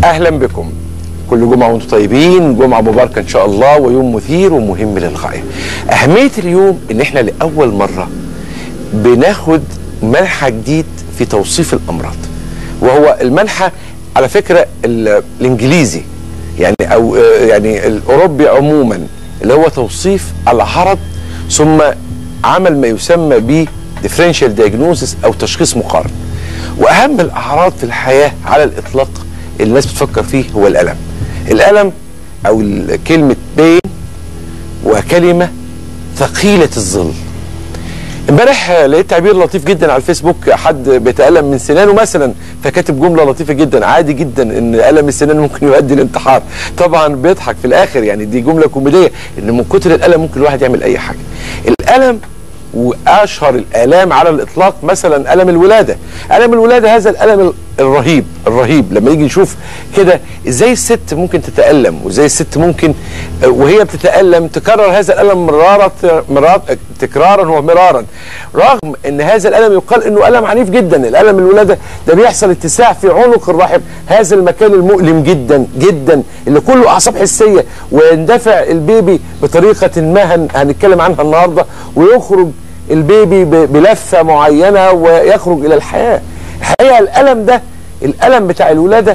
اهلا بكم كل جمعه وانتم طيبين جمعه مباركه ان شاء الله ويوم مثير ومهم للغايه اهميه اليوم ان احنا لاول مره بناخد منحى جديد في توصيف الامراض وهو المنحى على فكره ال- الانجليزي يعني او آه، يعني الاوروبي عموما اللي هو توصيف العرض ثم عمل ما يسمى ب differential diagnosis او تشخيص مقارن واهم الاعراض في الحياه على الاطلاق اللي الناس بتفكر فيه هو الالم الالم او ال- كلمه بين وكلمه ثقيله الظل امبارح لقيت تعبير لطيف جدا على الفيسبوك حد بيتألم من سنانه مثلا فكاتب جمله لطيفه جدا عادي جدا ان الم السنان ممكن يؤدي للانتحار طبعا بيضحك في الاخر يعني دي جمله كوميديه ان من كتر الالم ممكن الواحد يعمل اي حاجه الالم واشهر الالام على الاطلاق مثلا الم الولاده الم الولاده هذا الالم الرهيب الرهيب لما يجي نشوف كده ازاي الست ممكن تتالم وازاي الست ممكن آه، وهي بتتالم تكرر هذا الالم مرارا مرارا تكرارا ومرارا رغم ان هذا الالم يقال انه الم عنيف جدا الالم الولاده ده بيحصل اتساع في عنق الرحم هذا المكان المؤلم جدا جدا اللي كله اعصاب حسيه ويندفع البيبي بطريقه ما هن- هنتكلم عنها النهارده ويخرج البيبي ب- بلفه معينه ويخرج الى الحياه الحقيقه الالم ده الالم بتاع الولاده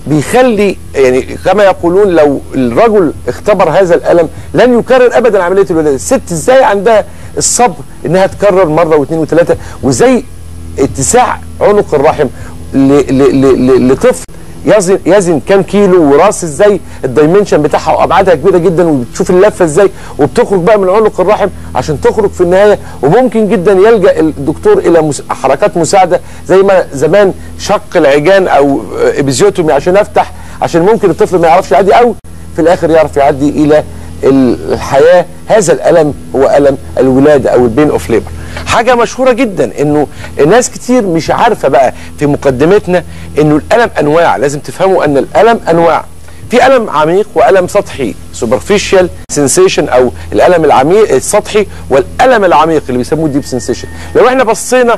بيخلي يعني كما يقولون لو الرجل اختبر هذا الالم لن يكرر ابدا عمليه الولاده الست ازاي عندها الصبر انها تكرر مره واثنين وثلاثه وازاي اتساع عنق الرحم ل- ل- ل- ل- لطفل يزن يزن كام كيلو وراس ازاي الدايمنشن بتاعها وابعادها كبيره جدا وبتشوف اللفه ازاي وبتخرج بقى من عنق الرحم عشان تخرج في النهايه وممكن جدا يلجا الدكتور الى مس- حركات مساعده زي ما زمان شق العجان او ابيزيوتومي عشان افتح عشان ممكن الطفل ما يعرفش يعدي او في الاخر يعرف يعدي الى الحياه هذا الالم هو الم الولاده او البين اوف ليبر حاجه مشهوره جدا انه الناس كتير مش عارفه بقى في مقدمتنا انه الالم انواع لازم تفهموا ان الالم انواع في الم عميق والم سطحي سوبرفيشال سensation او الالم العميق السطحي والالم العميق اللي بيسموه ديب سensation لو احنا بصينا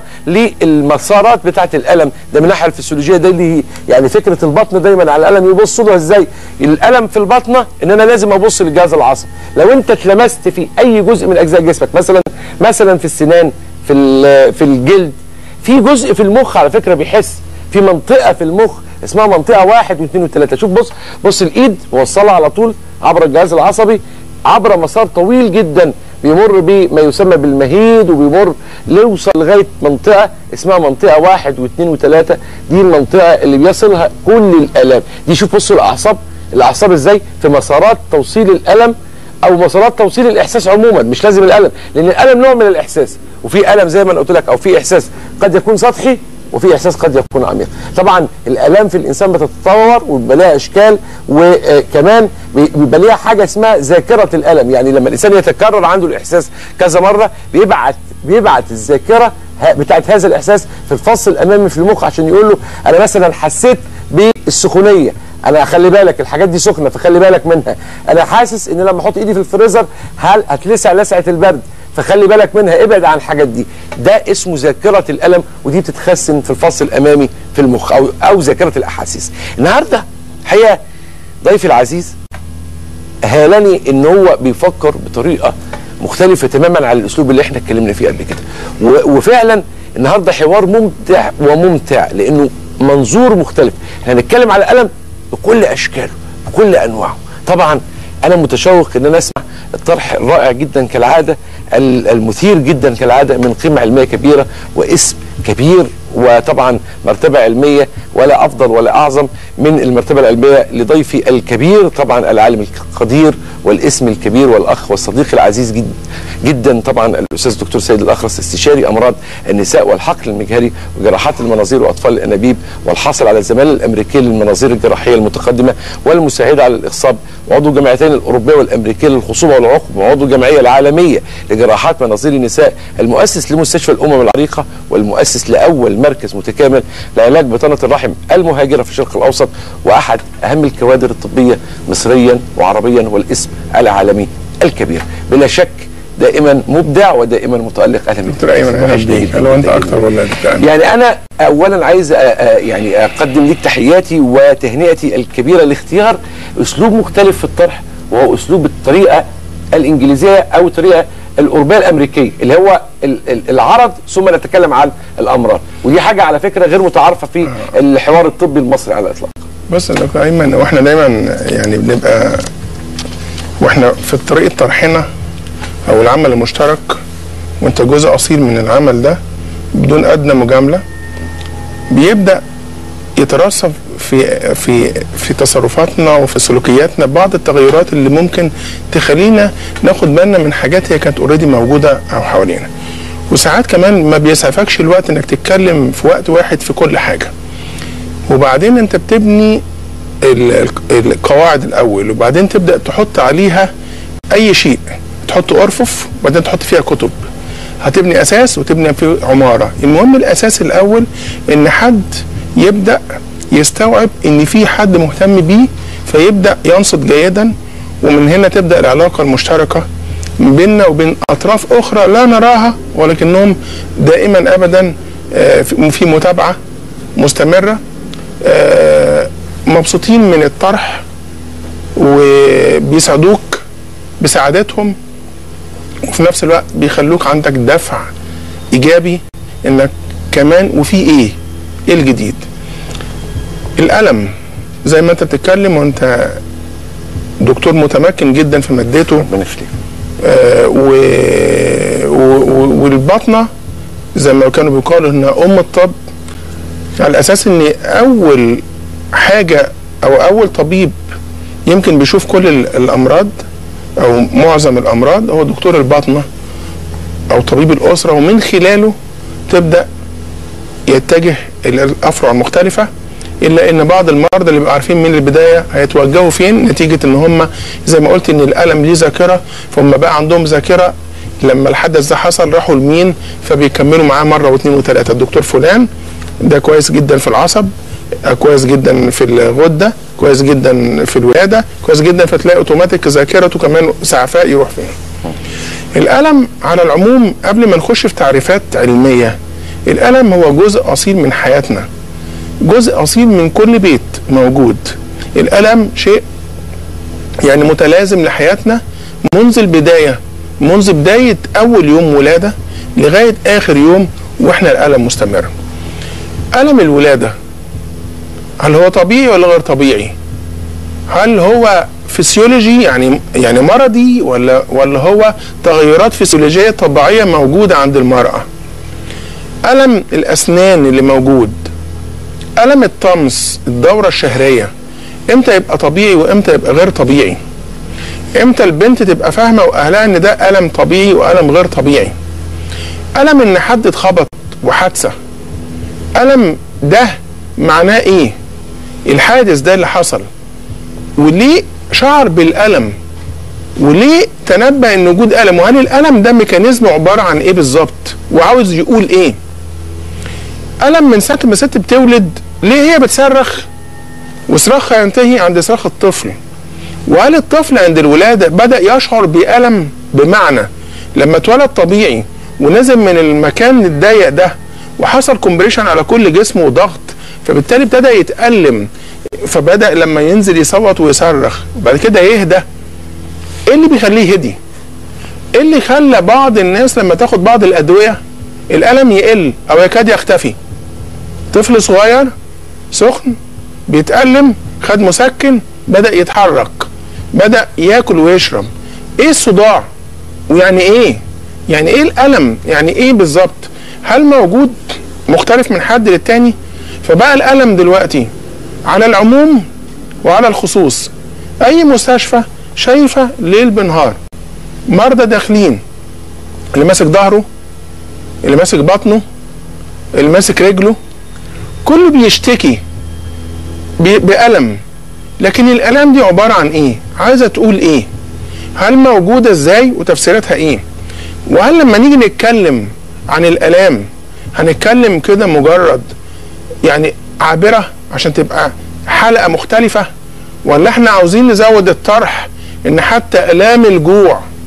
للمسارات بتاعه الالم ده من الناحيه الفسيولوجيه ده اللي هي يعني فكره البطن دايما على الالم يبصوا له ازاي الالم في البطنه ان انا لازم ابص للجهاز العصبي لو انت اتلمست في اي جزء من اجزاء جسمك مثلا مثلا في السنان في ال- في الجلد في جزء في المخ على فكره بيحس في منطقه في المخ اسمها منطقه واحد واثنين وثلاثه شوف بص بص الايد موصله على طول عبر الجهاز العصبي عبر مسار طويل جدا بيمر بما يسمى بالمهيد وبيمر يوصل لغايه منطقه اسمها منطقه واحد واثنين وثلاثه دي المنطقه اللي بيصلها كل الالام دي شوف بصوا الاعصاب الاعصاب ازاي في مسارات توصيل الالم او مسارات توصيل الاحساس عموما مش لازم الالم لان الالم نوع من الاحساس وفي الم زي ما انا قلت لك او في احساس قد يكون سطحي وفي احساس قد يكون عميق طبعا الالام في الانسان بتتطور وبيبقى لها اشكال وكمان بيبقى ليها حاجه اسمها ذاكره الالم يعني لما الانسان يتكرر عنده الاحساس كذا مره بيبعت بيبعت الذاكره ه- بتاعت هذا الاحساس في الفص الامامي في المخ عشان يقول له انا مثلا حسيت بالسخونيه انا خلي بالك الحاجات دي سخنه فخلي بالك منها انا حاسس ان لما احط ايدي في الفريزر هل هتلسع لسعه البرد فخلي بالك منها ابعد عن الحاجات دي ده اسمه ذاكره الالم ودي بتتخزن في الفص الامامي في المخ او او ذاكره الاحاسيس النهارده الحقيقه ضيفي العزيز هالني ان هو بيفكر بطريقه مختلفه تماما عن الاسلوب اللي احنا اتكلمنا فيه قبل كده و- وفعلا النهارده حوار ممتع وممتع لانه منظور مختلف احنا هنتكلم على الالم بكل اشكاله بكل انواعه طبعا انا متشوق ان انا اسمع الطرح الرائع جدا كالعاده ال- المثير جدا كالعاده من قيمه علميه كبيره واسم كبير وطبعا مرتبه علميه ولا افضل ولا اعظم من المرتبه العلميه لضيفي الكبير طبعا العالم القدير والاسم الكبير والاخ والصديق العزيز جدا جدا طبعا الاستاذ الدكتور سيد الاخرس استشاري امراض النساء والحقل المجهري وجراحات المناظير واطفال الانابيب والحاصل على الزماله الامريكيه للمناظير الجراحيه المتقدمه والمساعده على الاخصاب وعضو الجمعيتين الاوروبيه والامريكيه للخصوبه والعقم وعضو الجمعيه العالميه لجراحات مناظير النساء المؤسس لمستشفى الامم العريقه والمؤسس لاول مركز متكامل لعلاج بطانه الرحم المهاجره في الشرق الاوسط واحد اهم الكوادر الطبيه مصريا وعربيا والاسم العالمي الكبير بلا شك دائما مبدع ودائما متالق اهلا بك دكتور ايمن اهلا وحشني بيك جداً لو انت جداً اكتر جداً. ولا دكتور أيمن؟ يعني انا اولا عايز أ- أ- يعني اقدم لك تحياتي وتهنئتي الكبيره لاختيار اسلوب مختلف في الطرح وهو اسلوب الطريقه الانجليزيه او الطريقه الاوروبيه الامريكيه اللي هو ال- ال- العرض ثم نتكلم عن الامراض ودي حاجه على فكره غير متعارفه في الحوار الطبي المصري على الاطلاق بص يا دكتور ايمن واحنا دايما يعني بنبقى واحنا في طريقه طرحنا او العمل المشترك وانت جزء اصيل من العمل ده بدون ادنى مجامله بيبدا يترسب في في في تصرفاتنا وفي سلوكياتنا بعض التغيرات اللي ممكن تخلينا ناخد بالنا من حاجات هي كانت اوريدي موجوده او حوالينا وساعات كمان ما بيسعفكش الوقت انك تتكلم في وقت واحد في كل حاجه وبعدين انت بتبني ال- ال- القواعد الاول وبعدين تبدا تحط عليها اي شيء تحط ارفف وبعدين تحط فيها كتب هتبني اساس وتبني في عماره المهم الاساس الاول ان حد يبدا يستوعب ان في حد مهتم بيه فيبدا ينصت جيدا ومن هنا تبدا العلاقه المشتركه بيننا وبين اطراف اخرى لا نراها ولكنهم دائما ابدا آه، في في متابعه مستمره آه، مبسوطين من الطرح وبيساعدوك بسعادتهم وفي نفس الوقت بيخلوك عندك دفع ايجابي انك كمان وفي ايه؟ ايه الجديد؟ الالم زي ما انت بتتكلم وانت دكتور متمكن جدا في مادته ربنا يخليك آه، و... و... و... والبطنه زي ما كانوا بيقالوا انها ام الطب على اساس ان اول حاجه او اول طبيب يمكن بيشوف كل ال- الامراض او معظم الامراض هو دكتور الباطنه او طبيب الاسره ومن خلاله تبدا يتجه الى الافرع المختلفه الا ان بعض المرضى اللي بيبقوا عارفين من البدايه هيتوجهوا فين نتيجه ان هم زي ما قلت ان الالم ليه ذاكره فهم بقى عندهم ذاكره لما الحدث ده حصل راحوا لمين فبيكملوا معاه مره واثنين وثلاثه الدكتور فلان ده كويس جدا في العصب آه، كويس جدا في الغده كويس جدا في الولاده كويس جدا فتلاقي اوتوماتيك ذاكرته كمان سعفاء يروح فين الالم على العموم قبل ما نخش في تعريفات علميه الالم هو جزء اصيل من حياتنا جزء اصيل من كل بيت موجود الالم شيء يعني متلازم لحياتنا منذ البدايه منذ بدايه اول يوم ولاده لغايه اخر يوم واحنا الالم مستمر الم الولاده هل هو طبيعي ولا غير طبيعي هل هو فسيولوجي يعني يعني مرضي ولا ولا هو تغيرات فسيولوجيه طبيعيه موجوده عند المراه الم الاسنان اللي موجود الم الطمس الدوره الشهريه امتى يبقى طبيعي وامتى يبقى غير طبيعي امتى البنت تبقى فاهمه واهلها ان ده الم طبيعي والم غير طبيعي الم ان حد اتخبط وحادثه الم ده معناه ايه الحادث ده اللي حصل وليه شعر بالالم وليه تنبأ ان وجود الم وهل الالم ده ميكانيزم عباره عن ايه بالظبط وعاوز يقول ايه الم من ساعه ما الست بتولد ليه هي بتصرخ وصراخها ينتهي عند صراخ الطفل وهل الطفل عند الولاده بدا يشعر بالم بمعنى لما اتولد طبيعي ونزل من المكان الضيق ده وحصل كومبريشن على كل جسمه وضغط فبالتالي ابتدى يتألم فبدأ لما ينزل يصوت ويصرخ وبعد كده يهدى ايه اللي بيخليه هدي؟ ايه اللي خلى بعض الناس لما تاخد بعض الأدوية الألم يقل أو يكاد يختفي؟ طفل صغير سخن بيتألم خد مسكن بدأ يتحرك بدأ ياكل ويشرب ايه الصداع؟ ويعني ايه؟ يعني ايه الألم؟ يعني ايه بالظبط؟ هل موجود مختلف من حد للتاني؟ فبقى الألم دلوقتي على العموم وعلى الخصوص أي مستشفى شايفة ليل بنهار مرضى داخلين اللي ماسك ظهره اللي ماسك بطنه اللي ماسك رجله كله بيشتكي بي- بألم لكن الآلام دي عبارة عن إيه؟ عايزة تقول إيه؟ هل موجودة إزاي وتفسيراتها إيه؟ وهل لما نيجي نتكلم عن الآلام هنتكلم كده مجرد يعني عابرة عشان تبقى حلقة مختلفة ولا احنا عاوزين نزود الطرح ان حتى آلام الجوع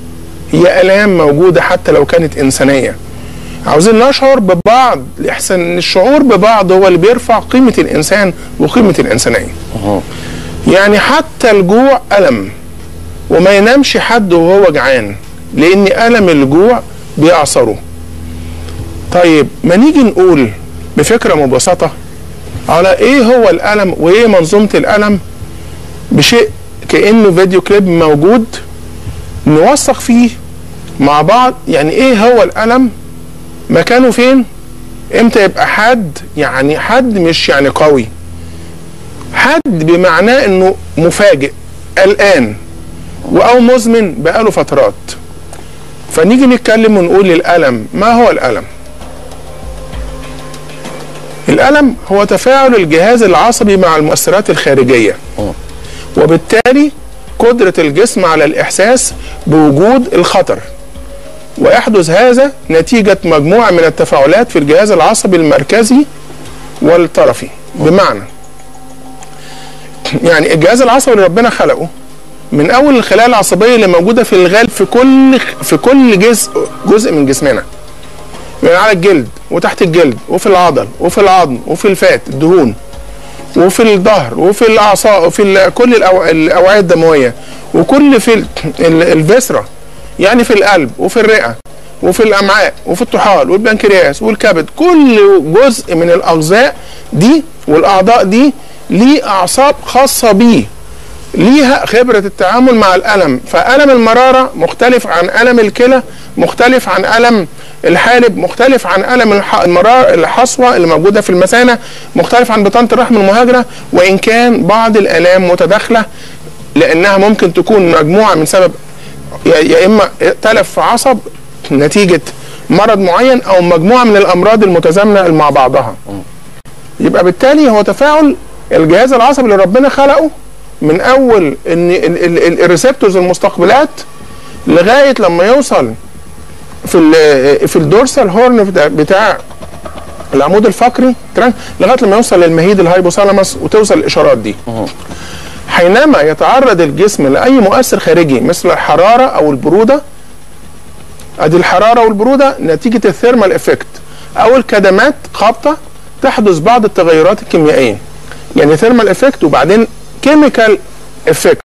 هي الام موجوده حتى لو كانت انسانيه عاوزين نشعر ببعض لإحسان الشعور ببعض هو اللي بيرفع قيمة الإنسان وقيمة الإنسانية يعني حتى الجوع ألم وما ينامش حد وهو جعان لأن ألم الجوع بيعصره طيب ما نيجي نقول بفكرة مبسطة على إيه هو الألم وإيه منظومة الألم بشيء كأنه فيديو كليب موجود نوثق فيه مع بعض يعني إيه هو الألم مكانه فين امتى يبقى حد يعني حد مش يعني قوي حد بمعناه انه مفاجئ قلقان او مزمن بقاله فترات فنيجي نتكلم ونقول الالم ما هو الالم الالم هو تفاعل الجهاز العصبي مع المؤثرات الخارجيه وبالتالي قدره الجسم على الاحساس بوجود الخطر ويحدث هذا نتيجة مجموعة من التفاعلات في الجهاز العصبي المركزي والطرفي بمعنى يعني الجهاز العصبي اللي ربنا خلقه من اول الخلايا العصبيه اللي موجوده في الغالب في كل في كل جزء جزء من جسمنا يعني على الجلد وتحت الجلد وفي العضل وفي العظم وفي الفات الدهون وفي الظهر وفي الاعصاب وفي كل الاوعيه الدمويه وكل في الفيسرا يعني في القلب وفي الرئه وفي الامعاء وفي الطحال والبنكرياس والكبد كل جزء من الاجزاء دي والاعضاء دي ليه اعصاب خاصه بيه ليها خبره التعامل مع الالم فالم المراره مختلف عن الم الكلى مختلف عن الم الحالب مختلف عن الم المرار الحصوه اللي موجوده في المثانه مختلف عن بطانه الرحم المهاجره وان كان بعض الالام متداخله لانها ممكن تكون مجموعه من سبب يا اما تلف في عصب نتيجه مرض معين او مجموعه من الامراض المتزامنه مع بعضها يبقى بالتالي هو تفاعل الجهاز العصبي اللي ربنا خلقه من اول ان الريسبتورز المستقبلات لغايه لما يوصل في في الدورسال هورن بتاع العمود الفقري لغايه لما يوصل للمهيد الهايبوثالاموس وتوصل الاشارات دي حينما يتعرض الجسم لاي مؤثر خارجي مثل الحراره او البروده ادي الحراره والبروده نتيجه الثيرمال افكت او الكدمات خابطه تحدث بعض التغيرات الكيميائيه يعني ثيرمال افكت وبعدين كيميكال افكت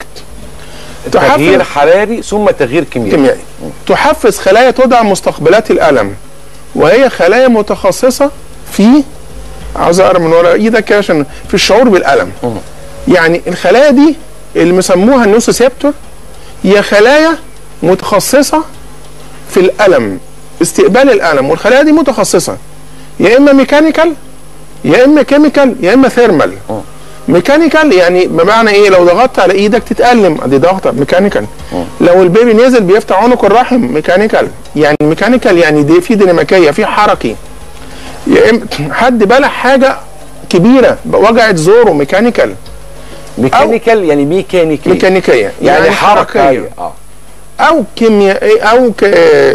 تغيير حراري ثم تغيير كيميائي كيميائي تحفز خلايا تدعى مستقبلات الالم وهي خلايا متخصصه في عاوز اقرا من ورا ايدك عشان في الشعور بالالم يعني الخلايا دي اللي مسموها النوسيسيبتور هي خلايا متخصصه في الالم استقبال الالم والخلايا دي متخصصه يا اما ميكانيكال يا اما كيميكال يا اما ثيرمال ميكانيكال يعني بمعنى ايه لو ضغطت على ايدك تتالم دي ضغطه ميكانيكال لو البيبي نزل بيفتح عنق الرحم ميكانيكال يعني ميكانيكال يعني دي في ديناميكيه في حركي يا اما حد بلع حاجه كبيره وجعت زوره ميكانيكال ميكانيكال يعني ميكانيكي ميكانيكيه يعني, يعني حركه حركيه اه او كيميائيه او ك...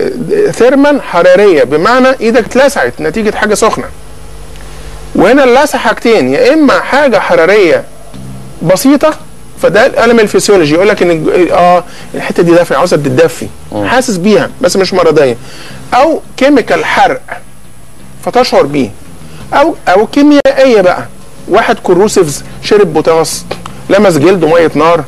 ثيرمال حراريه بمعنى ايدك اتلسعت نتيجه حاجه سخنه وهنا اللسع حاجتين يا اما حاجه حراريه بسيطه فده الالم الفسيولوجي يقول لك ان اه الحته دي دافيه عاوزه تتدفي حاسس بيها بس مش مرضيه او كيميكال حرق فتشعر بيه او او كيميائيه بقى واحد كروسيفز شرب بوتاس لمس جلده ميه نار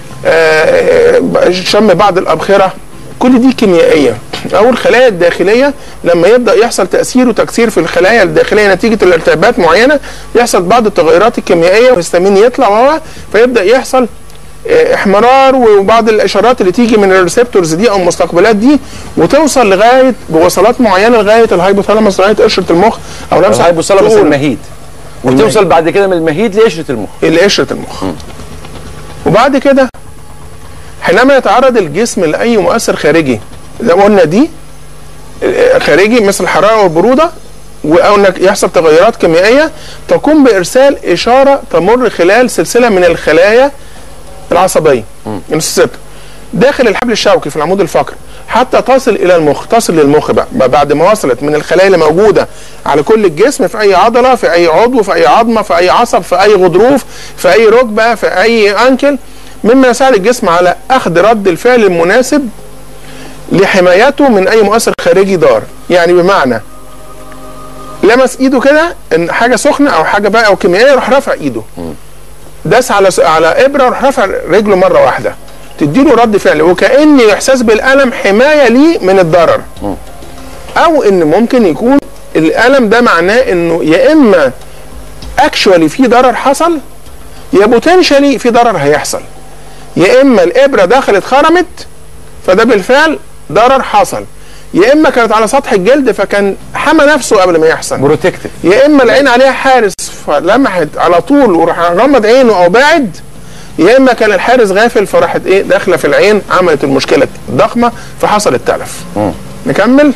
آه شم بعض الابخره كل دي كيميائيه او الخلايا الداخليه لما يبدا يحصل تاثير وتكسير في الخلايا الداخليه نتيجه الالتهابات معينه يحصل بعض التغيرات الكيميائيه والهستامين يطلع وهو فيبدا يحصل احمرار وبعض الاشارات اللي تيجي من الريسبتورز دي او المستقبلات دي وتوصل لغايه بوصلات معينه لغايه الهايبوثالاموس لغايه قشره المخ او لمسه الهايبوثالاموس تقول المهيد وتوصل بعد كده من المهيد لقشره المخ لقشره المخ وبعد كده حينما يتعرض الجسم لاي مؤثر خارجي زي ما قلنا دي خارجي مثل الحراره والبروده او انك يحصل تغيرات كيميائيه تقوم بارسال اشاره تمر خلال سلسله من الخلايا العصبيه السيبت داخل الحبل الشوكي في العمود الفقري حتى تصل الى المخ تصل للمخ بقى بعد ما وصلت من الخلايا اللي موجوده على كل الجسم في اي عضله في اي عضو في اي عظمه في اي عصب في اي غضروف في اي ركبه في اي انكل مما يساعد الجسم على اخذ رد الفعل المناسب لحمايته من اي مؤثر خارجي ضار يعني بمعنى لمس ايده كده ان حاجه سخنه او حاجه بقى او كيميائيه يروح رافع ايده داس على على ابره وراح رافع رجله مره واحده تديله رد فعل وكان احساس بالالم حمايه ليه من الضرر او ان ممكن يكون الالم ده معناه انه يا اما اكشوالي في ضرر حصل يا بوتنشالي في ضرر هيحصل يا اما الابره دخلت خرمت فده بالفعل ضرر حصل يا اما كانت على سطح الجلد فكان حمى نفسه قبل ما يحصل بروتكتيف يا اما العين عليها حارس فلمحت على طول وراح غمض عينه او باعد يا اما كان الحارس غافل فراحت ايه داخله في العين عملت المشكله الضخمه فحصل التلف نكمل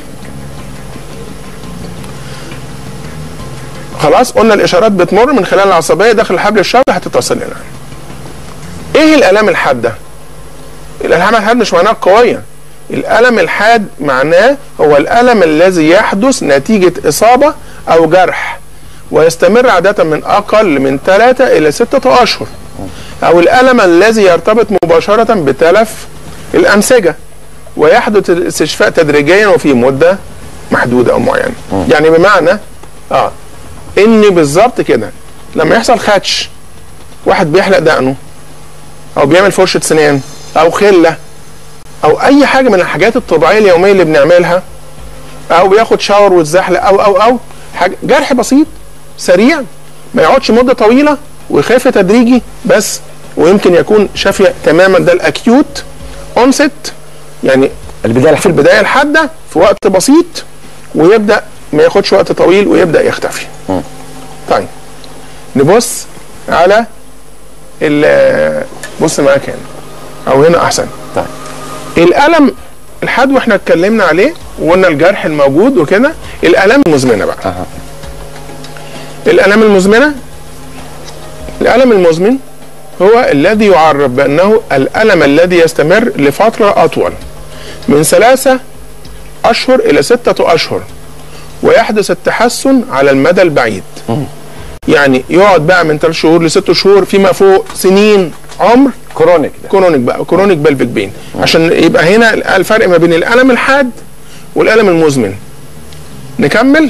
خلاص قلنا الاشارات بتمر من خلال العصبيه داخل الحبل الشوكي هتتصل لنا ايه الالام الحاده الالام الحاد مش معناها قويه الالم الحاد معناه هو الالم الذي يحدث نتيجه اصابه او جرح ويستمر عاده من اقل من ثلاثة الى ستة اشهر او الالم الذي يرتبط مباشره بتلف الانسجه ويحدث الاستشفاء تدريجيا وفي مده محدوده او معينه يعني بمعنى اه ان بالظبط كده لما يحصل خدش واحد بيحلق دقنه او بيعمل فرشه سنان او خله او اي حاجه من الحاجات الطبيعيه اليوميه اللي بنعملها او بياخد شاور ويتزحلق او او او حاجة جرح بسيط سريع ما يقعدش مده طويله ويخف تدريجي بس ويمكن يكون شافيه تماما ده الاكيوت اونست يعني البدايه في البدايه الحاده في وقت بسيط ويبدا ما ياخدش وقت طويل ويبدا يختفي. طيب نبص على ال بص معاك هنا او هنا احسن. طيب الالم الحاد واحنا اتكلمنا عليه وقلنا الجرح الموجود وكده الالام المزمنه بقى. أها. الالام المزمنه الالم المزمن هو الذي يعرف بانه الالم الذي يستمر لفتره اطول من ثلاثه اشهر الى سته اشهر ويحدث التحسن على المدى البعيد يعني يقعد بقى من ثلاث شهور لست شهور فيما فوق سنين عمر كرونيك ده كرونيك بقى كرونيك بلفيك بين عشان يبقى هنا الفرق ما بين الالم الحاد والالم المزمن نكمل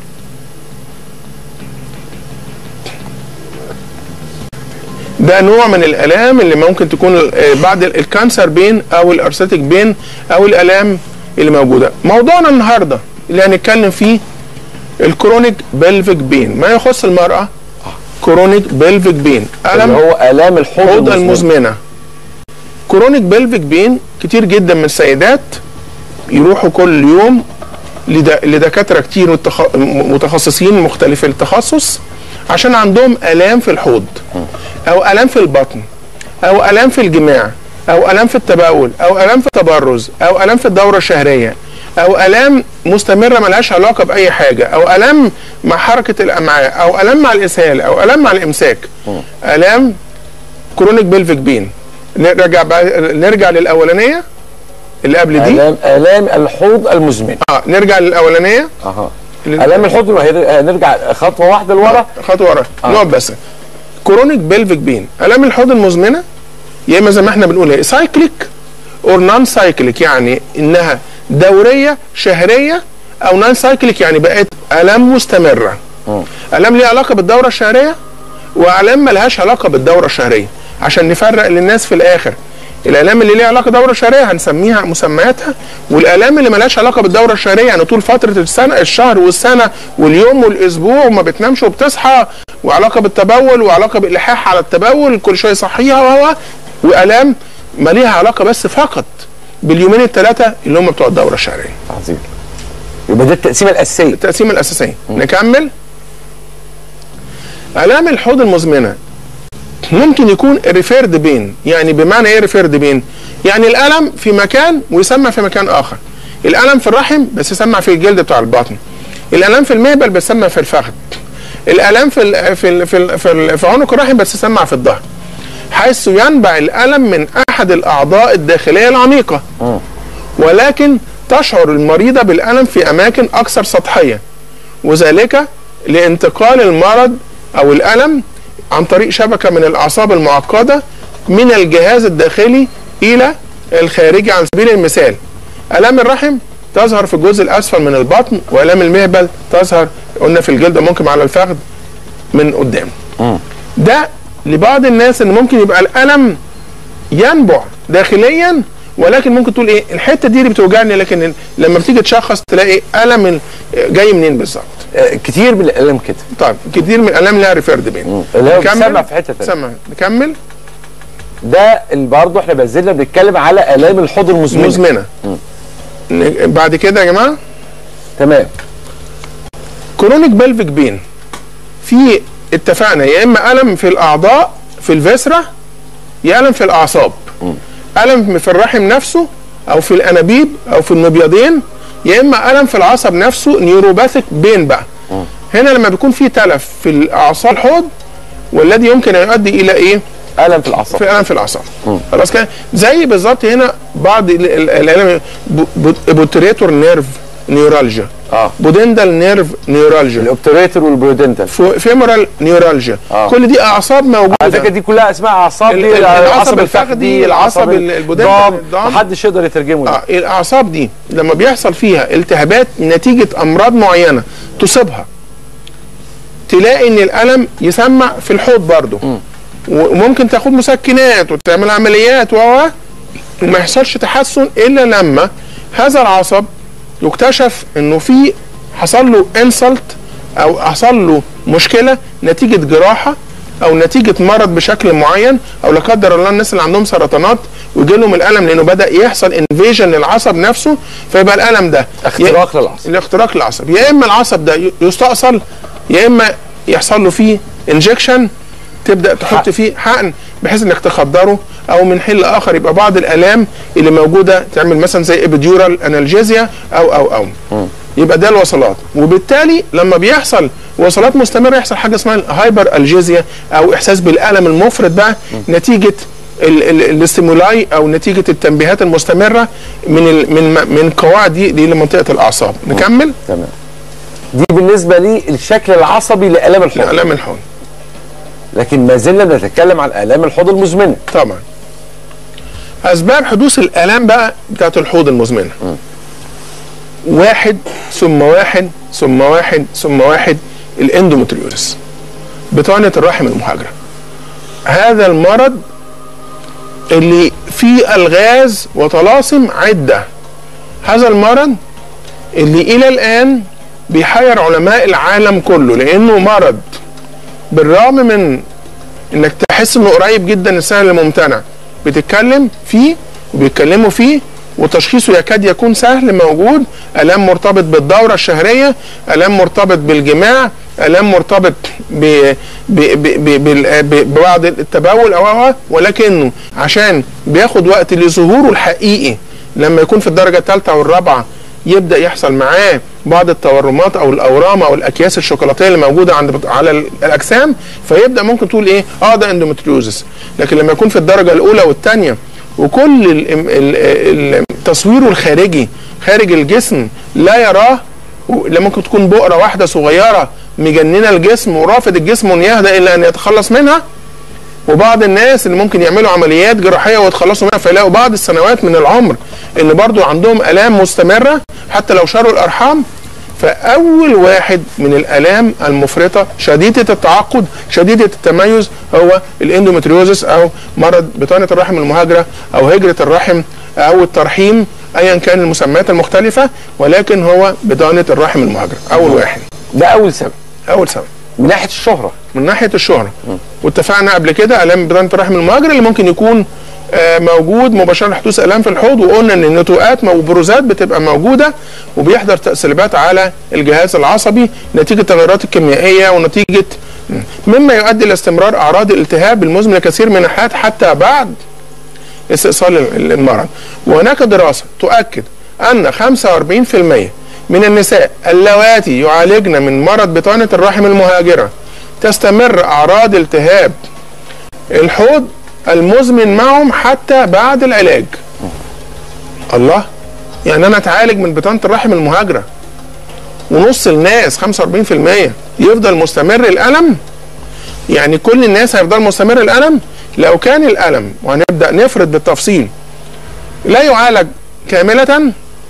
ده نوع من الالام اللي ممكن تكون آه، بعد ال- الكانسر بين او الارثيتك بين او الالام اللي موجوده موضوعنا النهارده اللي هنتكلم فيه الكرونيك بلفيك بين ما يخص المراه كرونيك بلفيك بين اللي الم هو الام الحوض الحوضه المزمنة. المزمنه كرونيك بلفيك بين كتير جدا من السيدات يروحوا كل يوم لد- لدكاتره كتير متخ- م- متخصصين مختلف التخصص عشان عندهم الام في الحوض او الام في البطن او الام في الجماع او الام في التبول او الام في التبرز او الام في الدوره الشهريه او الام مستمره ملهاش علاقه باي حاجه او الام مع حركه الامعاء او الام مع الاسهال او الام مع الامساك الام كرونيك بلفيك بين نرجع بقى نرجع للاولانيه اللي قبل دي الام الام الحوض المزمن اه نرجع للاولانيه اها اللي- الام الحوض هي- هنرجع خطوه واحده لورا خطوه ورا آه. نقعد بس كرونيك بلفيك بين الام الحوض المزمنه يا اما زي ما احنا بنقول ايه سايكليك اور نون سايكليك يعني انها دوريه شهريه او نون سايكليك يعني بقت الام مستمره الام ليها علاقه بالدوره الشهريه والام ملهاش علاقه بالدوره الشهريه عشان نفرق للناس في الاخر الالام اللي ليها علاقه بالدوره الشهريه هنسميها مسمياتها والالام اللي ملهاش علاقه بالدوره الشهريه يعني طول فتره السنه الشهر والسنه واليوم والاسبوع وما بتنامش وبتصحى وعلاقه بالتبول وعلاقه بالالحاح على التبول كل شويه يصحيها وهو والام ما ليها علاقه بس فقط باليومين الثلاثه اللي هم بتوع الدوره الشهريه عظيم يبقى ده التقسيمه الاساسيه التقسيمه الاساسيه نكمل الام الحوض المزمنه ممكن يكون ريفيرد بين يعني بمعنى ايه ريفيرد بين يعني الالم في مكان ويسمى في مكان اخر الالم في الرحم بس يسمى في الجلد بتاع البطن الالم في المهبل بس يسمى في الفخذ الالام في ال في ال في ال في, ال في عنق الرحم بس يسمى في الظهر حيث ينبع الالم من احد الاعضاء الداخليه العميقه ولكن تشعر المريضة بالألم في أماكن أكثر سطحية وذلك لانتقال المرض أو الألم عن طريق شبكة من الأعصاب المعقدة من الجهاز الداخلي إلى الخارجي على سبيل المثال الام الرحم تظهر في الجزء الاسفل من البطن والام المهبل تظهر قلنا في الجلد ممكن على الفخذ من قدام ده لبعض الناس ان ممكن يبقى الالم ينبع داخليا ولكن ممكن تقول ايه الحته دي اللي بتوجعني لكن لما بتيجي تشخص تلاقي الم ال- جاي منين بالظبط آه، كتير من الالم كده طيب كتير من الالام لها ريفيرد بين اللي هو نكمل؟ بيسمع في حته ثانيه سمع نكمل ده اللي برضه احنا بنزلنا بنتكلم على الام الحوض المزمنه مزمنه ن- بعد كده يا جماعه تمام كرونيك بلفيك بين في اتفقنا يا اما الم في الاعضاء في الفيسرا يا الم في الاعصاب الم في الرحم نفسه او في الانابيب او في المبيضين يا اما الم في العصب نفسه نيوروباثيك بين بقى هنا لما بيكون في تلف في الاعصاب الحوض والذي يمكن ان يؤدي الى ايه الم في الاعصاب في الم في الاعصاب خلاص كده زي بالظبط هنا بعض ال- ال- الالم بوتريتور نيرف نيورالجيا اه بودندال نيرف نيورالجيا الاوبتريتور والبرودنتال فيمورال نيورالجيا آه. كل دي اعصاب موجوده على فكره دي كلها اسماء اعصاب ال- دي ال- العصب العصب الفخذي، الفخذي العصب ال- البودنتال، الضام الضام. محدش يقدر يترجمه ده آه الاعصاب دي لما بيحصل فيها التهابات نتيجه امراض معينه تصيبها تلاقي ان الالم يسمع في الحوض برضه وممكن تاخد مسكنات وتعمل عمليات و و- وما يحصلش تحسن الا لما هذا العصب يكتشف انه في حصل له انسلت او حصل له مشكله نتيجه جراحه او نتيجه مرض بشكل معين او لا قدر الله الناس اللي عندهم سرطانات ويجي لهم الالم لانه بدا يحصل انفيجن للعصب نفسه فيبقى الالم ده اختراق للعصب الاختراق للعصب يا اما العصب ده ي- يستأصل يا اما يحصل له فيه انجكشن تبدا تحط حقن. فيه حقن بحيث انك تخدره او من حين لاخر يبقى بعض الالام اللي موجوده تعمل مثلا زي ابيديورال انالجيزيا او او او يبقى ده الوصلات وبالتالي لما بيحصل وصلات مستمره يحصل حاجه اسمها الهايبر الجيزيا او احساس بالالم المفرط بقى نتيجه ال- ال- الاستيمولاي او نتيجه التنبيهات المستمره من ال من من قواعد دي دي لمنطقه الاعصاب نكمل تمام دي بالنسبه لي الشكل العصبي لالام الحوض الام الحوض لكن ما زلنا بنتكلم عن الام الحوض المزمنه طبعا اسباب حدوث الالام بقى بتاعت الحوض المزمنه واحد ثم واحد ثم واحد ثم واحد الاندومتريوزس بطانه الرحم المهاجره هذا المرض اللي فيه الغاز وطلاسم عده هذا المرض اللي الى الان بيحير علماء العالم كله لانه مرض بالرغم من انك تحس انه قريب جدا السهل الممتنع بتتكلم فيه وبيتكلموا فيه وتشخيصه يكاد يكون سهل موجود الام مرتبط بالدوره الشهريه الام مرتبط بالجماع الام مرتبط ب ب ب ب بال- ب ببعض التبول او أو- ولكنه عشان بياخد وقت لظهوره الحقيقي لما يكون في الدرجه الثالثه والرابعه يبدا يحصل معاه بعض التورمات او الاورام او الاكياس الشوكولاتيه اللي موجوده عند على ال- الاجسام فيبدا ممكن تقول ايه اه ده اندومتريوزس لكن لما يكون في الدرجه الاولى والثانيه وكل ال- ال- التصوير الخارجي خارج الجسم لا يراه لا ممكن تكون بؤره واحده صغيره مجننه الجسم ورافض الجسم ان يهدى الا ان يتخلص منها وبعض الناس اللي ممكن يعملوا عمليات جراحيه ويتخلصوا منها فيلاقوا بعض السنوات من العمر اللي برضو عندهم الام مستمره حتى لو شالوا الارحام فاول واحد من الالام المفرطه شديده التعقد شديده التميز هو الاندومتريوزس او مرض بطانه الرحم المهاجره او هجره الرحم او الترحيم ايا كان المسميات المختلفه ولكن هو بطانه الرحم المهاجره اول واحد ده اول سبب اول سبب من ناحيه الشهره من ناحيه الشهره واتفقنا قبل كده الام بطانه الرحم المهاجر اللي ممكن يكون آه، موجود مباشره حدوث الام في الحوض وقلنا ان النتوءات وبروزات بتبقى موجوده وبيحضر تسريبات على الجهاز العصبي نتيجه التغيرات الكيميائيه ونتيجه مما يؤدي لاستمرار اعراض الالتهاب المزمن لكثير من الحالات حتى بعد استئصال ال- المرض وهناك دراسه تؤكد ان 45% من النساء اللواتي يعالجن من مرض بطانه الرحم المهاجره تستمر اعراض التهاب الحوض المزمن معهم حتى بعد العلاج الله يعني انا اتعالج من بطانه الرحم المهاجره ونص الناس 45% يفضل مستمر الالم يعني كل الناس هيفضل مستمر الالم لو كان الالم وهنبدا نفرض بالتفصيل لا يعالج كامله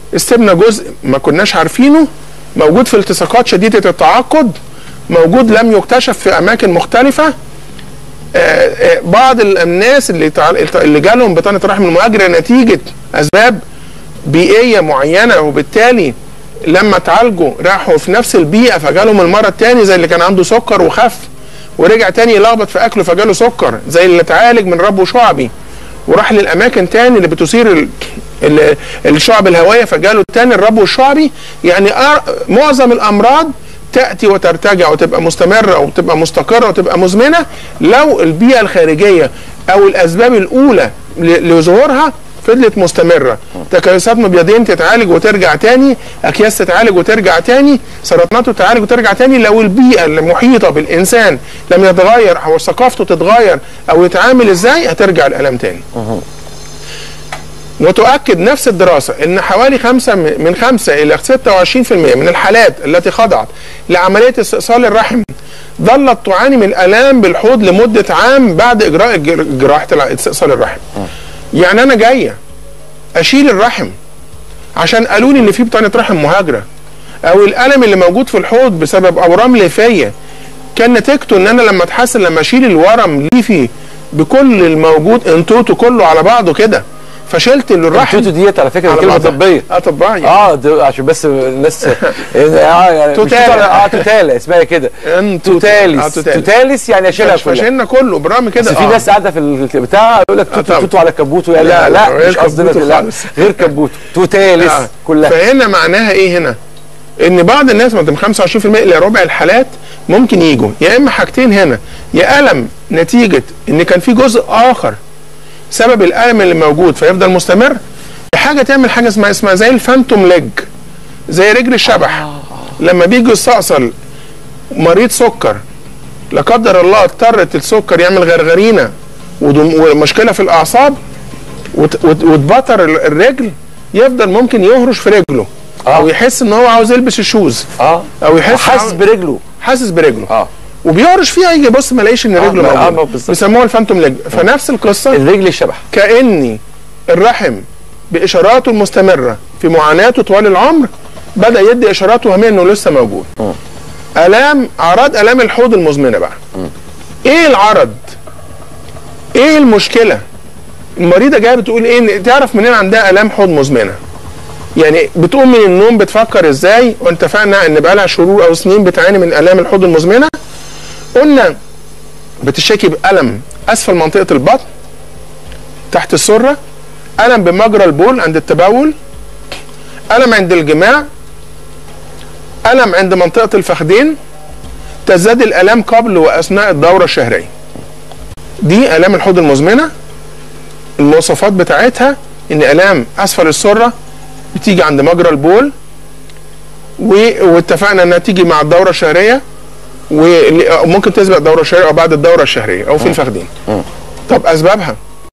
استبنا جزء ما كناش عارفينه موجود في التصاقات شديده التعقد موجود لم يكتشف في اماكن مختلفه آه، آه، بعض ال- الناس اللي تع- اللي جالهم بطانه رحم المهاجره نتيجه اسباب بيئيه معينه وبالتالي لما اتعالجوا راحوا في نفس البيئه فجالهم المرض تاني زي اللي كان عنده سكر وخف ورجع تاني يلخبط في اكله فجاله سكر زي اللي اتعالج من ربو شعبي وراح للاماكن تاني اللي بتثير ال- ال- الشعب الهويه فجاله تاني الربو الشعبي يعني أر- معظم الامراض تاتي وترتجع وتبقى مستمره وتبقى مستقره وتبقى مزمنه لو البيئه الخارجيه او الاسباب الاولى ل- لظهورها فضلت مستمره تكيسات مبيضين تتعالج وترجع تاني اكياس تتعالج وترجع تاني سرطانات تتعالج وترجع تاني لو البيئه المحيطه بالانسان لم يتغير او ثقافته تتغير او يتعامل ازاي هترجع الالم تاني وتؤكد نفس الدراسة أن حوالي خمسة من خمسة إلى 26% من الحالات التي خضعت لعملية استئصال الرحم ظلت تعاني من الآلام بالحوض لمدة عام بعد إجراء الجر- جراحة الع- استئصال الرحم. يعني أنا جاية أشيل الرحم عشان قالوا لي إن في بطانة رحم مهاجرة أو الألم اللي موجود في الحوض بسبب أورام ليفية كان نتيجته ان انا لما اتحسن لما اشيل الورم ليفي بكل الموجود انتوتو كله على بعضه كده فشلت الرحم التوتو ديت على فكره على كلمه بعضها. طبيه اه طبيعي اه ده عشان بس الناس اه يعني مش توتالة. توتالة، اه توتالة اسمها كده انتو- توتاليس آه، توتاليس. توتاليس يعني اشيلها كلها فشلنا كله برغم كده بس في آه. ناس قاعده في البتاع يقول لك توتو طبعا. توتو على كبوتو يا لا، لا لا، لا غير مش قصدنا كبوتو كده، لا خالص. غير كبوتو توتاليس آه. كلها فهنا معناها ايه هنا؟ ان بعض الناس من 25% الى ربع الحالات ممكن يجوا يا اما حاجتين هنا يا الم نتيجه ان كان في جزء اخر سبب الالم اللي موجود فيفضل مستمر يا حاجه تعمل حاجه اسمها اسمها زي الفانتوم ليج زي رجل الشبح لما بيجي يستأصل مريض سكر لا قدر الله اضطرت السكر يعمل غرغرينه ودم- ومشكله في الاعصاب وت- وت- وتبطر ال- الرجل يفضل ممكن يهرش في رجله آه. او يحس ان هو عاوز يلبس الشوز اه او يحس حاسس عاوز- برجله حاسس برجله اه وبيهرش فيها يجي يبص ما يلاقيش ان آه، رجله ما- آه، ما موجوده بالظبط. بيسموها الفانتوم ليج فنفس القصه الرجل الشبح كاني الرحم باشاراته المستمره في معاناته طوال العمر بدا يدي اشارات وهميه انه لسه موجود الام اعراض الام الحوض المزمنه بقى ايه العرض ايه المشكله المريضه جايه بتقول ايه إن- تعرف منين عندها الام حوض مزمنه يعني بتقوم من النوم بتفكر ازاي واتفقنا ان بقى لها شهور او سنين بتعاني من الام الحوض المزمنه قلنا بتشتكي بالم اسفل منطقه البطن تحت السره الم بمجرى البول عند التبول الم عند الجماع الم عند منطقه الفخذين تزداد الالام قبل واثناء الدوره الشهريه دي الام الحوض المزمنه المواصفات بتاعتها ان الام اسفل السره بتيجي عند مجرى البول و- واتفقنا انها تيجي مع الدوره الشهريه وممكن تسبق الدوره الشهريه او بعد الدوره الشهريه او في الفخذين طب اسبابها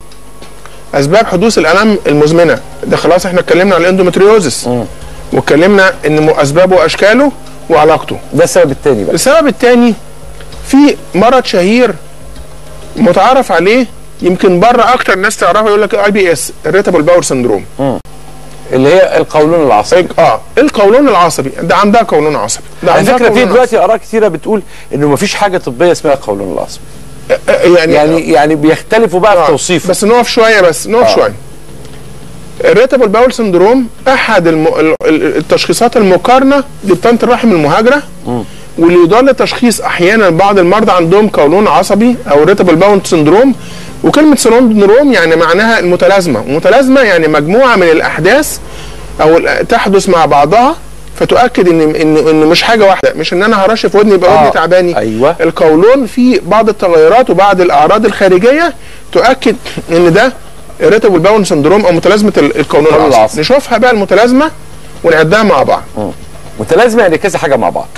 اسباب حدوث الالام المزمنه ده خلاص احنا اتكلمنا على الاندومتريوزس واتكلمنا ان م- اسبابه واشكاله وعلاقته ده السبب الثاني بقى السبب الثاني في مرض شهير متعارف عليه يمكن بره اكتر ناس تعرفه يقول لك اي بي اس الريتابل باور سندروم اللي هي القولون العصبي اه القولون العصبي ده عندها قولون عصبي ده على عندها فكره في قولون دلوقتي اراء كثيره بتقول انه مفيش حاجه طبيه اسمها القولون العصبي عصبي. آه، يعني يعني يعني بيختلفوا بقى في توصيفه بس نقف شويه بس نقف آه. شويه الريتابل باول سندروم احد الم... ال- ال- التشخيصات المقارنه لبطانه الرحم المهاجره واللي يضل تشخيص احيانا بعض المرضى عندهم قولون عصبي او ريتابل باول سندروم وكلمه سندروم يعني معناها المتلازمه المتلازمه يعني مجموعه من الاحداث او ال- تحدث مع بعضها فتؤكد ان ان ان مش حاجه واحده مش ان انا هرش في ودني يبقى آه. ودني تعباني أيوة. القولون في بعض التغيرات وبعض الاعراض الخارجيه تؤكد ان ده irritable باون سندروم او متلازمه ال- القولون القولون العصبي العصبي. نشوفها بقى المتلازمه ونعدها مع بعض متلازمه يعني كذا حاجه مع بعض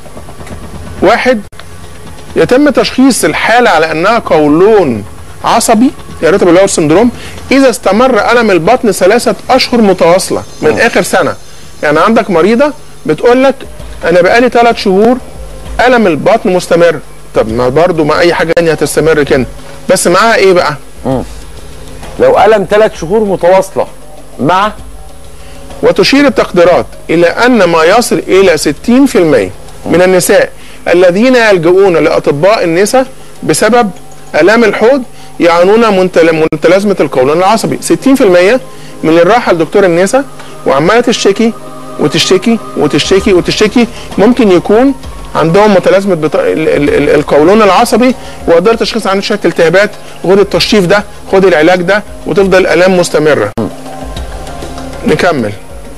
واحد يتم تشخيص الحاله على انها قولون عصبي irritable باون سندروم اذا استمر الم البطن ثلاثه اشهر متواصله من اخر سنه يعني عندك مريضه بتقول لك انا بقالي ثلاث شهور الم البطن مستمر طب ما برضه ما اي حاجه ثانيه هتستمر كده بس معاها ايه بقى لو الم ثلاث شهور متواصله مع وتشير التقديرات إلى أن ما يصل إلى 60% من النساء الذين يلجؤون لأطباء النساء بسبب آلام الحوض يعانون منتل- متلازمة القولون العصبي 60% من اللي راح لدكتور النساء وعمالة تشتكي وتشتكي وتشتكي وتشتكي ممكن يكون عندهم متلازمة بط... ال- ال- ال- القولون العصبي وقدر تشخيص عن شوية التهابات خد التشطيف ده خد العلاج ده وتفضل الآلام مستمرة نكمل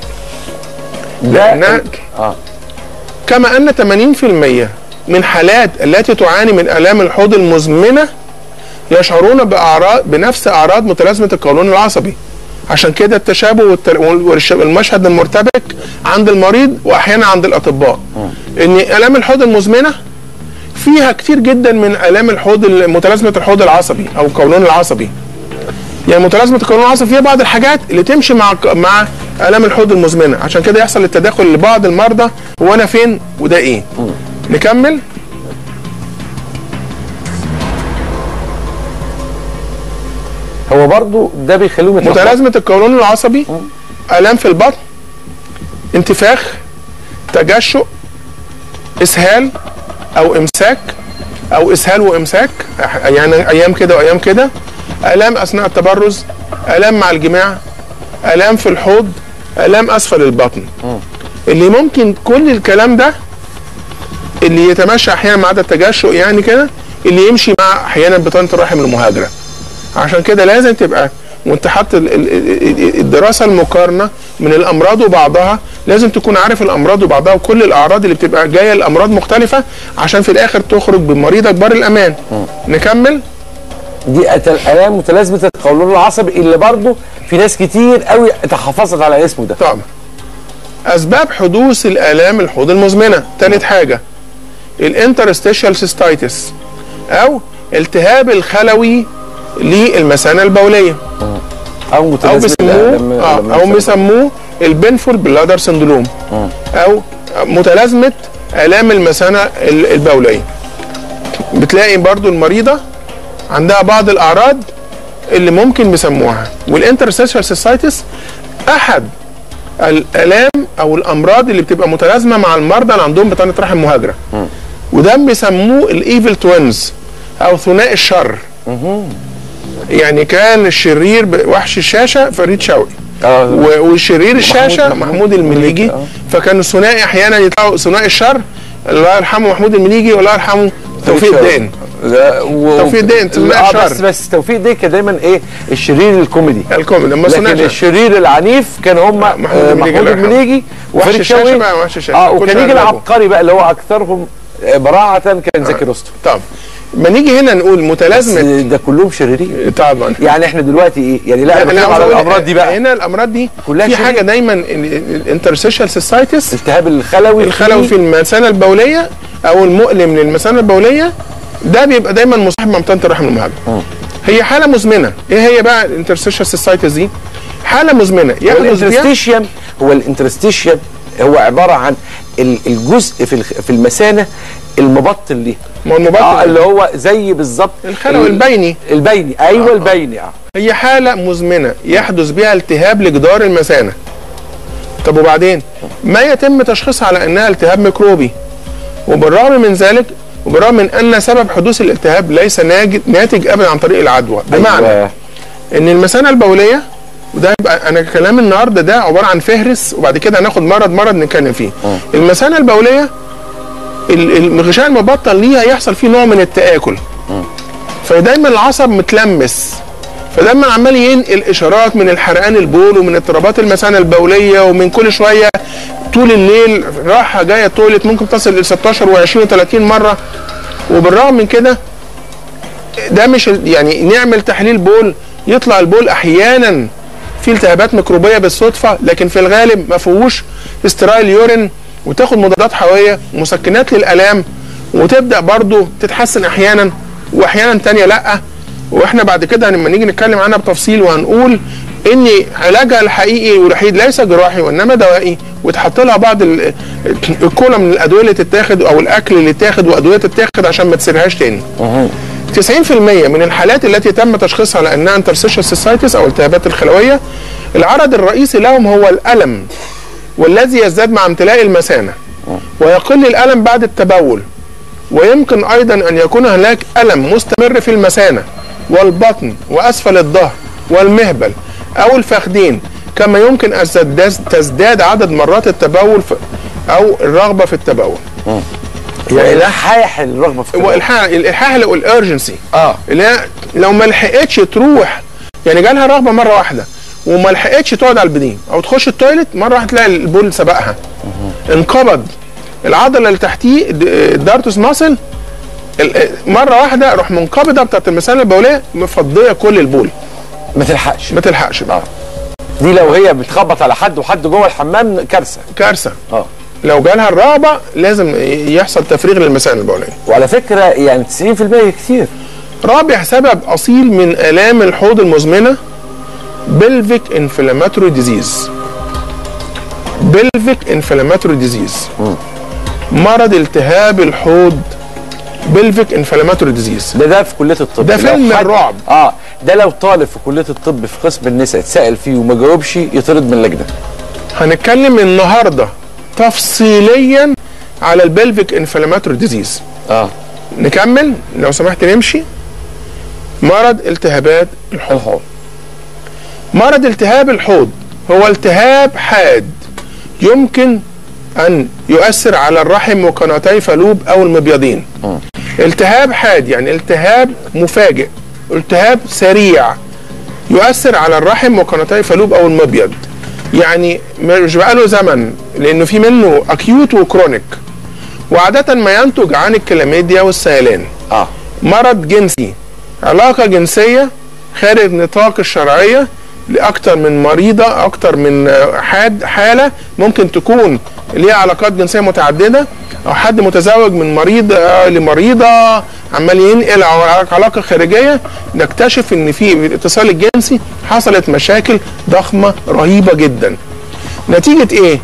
ده هناك اه كما أن 80% من حالات التي تعاني من آلام الحوض المزمنة يشعرون بأعراض بنفس أعراض متلازمة القولون العصبي عشان كده التشابه والت- والش- والمشهد المرتبك عند المريض وأحيانا عند الأطباء إن آلام الحوض المزمنة فيها كتير جدا من آلام الحوض ال- متلازمة الحوض العصبي أو القولون العصبي يعني متلازمة القولون العصبي فيها بعض الحاجات اللي تمشي مع مع آلام الحوض المزمنة عشان كده يحصل التداخل لبعض المرضى هو أنا فين وده إيه نكمل هو برضو ده بيخليهم يتلخبطوا. متلازمة القولون العصبي آلام في البطن انتفاخ تجشؤ اسهال او امساك او اسهال وامساك يعني ايام كده وايام كده الام اثناء التبرز الام مع الجماع الام في الحوض الام اسفل البطن اللي ممكن كل الكلام ده اللي يتمشى احيانا مع عدم التجشؤ يعني كده اللي يمشي مع احيانا بطانه الرحم المهاجره عشان كده لازم تبقى وانت حاطط ال- ال- ال- الدراسه المقارنه من الامراض وبعضها لازم تكون عارف الامراض وبعضها وكل الاعراض اللي بتبقى جايه الامراض مختلفه عشان في الاخر تخرج بمريضك بر الامان نكمل دي أتل- الام متلازمه القولون العصبي اللي برضو في ناس كتير قوي تحفظت على اسمه ده طبعا اسباب حدوث الالام الحوض المزمنه ثالث حاجه الانترستيشال سيستايتس او التهاب الخلوي للمثانه البوليه او او متلازمه بيسموه الألم- آه الألم او العصبي. بيسموه البنفول بلادر سندروم او متلازمه الام المثانه ال- البوليه بتلاقي برضو المريضه عندها بعض الاعراض اللي ممكن بيسموها والانترستيشال سيستايتس احد الالام او الامراض اللي بتبقى متلازمه مع المرضى اللي عندهم بطانه رحم مهاجره وده بيسموه الايفل توينز او ثنائي الشر يعني كان الشرير ب- وحش الشاشه فريد شوقي آه. و- والشرير الشاشه محمود- محمود المليجي آه. فكانوا الثنائي احيانا يطلعوا ثنائي الشر الله يرحمه محمود المليجي والله يرحمه توفيق الدين لا و... توفيق دين، ثنائي اه شر. بس بس توفيق دين كان دايما ايه الشرير الكوميدي الكوميدي لما لكن ثنائي الشر. الشرير العنيف كان هم محمود محمود, المليجي محمود الله يرحمه. المليجي وحش وفريد الشاشة شوقي بقى، وحش الشاشة. اه كل وكان شوية يجي نلعبه. العبقري بقى اللي هو اكثرهم آه، براعه كان زكي رستم طب ما نيجي هنا نقول بس متلازمه ده كلهم شريرين طبعا يعني احنا دلوقتي ايه يعني لا انا أنا بتكلم عاوز على أقول الامراض دي بقى هنا الامراض دي كلها في شرير. حاجه دايما الانترسيشال سيستايتس التهاب الخلوي الخلوي في المثانه البوليه او المؤلم للمثانه البوليه ده بيبقى دايما مصاحب مع منطقه الرحم المهاجره هي حاله مزمنه ايه هي بقى الانترستيشال سيستايتس دي حاله مزمنه يحدث بيها الانترستيشيم هو الانترستيشيم هو عباره عن ال- الجزء في الخ- في المثانه المبطن ليه ما هو المبطن اه اللي هو زي بالظبط الخلوي ال- البيني البيني ايوه البيني اه هي حاله مزمنه يحدث بها التهاب لجدار المثانه طب وبعدين ما يتم تشخيصها على انها التهاب ميكروبي وبالرغم من ذلك وبالرغم من ان سبب حدوث الالتهاب ليس ناج- ناتج ابدا عن طريق العدوى بمعنى أيوة. ان المثانه البوليه وده يبقى انا كلام النهارده ده عباره عن فهرس وبعد كده هناخد مرض مرض نتكلم فيه المثانه البوليه ال- الغشاء المبطن ليها يحصل فيه نوع من التآكل فدايما العصب متلمس فدايما عمال ينقل اشارات من الحرقان البول ومن اضطرابات المثانه البوليه ومن كل شويه طول الليل راحه جايه تويلت ممكن تصل ل 16 و20 و30 مره وبالرغم من كده ده مش ال- يعني نعمل تحليل بول يطلع البول احيانا في التهابات ميكروبيه بالصدفه لكن في الغالب ما فيهوش استرايل يورين وتاخد مضادات حيويه مسكنات للالام وتبدا برضو تتحسن احيانا واحيانا تانية لا واحنا بعد كده لما نيجي نتكلم عنها بتفصيل وهنقول ان علاجها الحقيقي والوحيد ليس جراحي وانما دوائي وتحط لها بعض ال- الكولا من الادويه اللي تتاخد او الاكل اللي يتاخد وادويه تتاخد عشان ما تسيرهاش تاني 90% من الحالات التي تم تشخيصها على انها انترسيشال سيستايتس او التهابات الخلويه العرض الرئيسي لهم هو الالم والذي يزداد مع امتلاء المثانه ويقل الالم بعد التبول ويمكن ايضا ان يكون هناك الم مستمر في المثانه والبطن واسفل الظهر والمهبل او الفخذين كما يمكن ان تزداد- تزداد عدد مرات التبول في او الرغبه في التبول يعني الحاح الرغبه في هو التبول. الحاح الالحاح اللي هو الارجنسي اه اللي هي لو ما لحقتش تروح يعني جالها رغبه مره واحده وما لحقتش تقعد على البدين او تخش التويلت مره واحده تلاقي البول سبقها انقبض العضله اللي تحتيه الد- الدارتوس ماسل ال- مره واحده روح منقبضه بتاعت المثانه البوليه مفضيه كل البول ما تلحقش ما تلحقش بقى دي لو هي بتخبط على حد وحد جوه الحمام كارثه كارثه اه لو جالها الرغبه لازم يحصل تفريغ للمثانه البوليه وعلى فكره يعني 90% كتير رابع سبب اصيل من الام الحوض المزمنه بلفيك انفلاماتوري ديزيز بلفيك انفلاماتوري ديزيز مرض التهاب الحوض بلفيك انفلاماتوري ديزيز ده ده في كليه الطب ده لو فيلم حد- الرعب. اه ده لو طالب في كليه الطب في قسم النساء اتسال فيه وما جاوبش يطرد من اللجنه هنتكلم النهارده تفصيليا على البلفيك انفلاماتوري ديزيز اه نكمل لو سمحت نمشي مرض التهابات الحوض الحوض مرض التهاب الحوض هو التهاب حاد يمكن أن يؤثر على الرحم وقناتي فالوب أو المبيضين التهاب حاد يعني التهاب مفاجئ التهاب سريع يؤثر على الرحم وقناتي فالوب أو المبيض يعني مش بقاله زمن لأنه في منه أكيوت وكرونيك وعادة ما ينتج عن الكلاميديا والسيلان اه مرض جنسي علاقة جنسية خارج نطاق الشرعية لأكتر من مريضة أكتر من آه، حاد حالة ممكن تكون ليها علاقات جنسية متعددة أو حد متزوج من مريض آه، لمريضة عمال ينقل على علاقة خارجية نكتشف إن في الاتصال الجنسي حصلت مشاكل ضخمة رهيبة جدا نتيجة إيه؟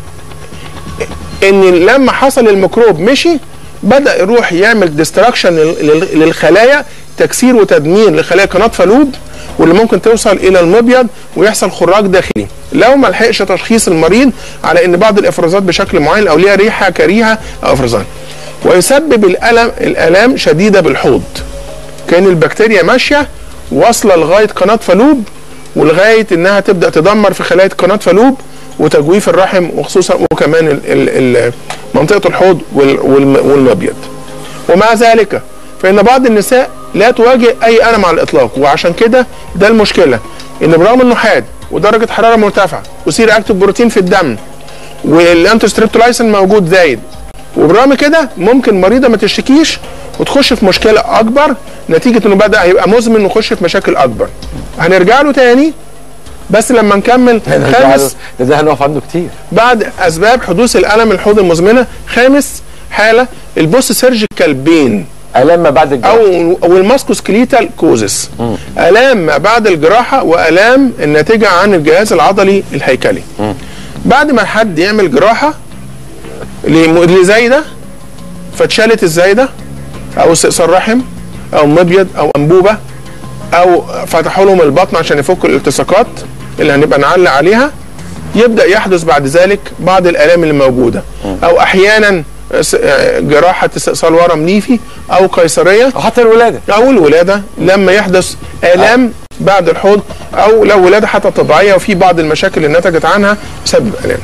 ان لما حصل الميكروب مشي بدا يروح يعمل ديستراكشن للخلايا تكسير وتدمير لخلايا قناه فالوب واللي ممكن توصل الى المبيض ويحصل خراج داخلي لو ما لحقش تشخيص المريض على ان بعض الافرازات بشكل معين او ليها ريحه كريهه او افرازات ويسبب الالم الالام شديده بالحوض كان البكتيريا ماشيه واصله لغايه قناه فالوب ولغايه انها تبدا تدمر في خلايا قناه فالوب وتجويف الرحم وخصوصا وكمان ال- ال- ال- منطقه الحوض وال- والم- والمبيض. ومع ذلك فان بعض النساء لا تواجه اي الم على الاطلاق وعشان كده ده المشكله ان برغم انه حاد ودرجه حراره مرتفعه وسير اكتف بروتين في الدم والانتوستريبتولايسين موجود زايد وبرغم كده ممكن مريضه ما تشتكيش وتخش في مشكله اكبر نتيجه انه بدا يبقى مزمن ويخش في مشاكل اكبر هنرجع له تاني بس لما نكمل خامس ده ده هنقف عنده كتير بعد اسباب حدوث الالم الحوض المزمنه خامس حاله البوست سيرجيكال بين الام ما بعد الجراحه او او الماسكوسكليتال كوزس الام ما بعد الجراحه والام الناتجه عن الجهاز العضلي الهيكلي بعد ما حد يعمل جراحه لم- لزايده فاتشالت الزايده او استئصال رحم او مبيض او انبوبه او فتحوا لهم البطن عشان يفكوا الالتصاقات اللي هنبقى نعلق عليها يبدا يحدث بعد ذلك بعض الالام اللي موجوده او احيانا س- آه، جراحه استئصال ورم ليفي او قيصريه او حتى الولاده او الولاده لما يحدث الام بعد الحوض او لو ولاده حتى طبيعيه وفي بعض المشاكل اللي نتجت عنها بسبب الام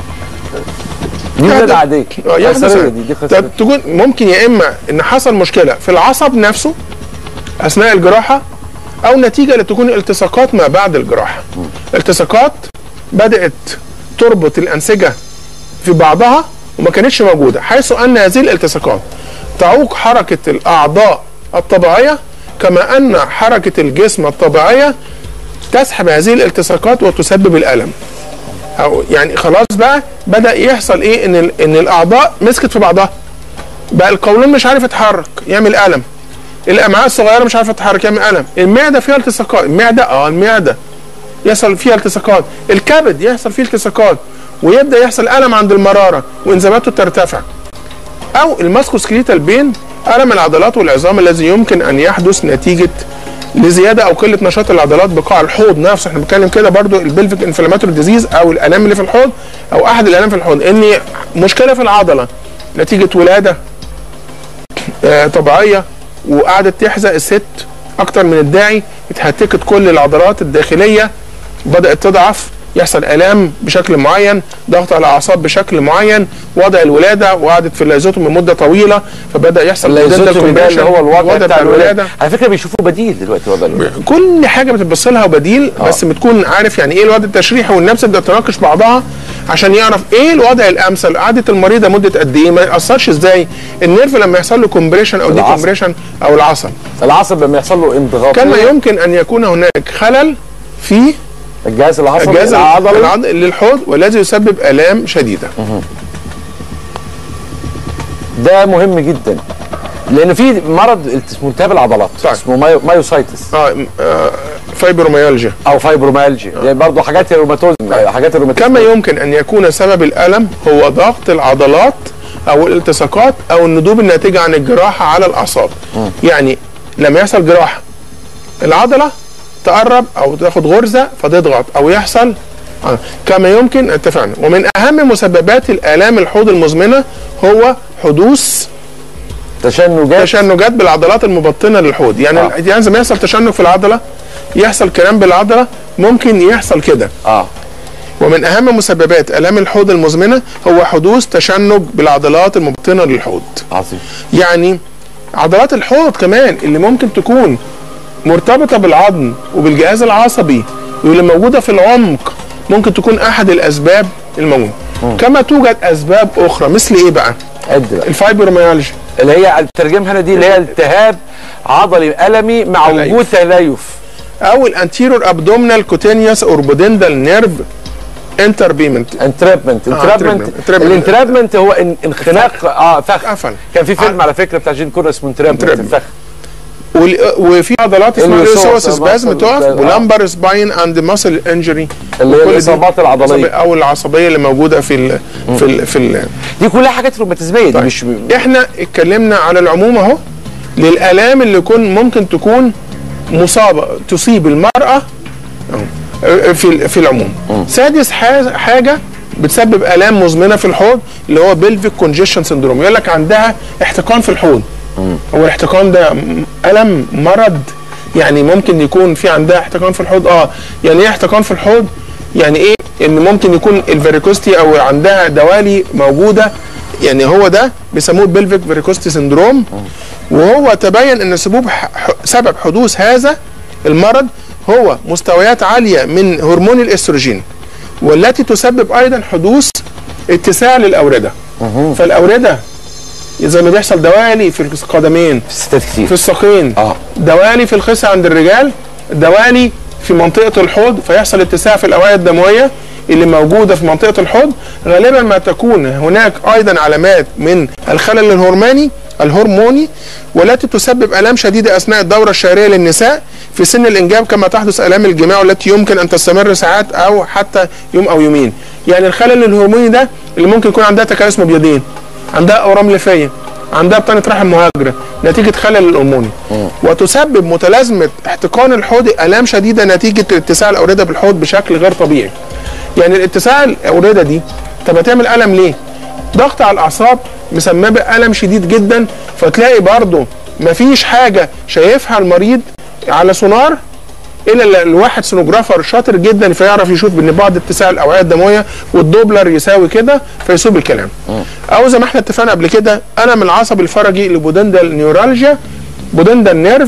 دي ولاده يحدث- عاديه آه، يحدث قيصرية دي دي قيصرية. طب تكون ممكن يا اما ان حصل مشكله في العصب نفسه اثناء الجراحه او نتيجه لتكون التصاقات ما بعد الجراحه التصاقات بدات تربط الانسجه في بعضها وما كانتش موجوده حيث ان هذه الالتصاقات تعوق حركه الاعضاء الطبيعيه كما ان حركه الجسم الطبيعيه تسحب هذه الالتصاقات وتسبب الالم او يعني خلاص بقى بدا يحصل ايه ان ال- ان الاعضاء مسكت في بعضها بقى القولون مش عارف يتحرك يعمل الم الامعاء الصغيره مش عارفه تتحرك يعمل الم المعده فيها التصاقات المعده اه المعده يحصل فيها التصاقات الكبد يحصل فيه التصاقات ويبدا يحصل الم عند المراره وانزيماته ترتفع او الماسكوسكليتال بين الم العضلات والعظام الذي يمكن ان يحدث نتيجه لزياده او قله نشاط العضلات بقاع الحوض نفسه احنا بنتكلم كده برضو البلفيك انفلاماتوري ديزيز او الالام اللي في الحوض او احد الالام في الحوض ان مشكله في العضله نتيجه ولاده آه طبيعيه وقعدت تحزق الست اكتر من الداعي اتهتكت كل العضلات الداخليه بدات تضعف يحصل الام بشكل معين ضغط على الاعصاب بشكل معين وضع الولاده وقعدت في الليزوتوم لمده طويله فبدا يحصل الليزوتوم ده اللي هو الوضع الوضع بتاع الولاده على فكره بيشوفوا بديل دلوقتي وضع الولاده كل حاجه بتبص لها وبديل آه. بس بتكون عارف يعني ايه الوضع التشريحي والنفس تبدا تناقش بعضها عشان يعرف ايه الوضع الامثل قعده المريضه مده قد ايه ما ياثرش ازاي النيرف لما يحصل له كومبريشن او دي العصب. كومبريشن او العصب العصب لما يحصل له انضغاط كما يمكن ان يكون هناك خلل في الجهاز العصبي الجهاز العضلي العضلي للحوض والذي يسبب الام شديده ده مهم جدا لان في مرض اسمه التهاب العضلات صح. اسمه مايو مايوسايتس اه آه، فايبروميالجيا او فايبرومالجيا يعني برضه حاجات الروماتوز حاجات الروماتوز كما يمكن ان يكون سبب الالم هو ضغط العضلات او الالتصاقات او الندوب الناتجه عن الجراحه على الاعصاب يعني لما يحصل جراحه العضله تقرب او تاخد غرزه فتضغط او يحصل آه. كما يمكن اتفقنا ومن اهم مسببات الالام الحوض المزمنه هو حدوث تشنجات تشنجات بالعضلات المبطنه للحوض يعني آه. يعني زي ما يحصل تشنج في العضله يحصل كلام بالعضله ممكن يحصل كده اه ومن اهم مسببات الام الحوض المزمنه هو حدوث تشنج بالعضلات المبطنه للحوض عظيم يعني عضلات الحوض كمان اللي ممكن تكون مرتبطه بالعظم وبالجهاز العصبي واللي موجوده في العمق ممكن تكون احد الاسباب الموجوده كما توجد اسباب اخرى مثل ايه بقى عد بقى الفايبروميالجيا اللي هي ترجمها انا دي اللي هي التهاب عضلي المي مع تليف. وجود تليف او الانتيرور ابدومينال كوتينيوس اوربودندال نيرف انتربيمنت انترابمنت انترابمنت entrapment. الانترابمنت هو ان- انخناق اه فخ قفل. كان في فيلم على فكره بتاع جين كورا اسمه انترابمنت entrapment. الفخ وال- وفي عضلات اسمها اليوسوس اليوسوس سبازم muscle- تقف آه. ولامبر سباين اند ماسل انجري اللي هي الإصابات العضلية. او العصبيه اللي موجوده في ال في ال في ال دي كلها حاجات روماتيزميه دي طيب. مش احنا اتكلمنا على العموم اهو للالام اللي يكون ممكن تكون مصابه تصيب المراه أهو، في في العموم سادس حاجه حاجه بتسبب الام مزمنه في الحوض اللي هو بلفيك كونجيشن سندروم يقول لك عندها احتقان في الحوض هو الاحتقان ده م- الم مرض يعني ممكن يكون في عندها احتقان في الحوض اه يعني ايه احتقان في الحوض يعني ايه ان ممكن يكون الفاريكوستي او عندها دوالي موجوده يعني هو ده بيسموه بلفيك فاريكوستي سندروم وهو تبين ان سبب سبب حدوث هذا المرض هو مستويات عاليه من هرمون الاستروجين والتي تسبب ايضا حدوث اتساع للاورده فالاورده زي ما بيحصل دوالي في القدمين ستات كتير في الساقين اه دوالي في الخصية عند الرجال دوالي في منطقة الحوض فيحصل اتساع في الأوعية الدموية اللي موجودة في منطقة الحوض غالبا ما تكون هناك أيضا علامات من الخلل الهرموني الهرموني والتي تسبب آلام شديدة أثناء الدورة الشهرية للنساء في سن الإنجاب كما تحدث آلام الجماع والتي يمكن أن تستمر ساعات أو حتى يوم أو يومين يعني الخلل الهرموني ده اللي ممكن يكون عندها تكيس مبيضين عندها أورام ليفية عندها بطانة رحم مهاجرة نتيجة خلل الهرموني وتسبب متلازمة احتقان الحوض آلام شديدة نتيجة اتساع الأوردة بالحوض بشكل غير طبيعي يعني الاتساع الأوردة دي طب هتعمل ألم ليه؟ ضغط على الأعصاب مسببة ألم شديد جدا فتلاقي برضه مفيش حاجة شايفها المريض على سونار الا ال- الواحد سونوجرافر شاطر جدا فيعرف يشوف ان بعد اتساع الاوعيه الدمويه والدوبلر يساوي كده فيصوب الكلام او زي ما احنا اتفقنا قبل كده الم العصب الفرجي لبودندال نيورالجيا بودندال نيرف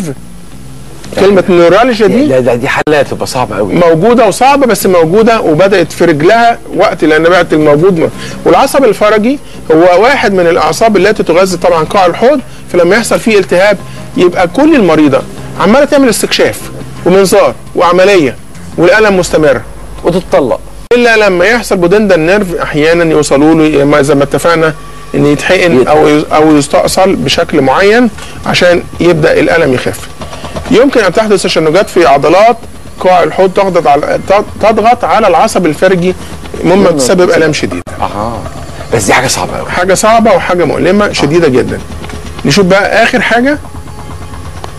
كلمه نيورالجيا دي ده, ده دي حاله هتبقى صعبه قوي موجوده وصعبه بس موجوده وبدات في رجلها وقت لان بقت الموجود م- والعصب الفرجي هو واحد من الاعصاب التي تغذي طبعا قاع الحوض فلما يحصل فيه التهاب يبقى كل المريضه عماله تعمل استكشاف ومنظار وعمليه والالم مستمر وتتطلق الا لما يحصل بودندا نيرف احيانا يوصلوا له يا إما زي ما اتفقنا ان يتحقن او يز- او يستأصل بشكل معين عشان يبدا الالم يخف. يمكن ان تحدث تشنجات في عضلات قاع الحوض تضغط على تضغط على العصب الفرجي مما تسبب الام شديده. اها بس دي حاجه صعبه قوي حاجه صعبه وحاجه مؤلمه شديده جدا. نشوف بقى اخر حاجه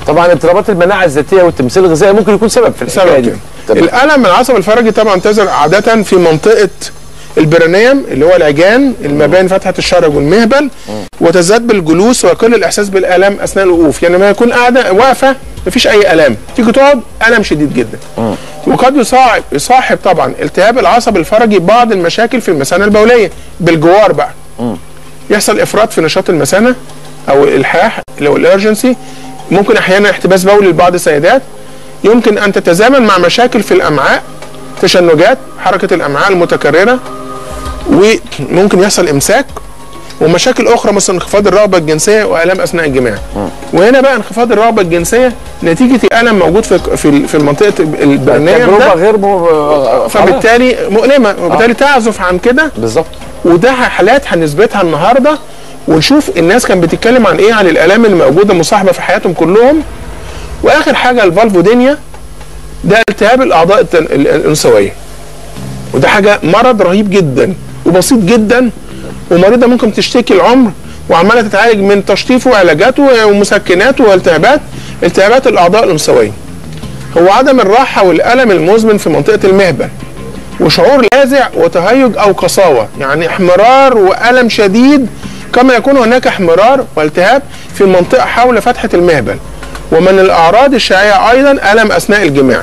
طبعا اضطرابات المناعه الذاتيه والتمثيل الغذائي ممكن يكون سبب في الحكايه سبب دي كده تمام. الالم العصب الفرجي طبعا تظهر عاده في منطقه البرينيوم اللي هو العجان اللي ما بين فتحه الشرج والمهبل وتزداد بالجلوس ويقل الاحساس بالالم اثناء الوقوف يعني لما يكون قاعده واقفه مفيش اي الام تيجي تقعد الم شديد جدا وقد يصاحب يصاحب طبعا التهاب العصب الفرجي بعض المشاكل في المثانه البوليه بالجوار بقى يحصل افراط في نشاط المثانه او الالحاح اللي هو الارجنسي ممكن احيانا احتباس بولي لبعض السيدات يمكن ان تتزامن مع مشاكل في الامعاء تشنجات حركه الامعاء المتكرره وممكن يحصل امساك ومشاكل اخرى مثل انخفاض الرغبه الجنسيه والام اثناء الجماع وهنا بقى انخفاض الرغبه الجنسيه نتيجه الالم موجود في في في منطقه البرنامج تجربه ده غير م... فبالتالي مؤلمه وبالتالي تعزف عن كده بالظبط وده حالات هنثبتها النهارده ونشوف الناس كانت بتتكلم عن ايه عن الالام اللي موجوده مصاحبه في حياتهم كلهم واخر حاجه الفالفودينيا ده التهاب الاعضاء التن- ال- الانثويه وده حاجه مرض رهيب جدا وبسيط جدا ومريضه ممكن تشتكي العمر وعماله تتعالج من تشطيفه وعلاجاته ومسكناته والتهابات التهابات الاعضاء الانثويه هو عدم الراحه والالم المزمن في منطقه المهبل وشعور لاذع وتهيج او قساوه يعني احمرار والم شديد كما يكون هناك احمرار والتهاب في المنطقه حول فتحه المهبل ومن الاعراض الشائعه ايضا الم اثناء الجماع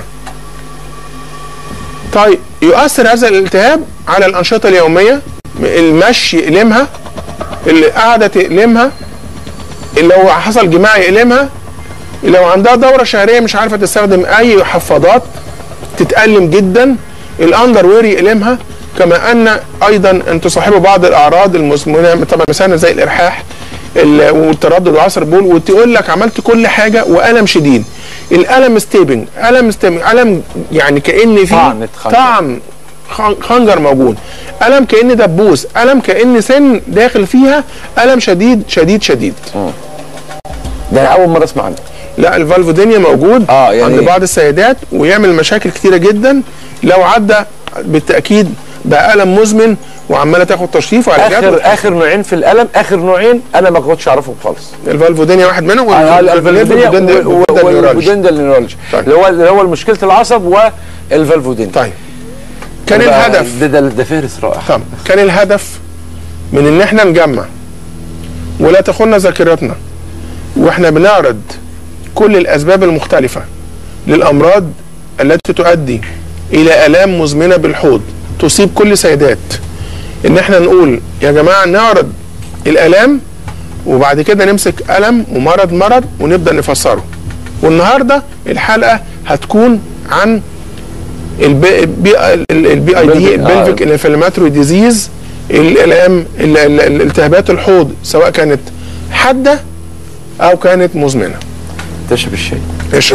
طيب يؤثر هذا الالتهاب على الانشطه اليوميه المشي يألمها القعده تألمها لو حصل جماع يألمها لو عندها دوره شهريه مش عارفه تستخدم اي حفاضات تتألم جدا الاندر وير يألمها كما ان ايضا ان تصاحبه بعض الاعراض المزمنه طبعا مثلا زي الارحاح ال- والتردد وعصر البول وتقول لك عملت كل حاجه والم شديد الالم ستيبنج الم ستيبنج الم يعني كان فيه طعنة خنجر. طعن خن- خنجر موجود الم كان دبوس الم كان سن داخل فيها الم شديد شديد شديد ده انا اول مره اسمع عنه لا الفالفودينيا موجود آه، يعني- عند بعض السيدات ويعمل مشاكل كتيره جدا لو عدى بالتاكيد بقى الم مزمن وعماله تاخد تشريف وعلاجات اخر اخر نوعين في الالم اخر نوعين انا ما كنتش اعرفهم خالص الفالفودينيا واحد منهم آه، الفالفودينيا والفالفودينيا والفالفودينيا والبودندال نيورولوجي طيب. اللي هو اللي هو مشكله العصب والفالفودينيا طيب كان ده- الهدف ده ده, ده فهرس رائع طب كان الهدف من ان احنا نجمع ولا تخن ذاكرتنا واحنا بنعرض كل الاسباب المختلفه للامراض التي تؤدي الى الام مزمنه بالحوض تصيب كل سيدات ان احنا نقول يا جماعه نعرض الالام وبعد كده نمسك الم ومرض مرض ونبدا نفسره والنهارده الحلقه هتكون عن البي بي البي اي دي Pelvic- آه. البلفيك انفلاماتوري ديزيز الالام ال- ال- ال- التهابات الحوض سواء كانت حاده او كانت مزمنه تشرب الشاي ايش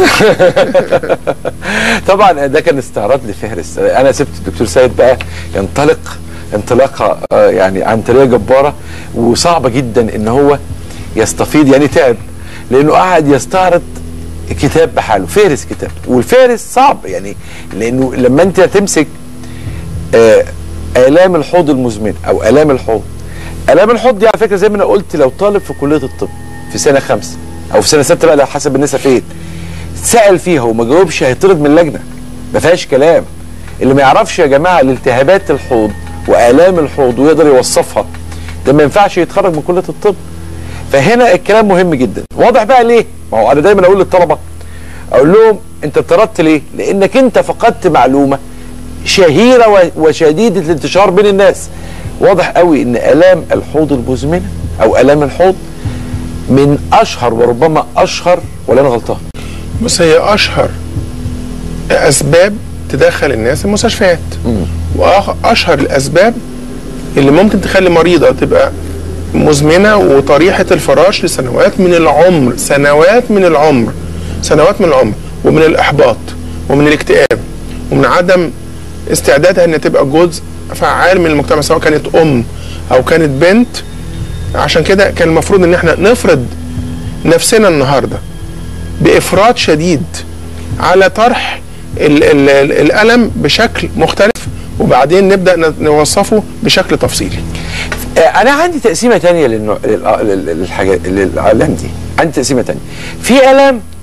طبعا ده كان استعراض لفهرس انا سبت الدكتور سيد بقى ينطلق انطلاقه آه، يعني عنتريه جباره وصعبه جدا ان هو يستفيض يعني تعب لانه قعد يستعرض كتاب بحاله فهرس كتاب والفهرس صعب يعني لانه لما انت تمسك آه، الام الحوض المزمنه او الام الحوض الام الحوض دي على فكره زي ما انا قلت لو طالب في كليه الطب في سنه خمسه او في سنه سته بقى على حسب النساء فين سال فيها وما جاوبش هيطرد من اللجنه ما فيهاش كلام اللي ما يعرفش يا جماعه الالتهابات الحوض والام الحوض ويقدر يوصفها ده ما ينفعش يتخرج من كليه الطب فهنا الكلام مهم جدا واضح بقى ليه ما هو انا دايما اقول للطلبه اقول لهم انت اتطردت ليه لانك انت فقدت معلومه شهيره و- وشديده الانتشار بين الناس واضح قوي ان الام الحوض المزمنه او الام الحوض من اشهر وربما اشهر ولا انا غلطان بس هي اشهر اسباب تدخل الناس المستشفيات واشهر الاسباب اللي ممكن تخلي مريضه تبقى مزمنه وطريحه الفراش لسنوات من العمر سنوات من العمر سنوات من العمر ومن الاحباط ومن الاكتئاب ومن عدم استعدادها ان تبقى جزء فعال من المجتمع سواء كانت ام او كانت بنت عشان كده كان المفروض ان احنا نفرض نفسنا النهارده بافراط شديد على طرح ال ال ال الالم بشكل مختلف وبعدين نبدا ن- نوصفه بشكل تفصيلي آه، انا عندي تقسيمه تانية للنوع لل- لل- للحاجات للالام دي عندي تقسيمه تانية في الام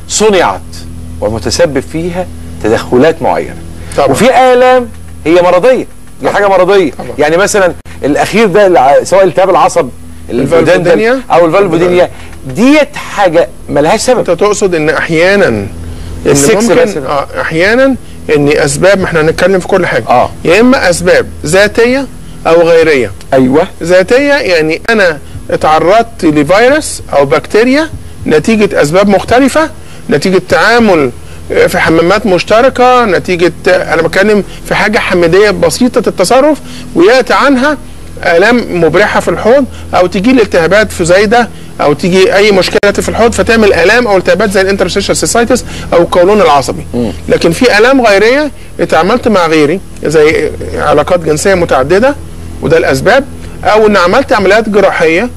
صنعت ومتسبب فيها تدخلات معينه طبعا. وفي الام هي مرضيه دي حاجه مرضيه طبعا. يعني مثلا الاخير ده الع- سواء التهاب العصب الفودندل الفالفودينيا. او الفالفودينيا ديت حاجه ملهاش سبب انت تقصد ان احيانا ان السكس ممكن مثلا. اه احيانا ان اسباب ما احنا هنتكلم في كل حاجه آه. يا اما اسباب ذاتيه او غيريه ايوه ذاتيه يعني انا اتعرضت لفيروس او بكتيريا نتيجه اسباب مختلفه نتيجه تعامل آه، في حمامات مشتركه نتيجه آه، انا بتكلم في حاجه حميديه بسيطه التصرف وياتي عنها الام مبرحه في الحوض او تيجي لي التهابات في زايده او تيجي اي مشكله في الحوض فتعمل الام او التهابات زي الانترستيشال سيسايتس او القولون العصبي لكن في الام غيريه اتعاملت مع غيري زي علاقات جنسيه متعدده وده الاسباب او ان عملت عمليات جراحيه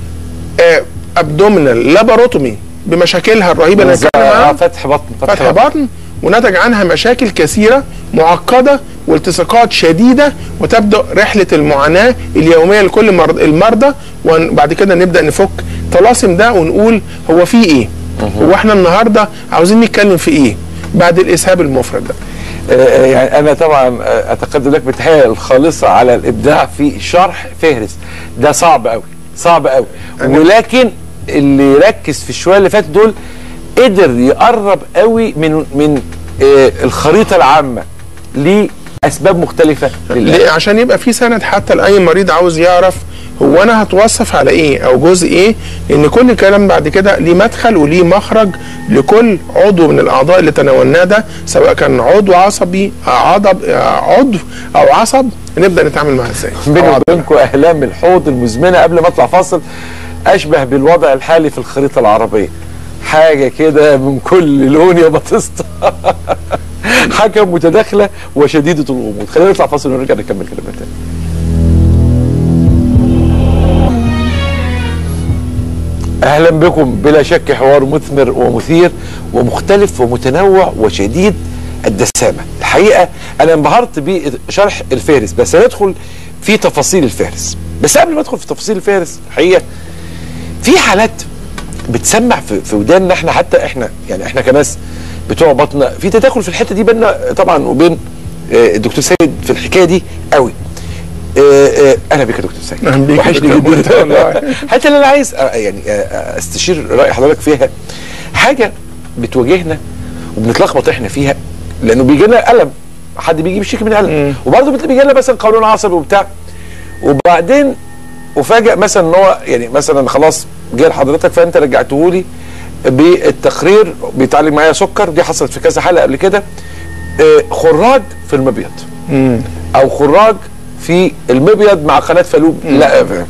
ابدومينال لاباروتومي بمشاكلها الرهيبه اللي هنتكلم آه، عنها فتح بطن فتح بطن ونتج عنها مشاكل كثيره معقده والتصاقات شديده وتبدا رحله المعاناه اليوميه لكل مرض المرضى وبعد كده نبدا نفك طلاسم ده ونقول هو في ايه؟ هو احنا النهارده عاوزين نتكلم في ايه؟ بعد الاسهاب المفرد ده. آه، يعني انا طبعا آه، اتقدم لك بالتحيه الخالصه على الابداع في شرح فهرس ده صعب قوي صعب قوي ولكن اللي ركز في الشويه اللي فاتت دول قدر يقرب قوي من من آه، الخريطه العامه لاسباب مختلفه لله ليه؟ عشان يبقى في سند حتى لاي مريض عاوز يعرف هو انا هتوصف على ايه او جزء ايه لان كل كلام بعد كده ليه مدخل وليه مخرج لكل عضو من الاعضاء اللي تناولناه ده سواء كان عضو عصبي عضب عضو او عصب نبدا نتعامل معاه ازاي بيني أو عضلة. وبينكم اهلام الحوض المزمنه قبل ما اطلع فاصل اشبه بالوضع الحالي في الخريطه العربيه حاجه كده من كل لون يا بطسطه حاجه متداخله وشديده الغموض خلينا نطلع فاصل ونرجع نكمل كلامنا تاني اهلا بكم بلا شك حوار مثمر ومثير ومختلف ومتنوع وشديد الدسامه الحقيقه انا انبهرت بشرح الفهرس بس هندخل في تفاصيل الفهرس بس قبل ما ادخل في تفاصيل الفهرس الحقيقه في حالات بتسمع في, في وداننا احنا حتى احنا يعني احنا كناس بتوع بطننا في تداخل في الحته دي بيننا طبعا وبين آه، الدكتور سيد في الحكايه دي قوي آه، آه، اهلا بك يا دكتور سيد أهلا بيك يا وحشني دكتور جدا والله. حتى اللي انا عايز آه، يعني آه، استشير راي حضرتك فيها حاجه بتواجهنا وبنتلخبط احنا فيها لانه بيجي لنا الم حد بيجي بيشتكي من الم وبرضه بيجي لنا مثلا قولون عصبي وبتاع وبعدين وفاجئ مثلا ان هو يعني مثلا خلاص جه لحضرتك فانت رجعته لي بالتقرير بيتعالج معايا سكر دي حصلت في كذا حلقه قبل كده آه، خراج في المبيض او خراج في المبيض مع قناه فالوب لا آه،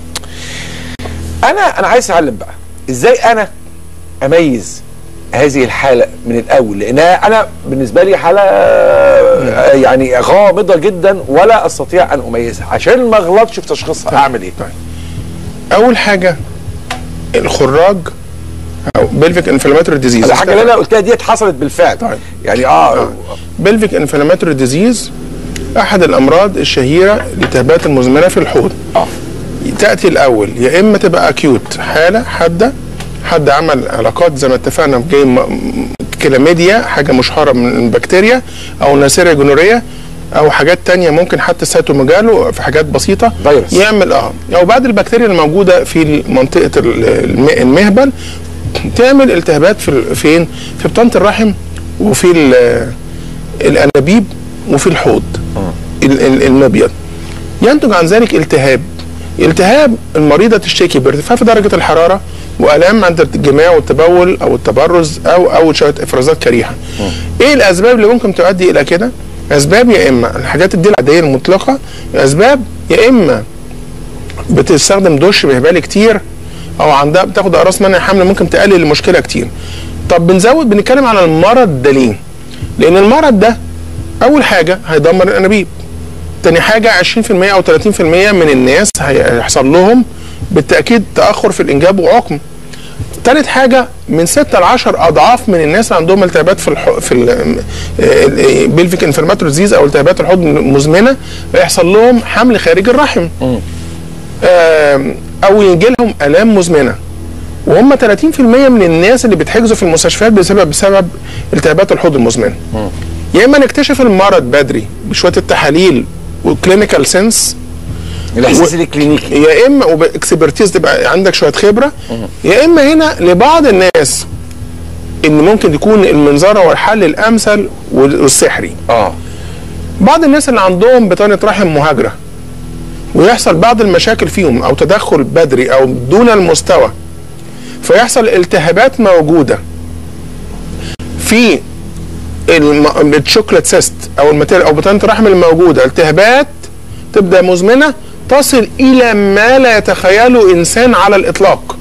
انا انا عايز اتعلم بقى ازاي انا اميز هذه الحاله من الاول لانها انا بالنسبه لي حاله آه، يعني غامضه جدا ولا استطيع ان اميزها عشان ما اغلطش في تشخيصها اعمل ايه؟ اول حاجه الخراج او بلفيك انفلاماتوري ديزيز الحاجه اللي انا قلتها ديت حصلت بالفعل طيب. يعني اه بلفيك انفلاماتوري ديزيز احد الامراض الشهيره للالتهابات المزمنه في الحوض اه تاتي الاول يا اما تبقى اكيوت حاله حاده حد عمل علاقات زي ما اتفقنا بجاي م- م- كلاميديا حاجه مشهره من البكتيريا او ناسيريا جونوريا او حاجات تانية ممكن حتى سيتوميجالو في حاجات بسيطه فيروس. يعمل اه او بعض البكتيريا الموجوده في منطقه ال- الم- المهبل تعمل التهابات في ال- فين في بطانه الرحم وفي ال- الانابيب وفي الحوض ال- ال- المبيض ينتج عن ذلك التهاب التهاب المريضه تشتكي بارتفاع في درجه الحراره والام عند الجماع والتبول او التبرز او او شويه افرازات كريهه. ايه الاسباب اللي ممكن تؤدي الى كده؟ اسباب يا اما الحاجات دي العاديه المطلقه اسباب يا اما بتستخدم دش بهبال كتير او عندها بتاخد اقراص منع حمل ممكن تقلل المشكله كتير. طب بنزود بنتكلم على المرض ده ليه؟ لان المرض ده اول حاجه هيدمر الانابيب. تاني حاجة 20% أو 30% من الناس هيحصل لهم بالتأكيد تأخر في الإنجاب وعقم. تالت حاجة من 6 ل 10 أضعاف من الناس اللي عندهم التهابات في الح... في البلفيك انفلاماتوري ديزيز أو التهابات الحوض المزمنة يحصل لهم حمل خارج الرحم. آم، أو يجي لهم آلام مزمنة. وهم 30% من الناس اللي بيتحجزوا في المستشفيات بسبب بسبب التهابات الحوض المزمنه يا اما نكتشف المرض بدري بشويه التحاليل وكلينيكال سنس الاحساس و- الكلينيكي يا اما وباكسبرتيز تبقى عندك شويه خبره يا اما هنا لبعض الناس ان ممكن يكون المنظار هو الحل الامثل وال- والسحري اه بعض الناس اللي عندهم بطانه رحم مهاجره ويحصل بعض المشاكل فيهم او تدخل بدري او دون المستوى فيحصل التهابات موجوده في الم- الشوكليت سيست او الماتيريال او بطانه الرحم الموجوده التهابات تبدا مزمنه تصل الى ما لا يتخيله انسان على الاطلاق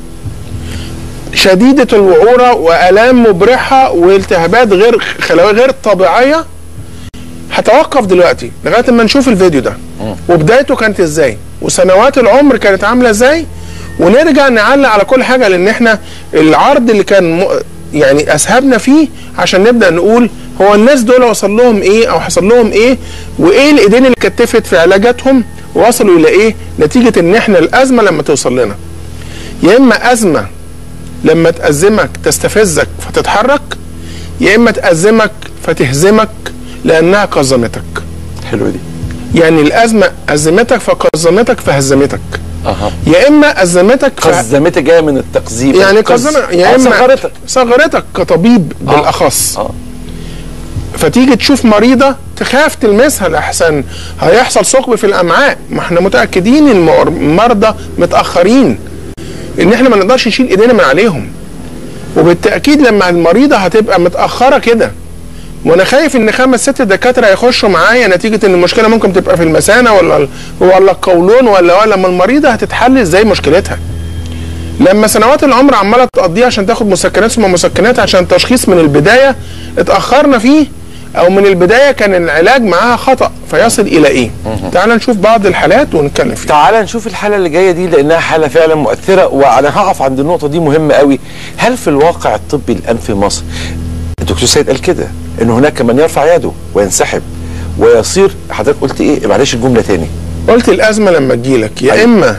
شديده الوعوره والام مبرحه والتهابات غير خلايا غير طبيعيه هتوقف دلوقتي لغايه ما نشوف الفيديو ده وبدايته كانت ازاي وسنوات العمر كانت عامله ازاي ونرجع نعلق على كل حاجه لان احنا العرض اللي كان م... يعني اسهبنا فيه عشان نبدا نقول هو الناس دول وصل لهم ايه او حصل لهم ايه وايه الايدين اللي كتفت في علاجاتهم ووصلوا الى ايه نتيجه ان احنا الازمه لما توصل لنا يا اما ازمه لما تأزمك تستفزك فتتحرك يا اما تأزمك فتهزمك لانها قزمتك حلوه دي يعني الازمه ازمتك فقزمتك فهزمتك اها يا اما ازمتك ف... قزمتها جايه من التقزيم يعني القز- قزمة يا آه، اما صغرتك صغرتك كطبيب بالاخص اه فتيجي تشوف مريضه تخاف تلمسها لاحسن هيحصل ثقب في الامعاء ما احنا متاكدين ان المر- المرضى متاخرين ان احنا ما نقدرش نشيل ايدينا من عليهم وبالتاكيد لما المريضه هتبقى متاخره كده وانا خايف ان خمس ست دكاتره يخشوا معايا نتيجه ان المشكله ممكن تبقى في المثانه ولا ولا القولون ولا ولا لما المريضه هتتحل ازاي مشكلتها لما سنوات العمر عماله تقضيها عشان تاخد مسكنات ثم مسكنات عشان تشخيص من البدايه اتاخرنا فيه او من البدايه كان العلاج معاها خطا فيصل الى ايه تعال نشوف بعض الحالات ونتكلم فيها تعال نشوف الحاله اللي جايه دي لانها حاله فعلا مؤثره وانا هقف عند النقطه دي مهمه قوي هل في الواقع الطبي الان في مصر الدكتور سيد قال كده ان هناك من يرفع يده وينسحب ويصير حضرتك قلت ايه معلش الجمله تاني قلت الازمه لما تجيلك يا أيوة. اما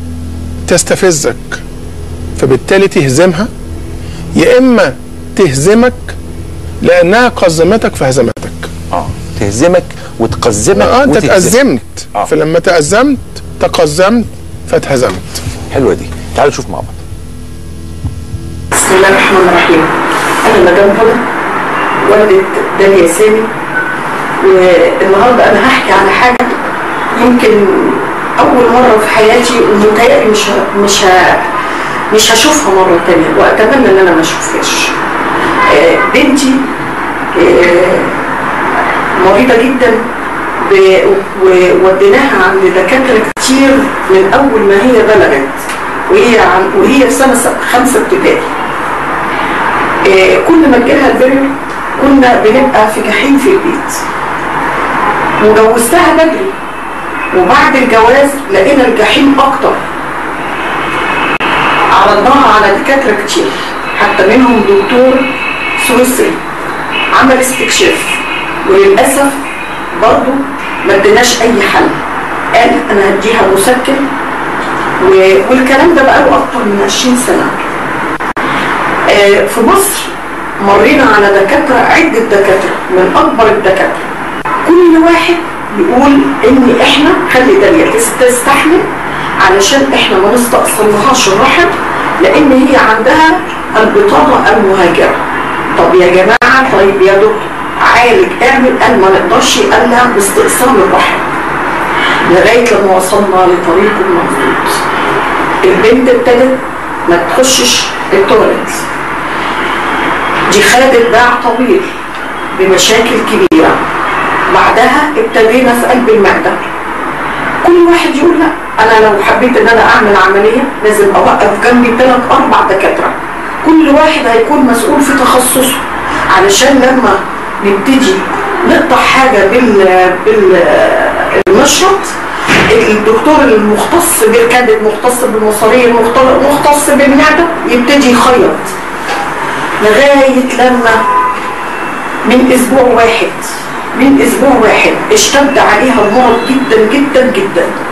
تستفزك فبالتالي تهزمها يا اما تهزمك لانها قزمتك فهزمتك اه تهزمك وتقزمك اه انت وتهزمك. تأزمت آه. فلما تأزمت تقزمت فاتهزمت حلوه دي تعالوا نشوف مع بعض بسم الله الرحمن الرحيم انا مدام هدى والدة داليا سامي والنهارده انا هحكي على حاجه يمكن اول مره في حياتي ومتهيألي مش ه- مش ه- مش هشوفها مره تانية واتمنى ان انا ما اشوفهاش آه، بنتي آه، مريضه جدا ب- ووديناها عند دكاتره كتير من اول ما هي بلغت وهي عن وهي في سنه س- خمسه ابتدائي آه، كل ما تجيلها البريود كنا بنبقى في جحيم في البيت وجوزتها بدري وبعد الجواز لقينا الجحيم اكتر عرضناها على دكاتره كتير حتى منهم دكتور سويسري عمل استكشاف وللاسف برضه ما اديناش اي حل قال انا هديها مسكن و- والكلام ده بقاله اكتر من 20 سنه آه، في مصر مرينا على دكاتره عده دكاتره من اكبر الدكاتره كل واحد يقول ان احنا خلي داليا تس- تستحمل علشان احنا ما نستأصلهاش الرحم لان هي عندها البطانه المهاجره طب يا جماعه طيب يا دكتور عالج اعمل قال ما نقدرش قال لها باستئصال الرحم لغايه لما وصلنا لطريق المفروض البنت ابتدت ما تخشش التواليت دي خدت باع طويل بمشاكل كبيرة بعدها ابتدينا في قلب المعدة كل واحد يقول لا انا لو حبيت ان انا اعمل عملية لازم اوقف جنبي ثلاث اربع دكاترة كل واحد هيكون مسؤول في تخصصه علشان لما نبتدي نقطع حاجة بال بالمشرط الدكتور المختص بالكبد مختص بالمصارير مختص- مختص بالمعدة يبتدي يخيط لغاية لما من اسبوع واحد من اسبوع واحد اشتد عليها المرض جدا جدا جدا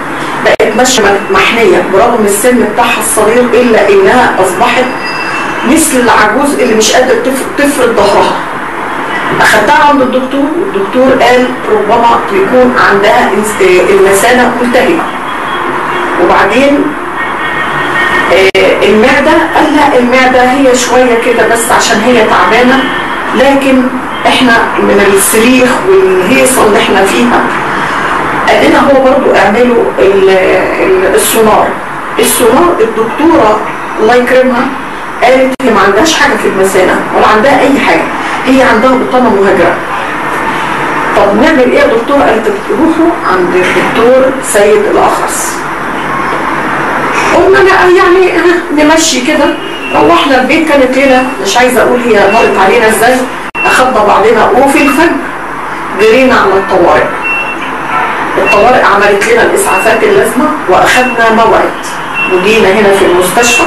بقت ماشيه محنيه برغم السن بتاعها الصغير الا انها اصبحت مثل العجوز اللي مش قادر تف- تفرد ظهرها اخدتها عند الدكتور الدكتور قال ربما يكون عندها انس- آه، المثانه ملتهبه وبعدين آه، المعدة قال لا المعدة هي شوية كده بس عشان هي تعبانة لكن احنا من الصريخ والهيصة اللي احنا فيها قال لنا هو برضو اعملوا ال- ال- السونار السونار الدكتورة الله يكرمها قالت هي ما عندهاش حاجة في المثانة ولا عندها أي حاجة هي عندها بطانة مهاجرة طب نعمل ايه يا دكتورة قالت روحوا عند الدكتور سيد الأخرس قلنا لا يعني نمشي كده روحنا البيت كانت ليلة مش عايزة أقول هي مرت علينا إزاي أخدنا بعضنا وفي الفجر جرينا على الطوارئ الطوارئ عملت لنا الإسعافات اللازمة وأخدنا موعد وجينا هنا في المستشفى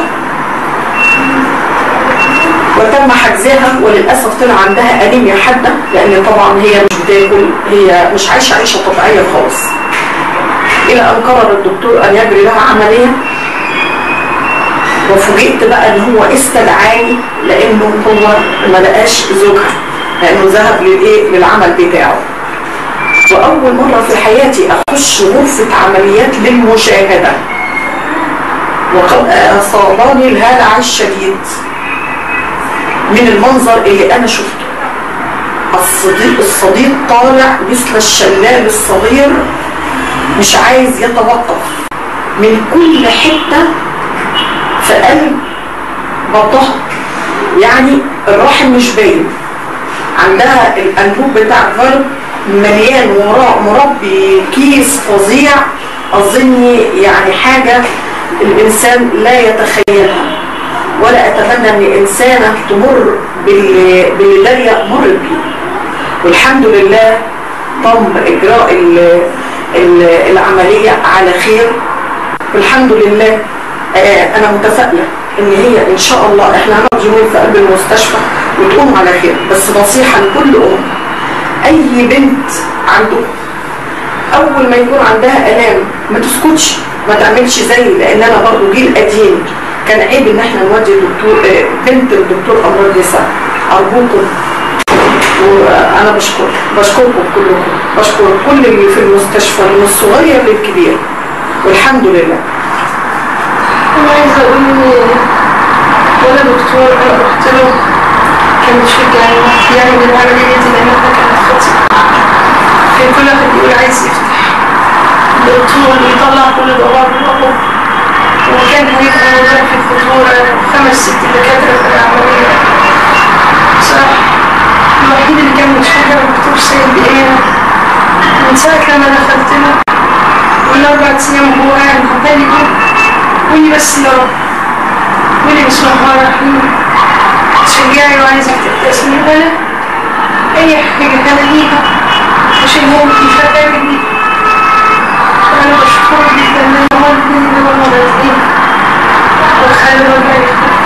وتم حجزها وللأسف طلع عندها أنيميا حادة لأن طبعا هي مش بتاكل هي مش عايشة عيشة طبيعية خالص إلى أن قرر الدكتور أن يجري لها عملية وفوجئت بقى ان هو استدعاني لانه هو ما لقاش زوجها لانه ذهب للايه للعمل بتاعه واول مره في حياتي اخش غرفه عمليات للمشاهده وقد اصابني الهلع الشديد من المنظر اللي انا شفته الصديق الصديق طالع مثل الشلال الصغير مش عايز يتوقف من كل حته في قلب بطها يعني الرحم مش باين عندها الانبوب بتاع الفالف مليان وراء مربي كيس فظيع اظن يعني حاجه الانسان لا يتخيلها ولا اتمنى ان انسانه تمر باللي باللي داليا مرت بيه والحمد لله تم اجراء ال- ال- العمليه على خير والحمد لله آه، انا متفائله ان هي ان شاء الله احنا هنقعد يومين في قلب المستشفى وتقوم على خير بس نصيحه لكل ام اي بنت عنده اول ما يكون عندها الام ما تسكتش ما تعملش زي لان انا برضو جيل قديم كان عيب ان احنا نودي دكتور آه، بنت الدكتور امراض نساء ارجوكم وانا بشكر بشكركم كلكم بشكر كل اللي في المستشفى من الصغير للكبير والحمد لله أنا عايزة أقول إن ولا دكتور أنا رحت له كان بيشجعني يعمل العملية دي لأنها كانت خطيرة كان كل واحد يقول عايز يفتح الدكتور يطلع كل دوار روحه وكان هيبقى موضوع في الخطورة خمس ست دكاترة في العملية بصراحة الوحيد اللي كان مشجع الدكتور سيد بإيه من ساعة لما دخلت له والأربع أيام وهو قاعد عمال يقول قولي بس يا رب قولي بسم الله الرحمن الرحيم تشجعي وعايزك تبتسمي ولا أي حاجة هلاقيها عشان هو يفكرني أنا بشكره جدا إن هو اداني ده مرتين وخلي ربنا يخليك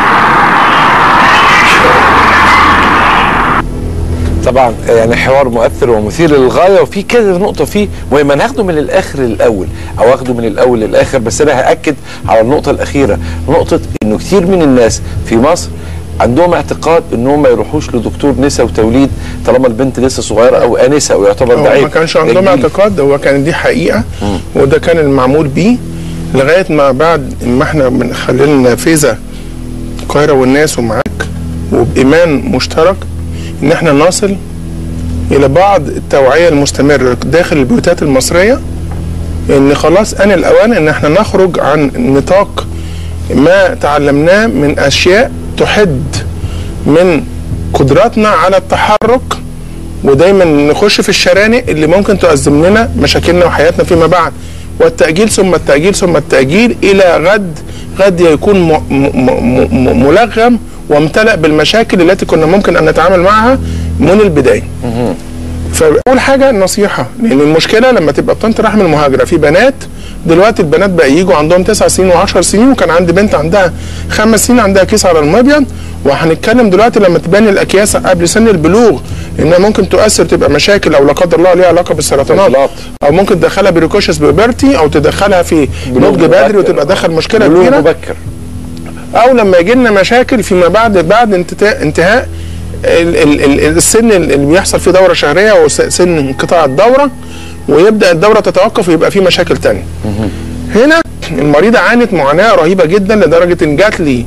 طبعا يعني حوار مؤثر ومثير للغايه وفي كذا نقطه فيه مهم انا هاخده من الاخر للاول او اخده من الاول للاخر بس انا هاكد على النقطه الاخيره نقطه انه كتير من الناس في مصر عندهم اعتقاد انهم ما يروحوش لدكتور نساء وتوليد طالما البنت لسه صغيره او انسه ويعتبر هو ده عيب ما كانش عندهم ده جديد. اعتقاد هو كان دي حقيقه وده كان المعمول بيه لغايه ما بعد ما احنا من خلينا فيزا القاهره والناس ومعاك وبايمان مشترك ان احنا نصل الى بعض التوعيه المستمره داخل البيوتات المصريه ان خلاص ان الاوان ان احنا نخرج عن نطاق ما تعلمناه من اشياء تحد من قدراتنا على التحرك ودايما نخش في الشرانق اللي ممكن تؤزم لنا مشاكلنا وحياتنا فيما بعد والتأجيل ثم التأجيل ثم التأجيل إلى غد غد يكون م- م- م- م- ملغم وامتلأ بالمشاكل التي كنا ممكن أن نتعامل معها من البداية فاول حاجه النصيحه لان المشكله لما تبقى بطنه رحم المهاجره في بنات دلوقتي البنات بقى يجوا عندهم تسع سنين و10 سنين وكان عندي بنت عندها خمس سنين عندها كيس على المبيض وهنتكلم دلوقتي لما تبان الاكياس قبل سن البلوغ انها ممكن تؤثر تبقى مشاكل او لا قدر الله ليها علاقه بالسرطانات بالظبط. او ممكن تدخلها بريكوشس بيبرتي او تدخلها في بلوغ نضج بدري مبكر. وتبقى دخل مشكله بلوغ كبيره مبكر او لما يجي لنا مشاكل فيما بعد بعد انتهاء انتهاء ال- ال- ال- السن اللي بيحصل فيه دوره شهريه وسن انقطاع الدوره ويبدا الدوره تتوقف ويبقى فيه مشاكل تانية هنا المريضه عانت معاناه رهيبه جدا لدرجه ان جات لي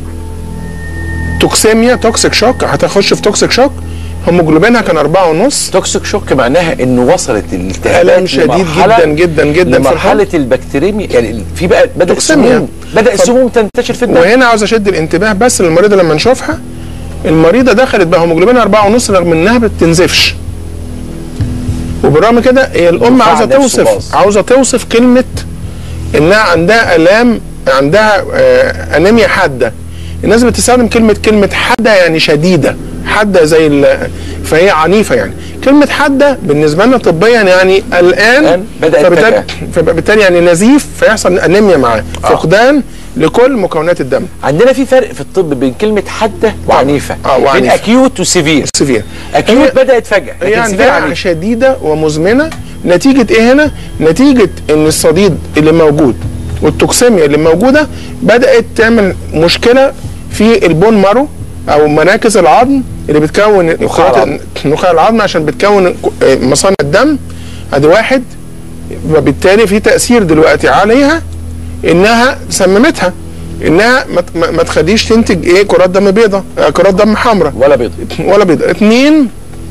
توكسيميا توكسيك شوك هتخش في توكسيك شوك هيموجلوبينها كان أربعة ونص توكسيك شوك معناها انه وصلت الالتهابات ألم شديد لمرحلة- جدا جدا جدا في لمرحله البكتيريميا يعني في بقى بدا توكسيميا. السموم بدا ف- السموم تنتشر في الدم وهنا عاوز اشد الانتباه بس للمريضه لما نشوفها المريضه دخلت بقى هيموجلوبينها أربعة ونص رغم انها ما بتنزفش وبالرغم كده هي الام الدفاع عاوزه نفسه باظ. توصف عاوزه توصف كلمه انها عندها الام عندها آه انيميا حاده الناس بتستخدم كلمه كلمه حاده يعني شديده حاده زي ال- فهي عنيفه يعني كلمه حاده بالنسبه لنا طبيا يعني الان الآن بدأت فبالتالي فجأة. فبالتالي يعني نزيف فيحصل انيميا معاه فقدان لكل مكونات الدم عندنا في فرق في الطب بين كلمه حاده وعنيفه آه، وعنيفة. بين اكيوت وسيفير سيفير اكيوت هي- بدات فجاه هي لكن سيفير عندها عنيف شديده ومزمنه نتيجه ايه هنا؟ نتيجه ان الصديد اللي موجود والتوكسيميا اللي موجوده بدات تعمل مشكله في البون مارو او مراكز العظم اللي بتكون نخاع العظم. نخاع العظم عشان بتكون مصانع الدم ادي واحد وبالتالي في تاثير دلوقتي عليها انها سممتها انها ما ت- ما ما تخليش تنتج ايه كرات دم بيضاء آه، كرات دم حمراء ولا بيض ولا بيض اتنين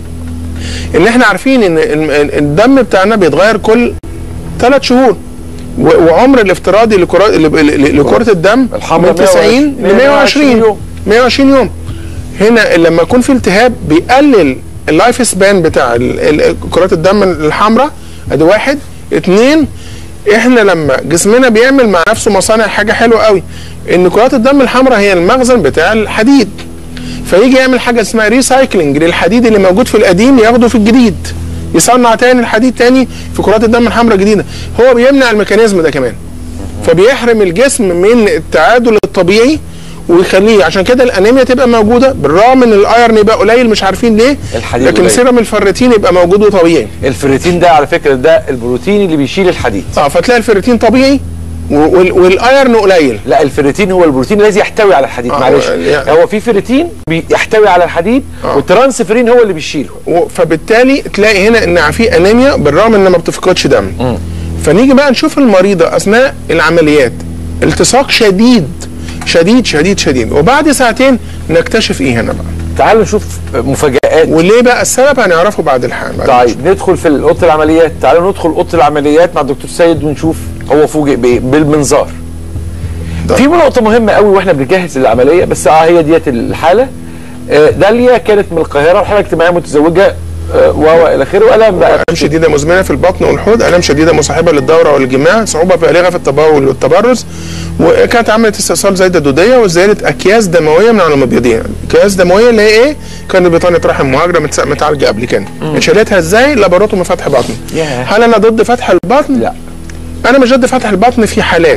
ان احنا عارفين ان ال- ال- الدم بتاعنا بيتغير كل ثلاث شهور و- وعمر الافتراضي لكرة ل- ل- لكرة الدم الحمراء من 90 ل 120 120 يوم. 120 يوم هنا لما يكون في التهاب بيقلل اللايف سبان بتاع ال- ال- كرات الدم الحمراء ادي واحد اتنين احنا لما جسمنا بيعمل مع نفسه مصانع حاجه حلوه قوي ان كرات الدم الحمراء هي المخزن بتاع الحديد فيجي يعمل حاجه اسمها ريسايكلينج للحديد اللي موجود في القديم ياخده في الجديد يصنع تاني الحديد تاني في كرات الدم الحمراء الجديده هو بيمنع الميكانيزم ده كمان فبيحرم الجسم من التعادل الطبيعي ويخليه عشان كده الانيميا تبقى موجوده بالرغم ان الايرن يبقى قليل مش عارفين ليه الحديد لكن قليل. سيرم الفريتين يبقى موجود وطبيعي الفريتين ده على فكره ده البروتين اللي بيشيل الحديد اه فتلاقي الفريتين طبيعي و- وال- والايرن قليل لا الفريتين هو البروتين الذي يحتوي على الحديد آه، معلش هو- يعني- هو في فريتين بيحتوي على الحديد آه. والترانسفيرين هو اللي بيشيله و- فبالتالي تلاقي هنا ان في انيميا بالرغم ان ما بتفقدش دم فنيجي بقى نشوف المريضه اثناء العمليات التصاق شديد شديد شديد شديد وبعد ساعتين نكتشف ايه هنا بقى تعالوا نشوف مفاجآت وليه بقى السبب هنعرفه بعد الحال بعد طيب ندخل في اوضه العمليات تعالوا ندخل اوضه العمليات مع الدكتور سيد ونشوف هو فوجئ بايه بالمنظار طيب. في نقطه مهمه قوي واحنا بنجهز للعمليه بس اه هي ديت الحاله آه، داليا كانت من القاهره وحاله اجتماعيه متزوجه آه، و الى اخره والام بقى الام شديده مزمنه في البطن والحوض الام شديده مصاحبه للدوره والجماع صعوبه بالغه في التبول والتبرز وكانت عملت استئصال زايده دوديه وزياده اكياس دمويه من على المبيضين اكياس دمويه اللي هي ايه كانت بطانه رحم مهاجره متس- متعالجه قبل كده شالتها ازاي لاباروتومي فتح بطن ياه. هل انا ضد فتح البطن لا انا مش ضد فتح البطن في حالات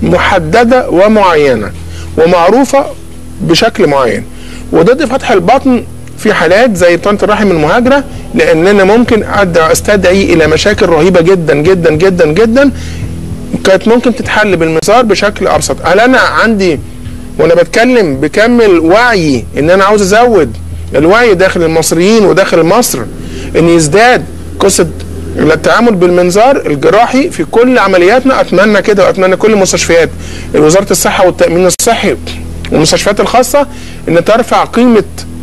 محدده ومعينه ومعروفه بشكل معين وضد فتح البطن في حالات زي بطانه الرحم المهاجره لان انا ممكن أد- استدعي الى مشاكل رهيبه جدا جدا جدا جدا كانت ممكن تتحل بالمسار بشكل ابسط هل انا عندي وانا بتكلم بكامل وعي ان انا عاوز ازود الوعي داخل المصريين وداخل مصر ان يزداد قصه التعامل بالمنظار الجراحي في كل عملياتنا اتمنى كده واتمنى كل المستشفيات وزاره الصحه والتامين الصحي والمستشفيات الخاصه ان ترفع قيمه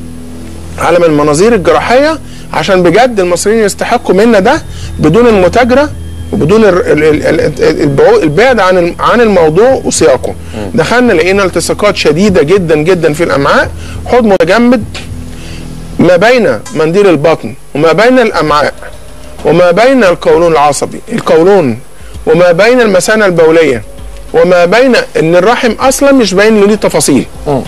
علم المناظير الجراحيه عشان بجد المصريين يستحقوا منا ده بدون المتاجره وبدون ال- ال- ال- ال- البعو- البعد عن الم- عن الموضوع وسياقه دخلنا لقينا التصاقات شديده جدا جدا في الامعاء حوض متجمد ما بين منديل البطن وما بين الامعاء وما بين القولون العصبي القولون وما بين المثانه البوليه وما بين ان الرحم اصلا مش باين له ليه تفاصيل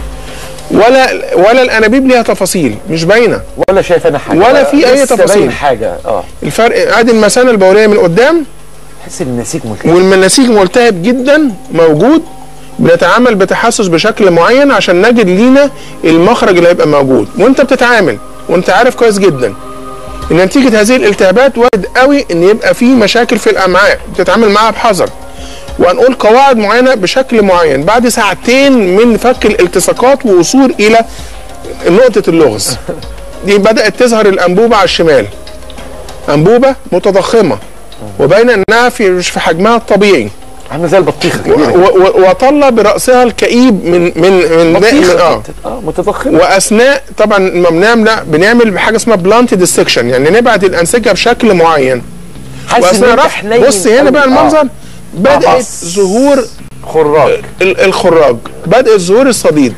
ولا ولا الانابيب ليها تفاصيل مش باينه ولا شايف انا حاجه ولا في أي لسه تفاصيل. باين حاجه اه الفرق ادي المثانه البوليه من قدام تحس ان النسيج ملتهب والنسيج ملتهب جدا موجود بنتعامل بتحسس بشكل معين عشان نجد لينا المخرج اللي هيبقى موجود وانت بتتعامل وانت عارف كويس جدا نتيجه هذه الالتهابات وارد قوي ان يبقى في مشاكل في الامعاء بتتعامل معاها بحذر وهنقول قواعد معينه بشكل معين بعد ساعتين من فك الالتصاقات ووصول الى نقطه اللغز دي بدات تظهر الانبوبه على الشمال انبوبه متضخمه وبين انها في مش في حجمها الطبيعي عامله زي البطيخه و- كبيره و- وطلة براسها الكئيب من من من, من بطيخه اه اه متضخمه واثناء طبعا لما بنعمل لا بنعمل بحاجه اسمها بلانت ديسكشن يعني نبعت الانسجه بشكل معين حاسس ان واثناء انت رفع حنين بص هنا قوي. بقى آه. المنظر بدات بص. ظهور خراج ال- الخراج بدات ظهور الصديد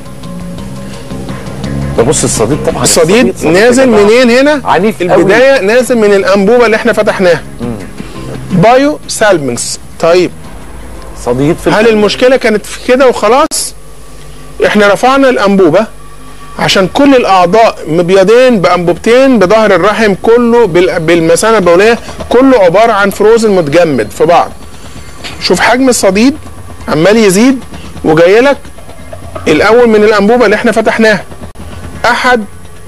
ده بص الصديد طبعا الصديد صديد نازل يا جماعة. منين هنا عنيف قوي. البدايه نازل من الانبوبه اللي احنا فتحناها بايو سالمنجز طيب صديد في هل المشكله كانت في كده وخلاص احنا رفعنا الانبوبه عشان كل الاعضاء مبيضين بانبوبتين بظهر الرحم كله بال- بالمثانه البوليه كله عباره عن فروزن متجمد في بعض شوف حجم الصديد عمال يزيد وجاي لك الاول من الانبوبه اللي احنا فتحناها احد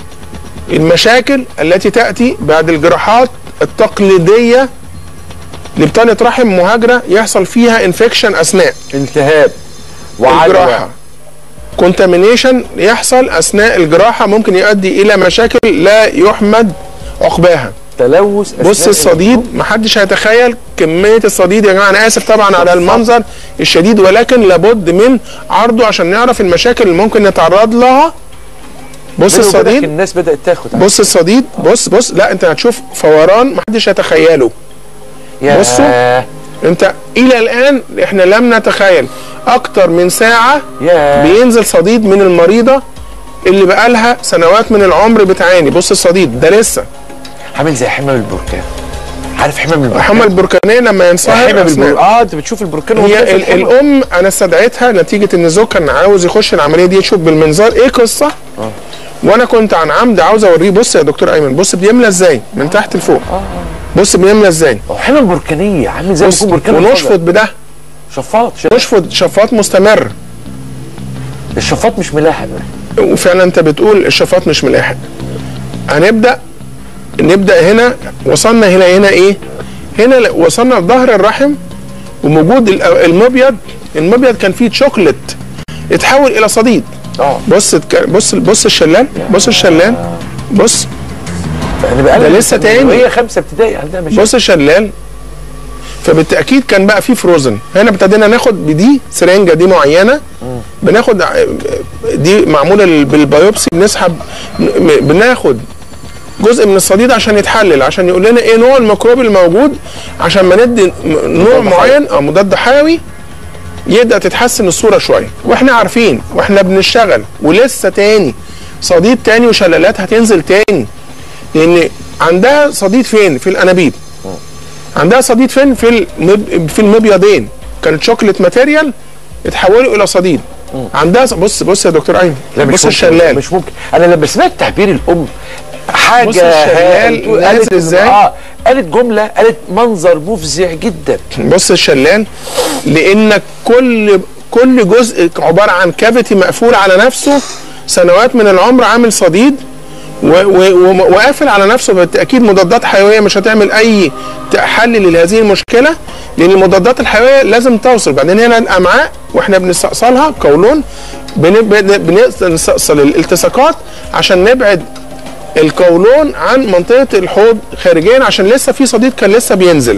المشاكل التي تاتي بعد الجراحات التقليديه لبطانه رحم مهاجره يحصل فيها انفكشن اثناء التهاب الجراحه وعدوى كونتامينيشن يحصل اثناء الجراحه ممكن يؤدي الى مشاكل لا يحمد عقباها تلوث بص أثناء الصديد محدش هيتخيل كميه الصديد يا جماعه انا اسف طبعا على المنظر الشديد ولكن لابد من عرضه عشان نعرف المشاكل اللي ممكن نتعرض لها بص بيني وبينك الصديد الناس بدات تاخد بص الصديد بص بص لا انت هتشوف فوران محدش يتخيله يا بصوا. انت الى الان احنا لم نتخيل اكتر من ساعه يا بينزل صديد من المريضه اللي بقالها سنوات من العمر بتعاني بص الصديد ده لسه عامل زي حمام البركان عارف حمام البركان الحمى البركانيه لما ينصهر حمام أثناء- البركان اه انت بتشوف البركان وهو هي نازل ال- حلو. الام انا استدعيتها نتيجه ان الزوج كان عاوز يخش العمليه دي يشوف بالمنظار ايه قصه وانا كنت عن عمد عاوز اوريه بص يا دكتور ايمن بص بيملى ازاي من تحت لفوق بص بيملى ازاي هو حمام بركانيه عامل زي ما بص يكون بركان ونشفط الفضل. بده شفاط ش- نشفط شفاط مستمر الشفاط مش ملاحق وفعلا انت بتقول الشفاط مش ملاحق هنبدا نبدا هنا وصلنا هنا هنا ايه هنا ل- وصلنا لظهر الرحم وموجود ال- المبيض المبيض كان فيه شوكليت اتحول الى صديد اه بص اتك- بص بص الشلال بص الشلال بص انا بقى ده لسه تاني. هي خمسه ابتدائي عندها مشاكل بص الشلال فبالتاكيد كان بقى فيه فروزن هنا ابتدينا ناخد بدي سرنجه دي معينه بناخد ع- دي معموله بالبيوبسي بنسحب م- بناخد جزء من الصديد عشان يتحلل عشان يقول لنا ايه نوع الميكروب الموجود عشان ما ندي م- نوع حيوي. معين او مضاد حيوي يبدا تتحسن الصوره شويه واحنا عارفين واحنا بنشتغل ولسه تاني صديد تاني وشلالات هتنزل تاني لان عندها صديد فين في الانابيب عندها صديد فين في المب... في المبيضين كانت شوكليت ماتيريال اتحولوا الى صديد عندها ص- بص بص يا دكتور ايمن لا مش بص ممكن الشلال مش ممكن انا لما سمعت تعبير الام حاجه بص الشلال قالت- نازل قالت- ازاي؟ اه قالت جمله قالت منظر مفزع جدا بص الشلال لان كل كل جزء عباره عن كافيتي مقفول على نفسه سنوات من العمر عامل صديد و- و- و- وقافل على نفسه بالتاكيد مضادات حيويه مش هتعمل اي حل لهذه المشكله لان المضادات الحيويه لازم توصل بعدين هنا الامعاء واحنا بنستأصلها قولون بن- بن- بنستأصل الالتصاقات عشان نبعد القولون عن منطقه الحوض خارجيا عشان لسه في صديد كان لسه بينزل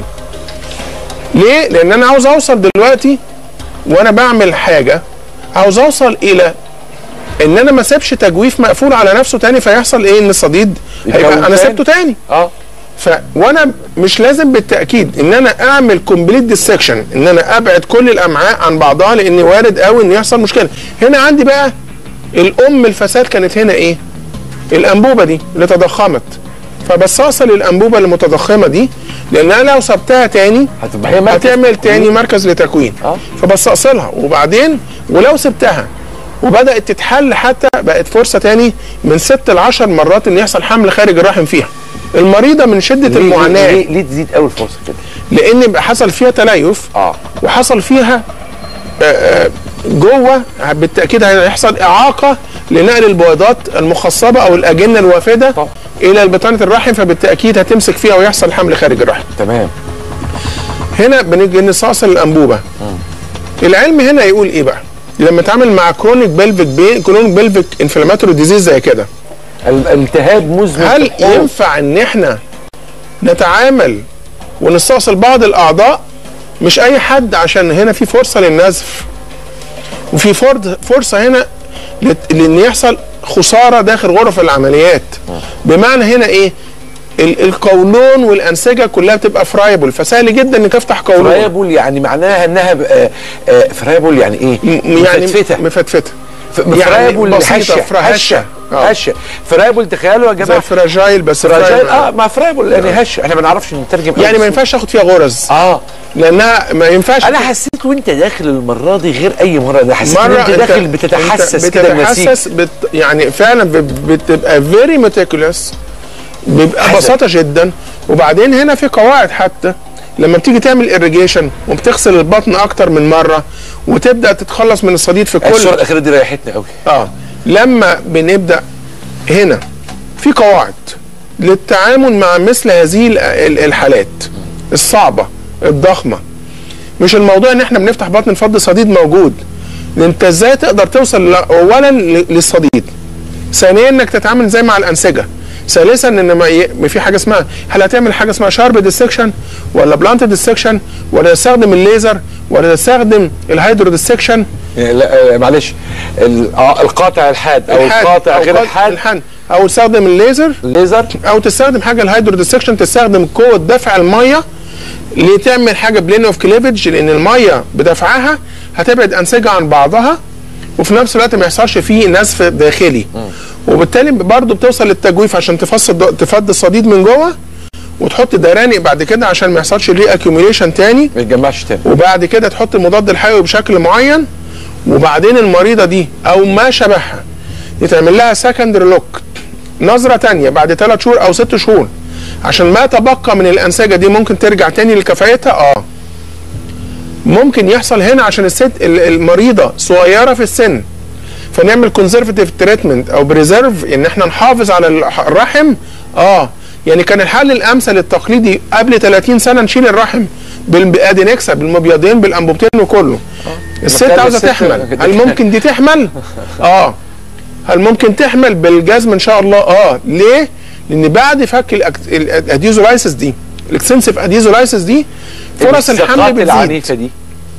ليه؟ لأن أنا عاوز أوصل دلوقتي وأنا بعمل حاجة عاوز أوصل إلى إن أنا ما اسيبش تجويف مقفول على نفسه تاني فيحصل إيه؟ إن الصديد هيبقى يتكون أنا تاني. سبته تاني اه ف وانا مش لازم بالتاكيد ان انا اعمل كومبليت ديسكشن ان انا ابعد كل الامعاء عن بعضها لان وارد قوي ان يحصل مشكله هنا عندي بقى الام الفساد كانت هنا ايه الانبوبه دي اللي تضخمت فبصاصه للانبوبه المتضخمه دي لان انا لو سبتها تاني هتبقى هي مركز هتعمل تاني مركز لتكوين آه. فبستأصلها وبعدين ولو سبتها وبدات تتحل حتى بقت فرصه تاني من ست ل 10 مرات ان يحصل حمل خارج الرحم فيها المريضه من شده ليه- المعاناه ليه, ليه تزيد قوي الفرصه كده لان بقى حصل فيها تليف اه وحصل فيها آه، آه، جوه بالتاكيد هيحصل اعاقه لنقل البويضات المخصبه او الاجنه الوافده طبعا. الى بطانه الرحم فبالتاكيد هتمسك فيها ويحصل حمل خارج الرحم تمام هنا بنيجي نصاص الانبوبه العلم هنا يقول ايه بقى لما اتعامل مع كرونيك بلفيك بين كرونيك بلفيك انفلاماتوري ديزيز زي كده الالتهاب مزمن هل في الحوض. ينفع ان احنا نتعامل ونستأصل بعض الاعضاء مش اي حد عشان هنا في فرصه للنزف وفي فرد فرصه هنا لت- لان يحصل خساره داخل غرف العمليات بمعنى هنا ايه ال- القولون والانسجه كلها بتبقى فرايبل فسهل جدا انك تفتح قولون فرايبل يعني معناها انها بقى آه، فرايبل يعني ايه؟ م- يعني مفتفتة. مفتفته ف- فرايبل بسيطة، هشه فرا- هشه آه. هشه فرايبل تخيلوا يا زي جماعه الفراجايل بس فراجايل فرايبل. اه ما فرايبل يعني هشه احنا ما نعرفش نترجم يعني أوي ما ينفعش تاخد فيها غرز اه لانها ما ينفعش انا حسيت وانت داخل المره دي غير اي مره انا حسيت ان مرة انت داخل بتتحسس انت كده النسيج بتتحسس بت يعني فعلا ب- بتبقى فيري ميتيكولس بيبقى حذر. بساطه جدا وبعدين هنا في قواعد حتى لما بتيجي تعمل irrigation وبتغسل البطن اكتر من مره وتبدا تتخلص من الصديد في الصوره كل الاخيره دي ريحتني قوي اه لما بنبدا هنا في قواعد للتعامل مع مثل هذه ال- ال- الحالات الصعبه الضخمه مش الموضوع ان احنا بنفتح بطن نفضي صديد موجود انت ازاي تقدر توصل ل- اولا ل- للصديد ثانيا انك تتعامل زي مع الانسجه ثالثا ان ما, ي... ما في حاجه اسمها هل هتعمل حاجه اسمها شارب ديسكشن ولا بلانت ديسكشن ولا تستخدم الليزر ولا تستخدم الهيدرو ديسكشن لا آه، معلش ال- آه، القاطع الحاد او القاطع غير قاطع الحاد الحاد او تستخدم الليزر الليزر او تستخدم حاجه الهيدرو ديسكشن تستخدم قوه دفع الميه لتعمل حاجه بلين اوف كليفج لان الميه بدفعها هتبعد انسجه عن بعضها وفي نفس الوقت ما يحصلش فيه نزف داخلي وبالتالي برضه بتوصل للتجويف عشان تفصل تفضي الصديد من جوه وتحط درانق بعد كده عشان ما يحصلش ليه اكيوميليشن تاني ما يتجمعش تاني وبعد كده تحط المضاد الحيوي بشكل معين وبعدين المريضه دي او ما شبهها يتعمل لها سكندري لوك نظره تانية بعد ثلاث شهور او ست شهور عشان ما تبقى من الانسجه دي ممكن ترجع تاني لكفاءتها اه ممكن يحصل هنا عشان الست ال- المريضه صغيره في السن فنعمل كونزرفتيف تريتمنت او بريزيرف ان احنا نحافظ على الح- الرحم اه يعني كان الحل الامثل التقليدي قبل 30 سنه نشيل الرحم بالادينكسا بالمبيضين بالانبوبتين وكله الست محتاجة عاوزه الست تحمل كده. هل ممكن دي تحمل اه هل ممكن تحمل بالجزم ان شاء الله اه ليه لان بعد فك الأك- الاديزولايسيس دي الاكستنسيف اديزولايسيس دي فرص الحمل الثقات بتزيد العنيفه دي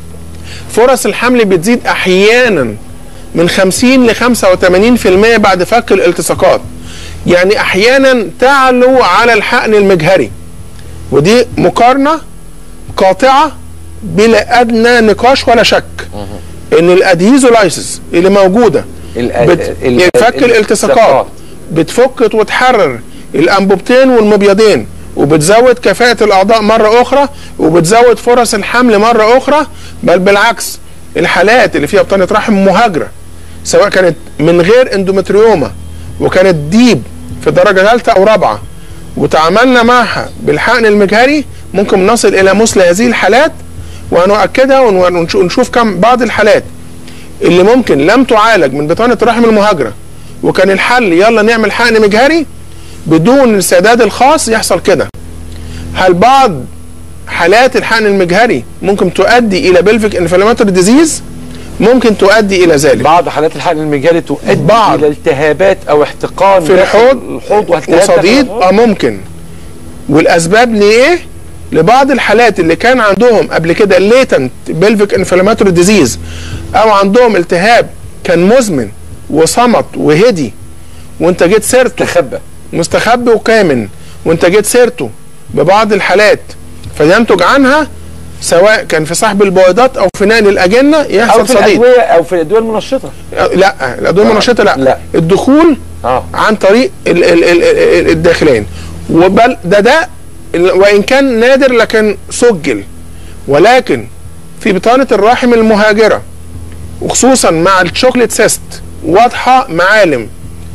فرص الحمل بتزيد احيانا من 50 ل 85% بعد فك الالتصاقات يعني احيانا تعلو على الحقن المجهري ودي مقارنه قاطعه بلا ادنى نقاش ولا شك ان الادهيزولايسيس اللي موجوده ال- بت... ال- فك ال- الالتصاقات بتفك وتحرر الانبوبتين والمبيضين وبتزود كفاءة الأعضاء مرة أخرى وبتزود فرص الحمل مرة أخرى بل بالعكس الحالات اللي فيها بطانة رحم مهاجرة سواء كانت من غير اندومتريوما وكانت ديب في درجة ثالثة أو رابعة وتعاملنا معها بالحقن المجهري ممكن نصل إلى مثل هذه الحالات ونؤكدها ونش- ونشوف كم بعض الحالات اللي ممكن لم تعالج من بطانة الرحم المهاجرة وكان الحل يلا نعمل حقن مجهري بدون السداد الخاص يحصل كده هل بعض حالات الحقن المجهري ممكن تؤدي الى بلفيك انفلاماتوري ديزيز ممكن تؤدي الى ذلك بعض حالات الحقن المجاري تؤدي بعض. الى التهابات او احتقان في داخل الحوض الحوض والتهاب داخل وصديد الحوض. اه ممكن والاسباب ليه لبعض الحالات اللي كان عندهم قبل كده ليتنت بلفيك انفلاماتوري ديزيز او عندهم التهاب كان مزمن وصمت وهدي وانت جيت سيرته تخبى مستخبي وكامن وانت جيت سيرته ببعض الحالات فينتج عنها سواء كان في سحب البويضات او في نقل الاجنه او يحصل في صديد الادويه او في الادويه المنشطه لا الادويه المنشطه لا. لا. الدخول اه عن طريق ال ال ال ال الداخلين وبل ده ده ال- وان كان نادر لكن سجل ولكن في بطانه الرحم المهاجره وخصوصا مع الشوكليت سيست واضحه معالم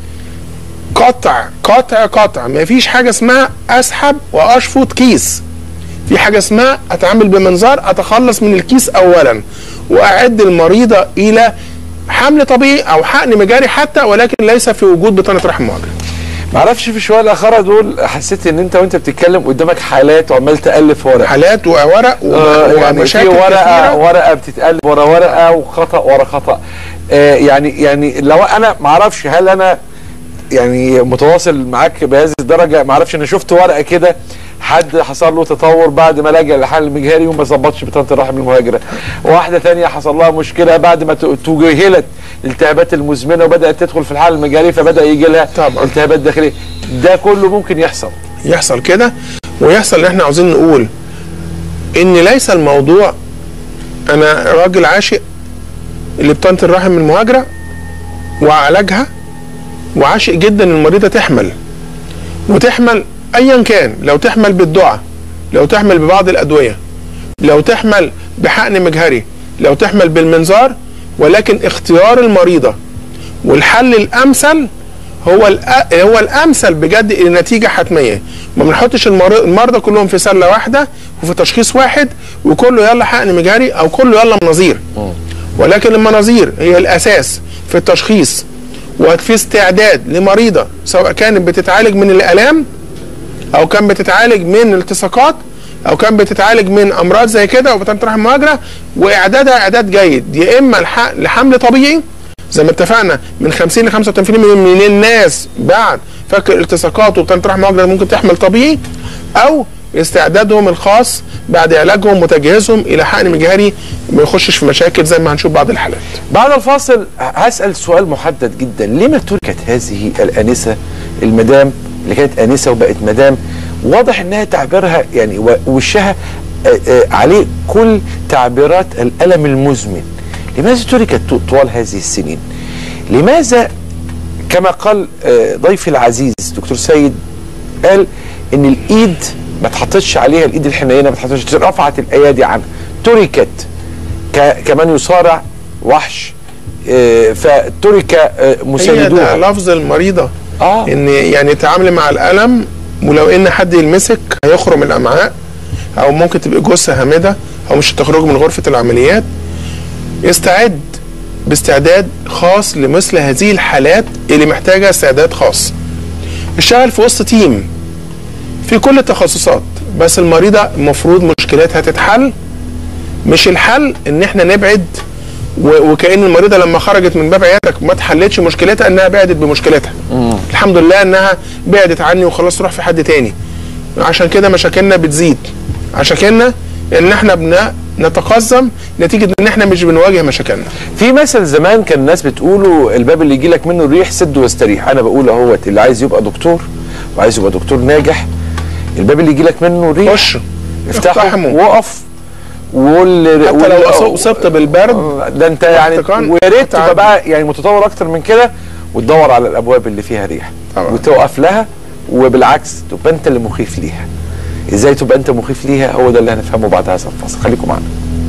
قطع قطع قطع ما فيش حاجه اسمها اسحب واشفط كيس في حاجه اسمها اتعامل بمنظار اتخلص من الكيس اولا واعد المريضه الى حمل طبيعي او حقن مجاري حتى ولكن ليس في وجود بطانه رحم مهاجره معرفش في شويه الاخره دول حسيت ان انت وانت بتتكلم قدامك حالات وعمال تالف ورق حالات وورق و- آه يعني في ومشاكل ورقه كثيره ورقه بتتقلب ورا ورقه وخطا ورا خطا آه يعني يعني لو انا ما اعرفش هل انا يعني متواصل معاك بهذه الدرجه ما اعرفش انا شفت ورقه كده حد حصل له تطور بعد ما لجأ للحل المجهري وما ظبطش بطانه الرحم المهاجره واحده ثانيه حصل لها مشكله بعد ما ت- تجاهلت الالتهابات المزمنه وبدات تدخل في الحل المجهري فبدا يجي لها طبعاً. التهابات داخليه ده كله ممكن يحصل يحصل كده ويحصل اللي احنا عاوزين نقول ان ليس الموضوع انا راجل عاشق لبطانه الرحم المهاجره وعلاجها وعاشق جدا إن المريضه تحمل وتحمل ايا كان لو تحمل بالدعاء لو تحمل ببعض الادويه لو تحمل بحقن مجهري لو تحمل بالمنظار ولكن اختيار المريضه والحل الامثل هو الأ... هو الامثل بجد النتيجه حتميه ما بنحطش المر... المرضى كلهم في سله واحده وفي تشخيص واحد وكله يلا حقن مجهري او كله يلا مناظير ولكن المناظير هي الاساس في التشخيص وفي استعداد لمريضه سواء كانت بتتعالج من الالام او كان بتتعالج من التصاقات او كان بتتعالج من امراض زي كده وبطانه رحم مهاجره واعدادها اعداد جيد يا اما الح- لحمل طبيعي زي ما اتفقنا من 50 ل 85% من من الناس بعد فك الالتصاقات وبطانه رحم مهاجره ممكن تحمل طبيعي او استعدادهم الخاص بعد علاجهم وتجهيزهم الى حقن مجهري ما يخشش في مشاكل زي ما هنشوف بعض الحالات بعد الفاصل هسأل سؤال محدد جدا لما تركت هذه الآنسة المدام اللي كانت آنسة وبقت مدام واضح انها تعبيرها يعني و- وشها آه، آه، عليه كل تعبيرات الألم المزمن لماذا تركت ط- طوال هذه السنين لماذا كما قال آه، ضيفي العزيز دكتور سيد قال ان الايد ما تحطش عليها الايد الحنينه ما تحطش رفعت الايادي عنها تركت ك- كمان يصارع وحش آه، فترك آه، هي ده مساندوها لفظ المريضه اه ان يعني تعاملي مع الالم ولو ان حد يلمسك هيخرم الامعاء او ممكن تبقى جثه هامده او مش هتخرج من غرفه العمليات استعد باستعداد خاص لمثل هذه الحالات اللي محتاجه استعداد خاص اشتغل في وسط تيم في كل التخصصات بس المريضه المفروض مشكلاتها تتحل مش الحل ان احنا نبعد و- وكأن المريضة لما خرجت من باب عيادتك ما اتحلتش مشكلتها انها بعدت بمشكلتها الحمد لله انها بعدت عني وخلاص تروح في حد تاني عشان كده مشاكلنا بتزيد مشاكلنا ان احنا بن نتقزم نتيجة ان احنا مش بنواجه مشاكلنا في مثل زمان كان الناس بتقوله الباب اللي يجي لك منه الريح سد واستريح انا بقول اهوت اللي عايز يبقى دكتور وعايز يبقى دكتور ناجح الباب اللي يجي لك منه الريح خش افتحه اقتحمه. وقف وقول حتى لو أص- اصبت بالبرد ده انت يعني واحتقان، ويا ريت هتعدي. تبقى بقى يعني متطور اكتر من كده وتدور على الابواب اللي فيها ريح طبعا. وتوقف لها وبالعكس تبقى انت اللي مخيف ليها ازاي تبقى انت مخيف ليها هو ده اللي هنفهمه بعد هذا الفصل خليكم معنا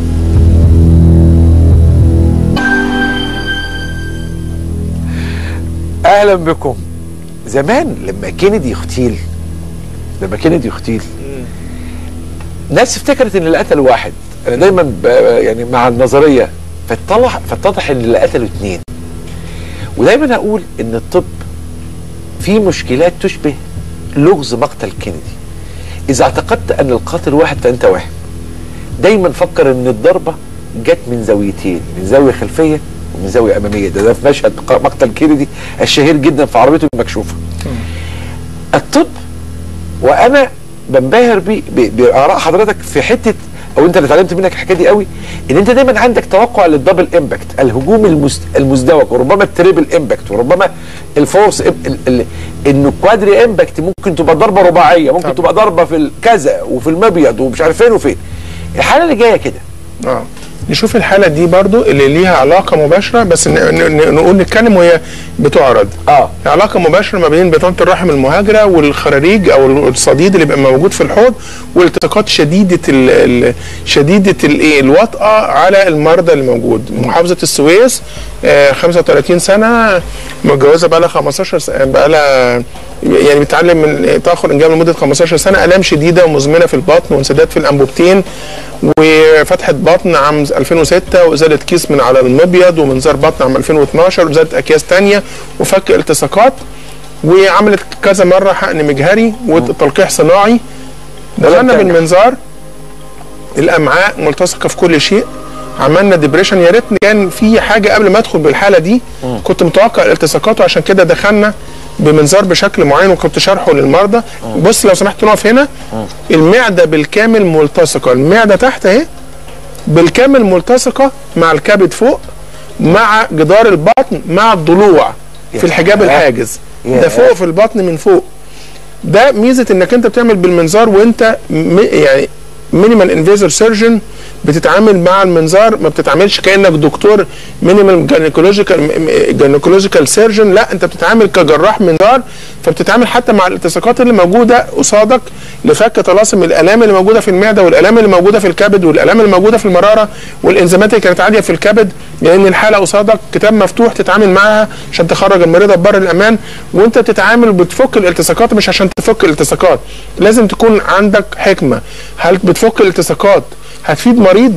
اهلا بكم زمان لما كينيدي يغتيل لما كينيدي يغتيل ناس افتكرت ان اللي قتل واحد انا دايما ب- يعني مع النظريه فاتضح فاتضح ان اللي قتلوا اتنين ودايما اقول ان الطب فيه مشكلات تشبه لغز مقتل كينيدي اذا اعتقدت ان القاتل واحد فانت واهم دايما فكر ان الضربه جت من زاويتين من زاويه خلفيه ومن زاويه اماميه ده, ده في مشهد ق- مقتل كينيدي الشهير جدا في عربيته المكشوفه الطب وانا بنبهر بي- ب- باراء حضرتك في حته او انت اللي اتعلمت منك الحكايه دي قوي ان انت دايما عندك توقع للدبل امباكت الهجوم المست... المزدوج وربما التريبل امباكت وربما الفورس ال... ال... ال... انه كوادري امباكت ممكن تبقى ضربه رباعيه ممكن طبعا. تبقى ضربه في الكذا وفي المبيض ومش عارف فين وفين الحاله اللي جايه كده اه نشوف الحالة دي برضو اللي ليها علاقة مباشرة بس ن- ن- نقول نتكلم وهي بتعرض اه علاقة مباشرة ما بين بطانة الرحم المهاجرة والخراريج أو الصديد اللي بيبقى موجود في الحوض والالتصاقات شديدة ال ال شديدة الايه الوطأة على المرضى اللي موجود محافظة السويس آه 35 سنة متجوزة بقى لها 15 سنة بقى لها يعني بتعلم من تاخر انجاب لمده 15 سنه الام شديده ومزمنه في البطن وانسداد في الانبوبتين وفتحه بطن عام 2006 وازاله كيس من على المبيض ومنظار بطن عام 2012 وازاله اكياس تانية وفك التصاقات وعملت كذا مره حقن مجهري وتلقيح صناعي دخلنا تنجح. بالمنظار الامعاء ملتصقه في كل شيء عملنا ديبريشن يا ريت كان في حاجه قبل ما ادخل بالحاله دي كنت متوقع الالتصاقات وعشان كده دخلنا بمنظار بشكل معين وكنت شارحه للمرضى بص لو سمحت نقف هنا المعده بالكامل ملتصقه المعده تحت اهي بالكامل ملتصقه مع الكبد فوق مع جدار البطن مع الضلوع في الحجاب الحاجز ده ياه. فوق في البطن من فوق ده ميزه انك انت بتعمل بالمنظار وانت م- يعني مينيمال انفيزر سيرجن بتتعامل مع المنظار ما بتتعاملش كانك دكتور مينيمال جانيكولوجيكال جانيكولوجيكال سيرجن لا انت بتتعامل كجراح منظار فبتتعامل حتى مع الالتصاقات اللي موجوده قصادك لفك طلاسم الالام اللي موجوده في المعده والالام اللي موجوده في الكبد والالام اللي موجوده في المراره والانزيمات اللي كانت عاليه في الكبد لان الحاله قصادك كتاب مفتوح تتعامل معاها عشان تخرج المريضه ببر الامان وانت بتتعامل بتفك الالتصاقات مش عشان تفك الالتصاقات لازم تكون عندك حكمه هل بتفك الالتصاقات هتفيد مريض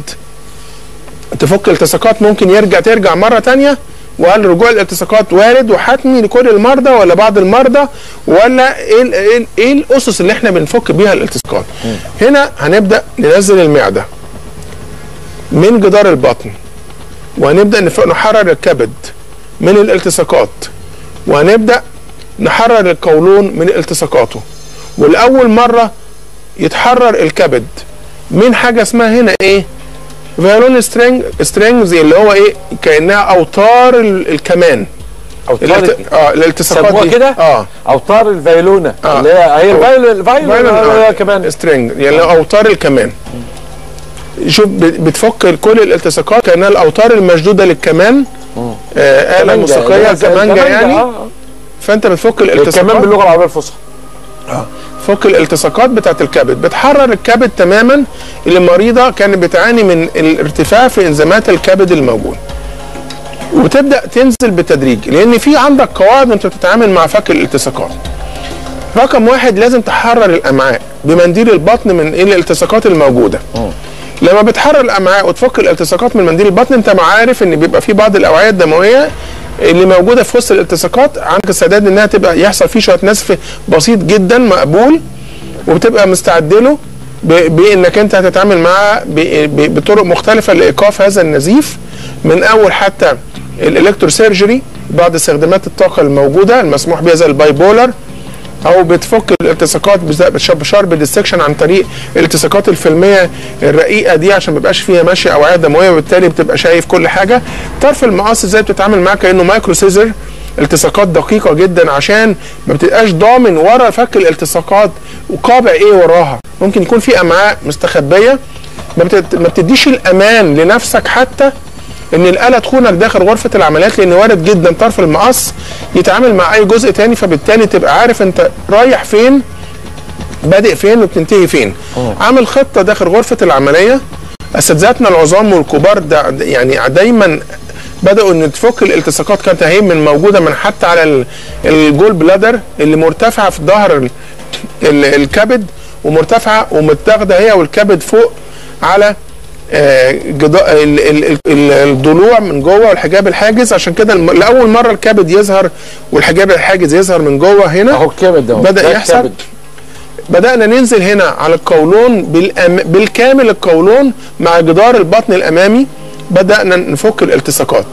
تفك الالتصاقات ممكن يرجع ترجع مره تانية وهل رجوع الالتصاقات وارد وحتمي لكل المرضى ولا بعض المرضى ولا ايه ال- ايه, ال- إيه الاسس اللي احنا بنفك بيها الالتصاقات هنا هنبدا ننزل المعده من جدار البطن وهنبدا نف- نحرر الكبد من الالتصاقات وهنبدا نحرر القولون من التصاقاته والاول مره يتحرر الكبد من حاجه اسمها هنا ايه فيولون سترينج سترينجز اللي هو ايه كانها اوتار ال- الكمان اوتار الالت... اه الالتصاقات سموها دي كده اه اوتار الفيولونه آه. اللي هي هي الفيول الفيول آه. كمان سترينج يعني اوتار الكمان شوف بت- بتفك كل الالتصاقات كانها الاوتار المشدوده للكمان آه آلة كمانجة، موسيقية اللي هي زي كمانجة الكمانجة، يعني آه. فانت بتفك كمان الالتصاقات باللغه العربيه الفصحى فك الالتصاقات بتاعت الكبد بتحرر الكبد تماما اللي المريضه كانت بتعاني من الارتفاع في انزيمات الكبد الموجود وتبدا تنزل بالتدريج لان في عندك قواعد انت بتتعامل مع فك الالتصاقات رقم واحد لازم تحرر الامعاء بمنديل البطن من ايه الالتصاقات الموجوده لما بتحرر الامعاء وتفك الالتصاقات من منديل البطن انت عارف ان بيبقى في بعض الاوعيه الدمويه اللي موجوده في وسط الالتصاقات عندك استعداد انها تبقى يحصل فيه شويه نزف بسيط جدا مقبول وبتبقى مستعد له ب- بانك انت هتتعامل معاه ب- ب- بطرق مختلفه لايقاف هذا النزيف من اول حتى الالكتروسيرجري بعض استخدامات الطاقه الموجوده المسموح بها زي الباي بولر او بتفك الالتصاقات بز- بش- بشرب ديستكشن عن طريق الالتصاقات الفيلميه الرقيقه دي عشان ما يبقاش فيها ماشيه اوعيه دمويه وبالتالي بتبقى شايف كل حاجه طرف المقص ازاي بتتعامل معاه كانه مايكرو سيزر التصاقات دقيقه جدا عشان ما بتبقاش ضامن ورا فك الالتصاقات وقابع ايه وراها ممكن يكون في امعاء مستخبيه ما, بتد... ما بتديش الامان لنفسك حتى ان الاله تخونك داخل غرفه العمليات لان وارد جدا طرف المقص يتعامل مع اي جزء تاني فبالتالي تبقى عارف انت رايح فين بادئ فين وبتنتهي فين عامل خطه داخل غرفه العمليه اساتذتنا العظام والكبار دا يعني دايما بداوا ان تفك الالتصاقات كانت اهي من موجوده من حتى على ال- الجول بلادر اللي مرتفعه في ظهر ال- ال- الكبد ومرتفعه ومتاخده هي والكبد فوق على آه، جدا- ال- ال- ال- ال- الضلوع من جوه والحجاب الحاجز عشان كده الم- لاول مره الكبد يظهر والحجاب الحاجز يظهر من جوه هنا اهو الكبد اهو بدأ ده يحصل الكبد. بدأنا ننزل هنا على القولون بالأم... بالكامل القولون مع جدار البطن الأمامي بدأنا نفك الالتصاقات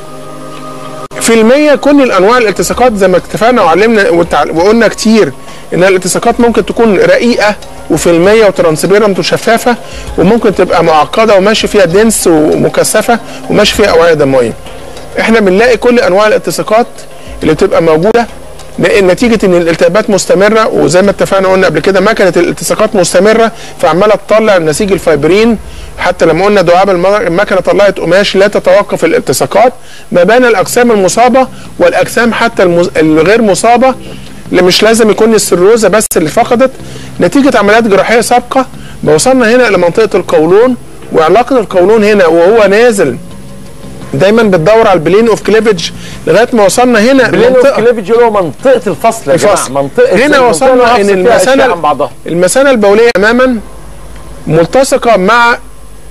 في المية كل الأنواع الالتصاقات زي ما اتفقنا وعلمنا وتع- وقلنا كتير إن الالتصاقات ممكن تكون رقيقة وفي المية وترانسبيرنت وشفافة وممكن تبقى معقدة وماشي فيها دنس ومكثفة وماشي فيها أوعية دموية احنا بنلاقي كل انواع الالتصاقات اللي بتبقى موجوده لان نتيجه ان الالتهابات مستمره وزي ما اتفقنا قلنا قبل كده ما كانت الالتصاقات مستمره فعماله تطلع نسيج الفايبرين حتى لما قلنا دعاب المر- المكنه طلعت قماش لا تتوقف الالتصاقات ما بين الاجسام المصابه والاجسام حتى المز... الغير مصابه اللي مش لازم يكون السيروزه بس اللي فقدت نتيجه عمليات جراحيه سابقه وصلنا هنا الى منطقه القولون وعلاقه القولون هنا وهو نازل دايما بتدور على البلين اوف كليفج لغايه ما وصلنا هنا بلين اوف المنطقة- كليفج اللي هو منطقه الفصل يا جماعه الفصل. منطقه هنا المنطقة وصلنا اللي ان بفصل فيها المثانه أشياء عن بعضها المثانه البوليه اماما ملتصقه مع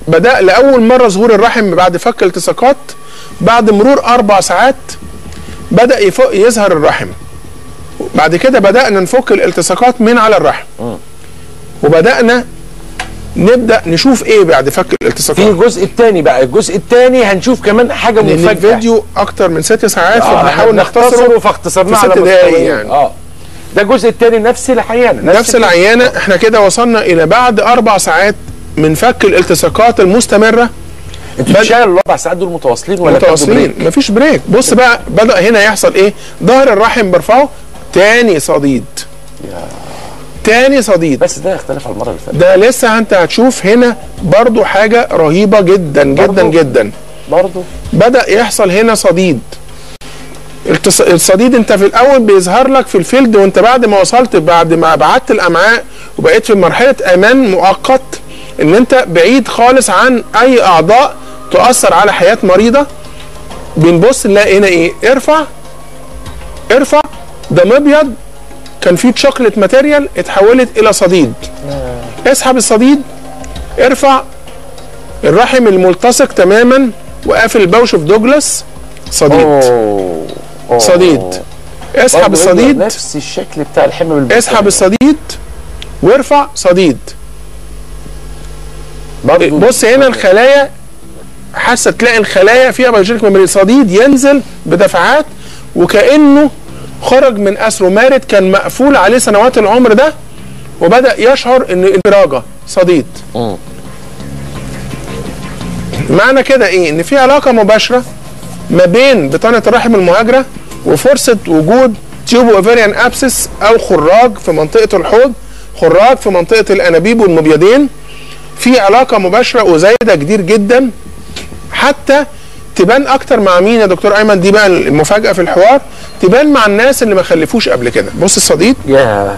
بدا لاول مره ظهور الرحم بعد فك التصاقات بعد مرور اربع ساعات بدا يفق يظهر الرحم بعد كده بدانا نفك الالتصاقات من على الرحم وبدانا نبدا نشوف ايه بعد فك في الالتصاقات الجزء الثاني بقى الجزء الثاني هنشوف كمان حاجه لان مفاجاه الفيديو اكتر من ست ساعات آه، فبنحاول نختصره نختصره فاختصرناه في على ست دقايق مستويين. يعني. اه ده الجزء الثاني نفس العيانه نفس العيانه احنا كده وصلنا الى بعد اربع ساعات من فك الالتصاقات المستمره انتوا بد- بتشتغلوا الاربع ساعات دول متواصلين ولا بتاخدوا متواصلين بريك؟ مفيش بريك بص بقى بدا هنا يحصل ايه ظهر الرحم برفعه تاني صديد تاني صديد بس ده اختلف على المره اللي فاتت ده لسه انت هتشوف هنا برضو حاجه رهيبه جدا جدا برضو؟ جدا برضه بدا يحصل هنا صديد التص- الصديد انت في الاول بيظهر لك في الفيلد وانت بعد ما وصلت بعد ما ابعدت الامعاء وبقيت في مرحله امان مؤقت ان انت بعيد خالص عن اي اعضاء تؤثر على حياه مريضه بنبص نلاقي هنا ايه ارفع ارفع ده مبيض كان فيه شوكليت ماتيريال اتحولت الى صديد اسحب الصديد ارفع الرحم الملتصق تماما وقافل البوش في دوجلاس صديد اوه أوه. صديد اسحب برضه هي الصديد نفس الشكل بتاع الحمى بالبطانية. اسحب الصديد وارفع صديد برضه بص هنا الخلايا حاسه تلاقي الخلايا فيها بيولوجيك ميموري صديد ينزل بدفعات وكانه خرج من اسره مارد كان مقفول عليه سنوات العمر ده وبدا يشعر ان انفراجه صديد مم. معنى كده ايه ان في علاقه مباشره ما بين بطانه الرحم المهاجره وفرصه وجود تيوبو اوفيريان ابسس او خراج في منطقه الحوض خراج في منطقه الانابيب والمبيضين في علاقه مباشره وزايده كتير جدا حتى تبان اكتر مع مين يا دكتور ايمن دي بقى المفاجاه في الحوار تبان مع الناس اللي ما خلفوش قبل كده بص الصديد يا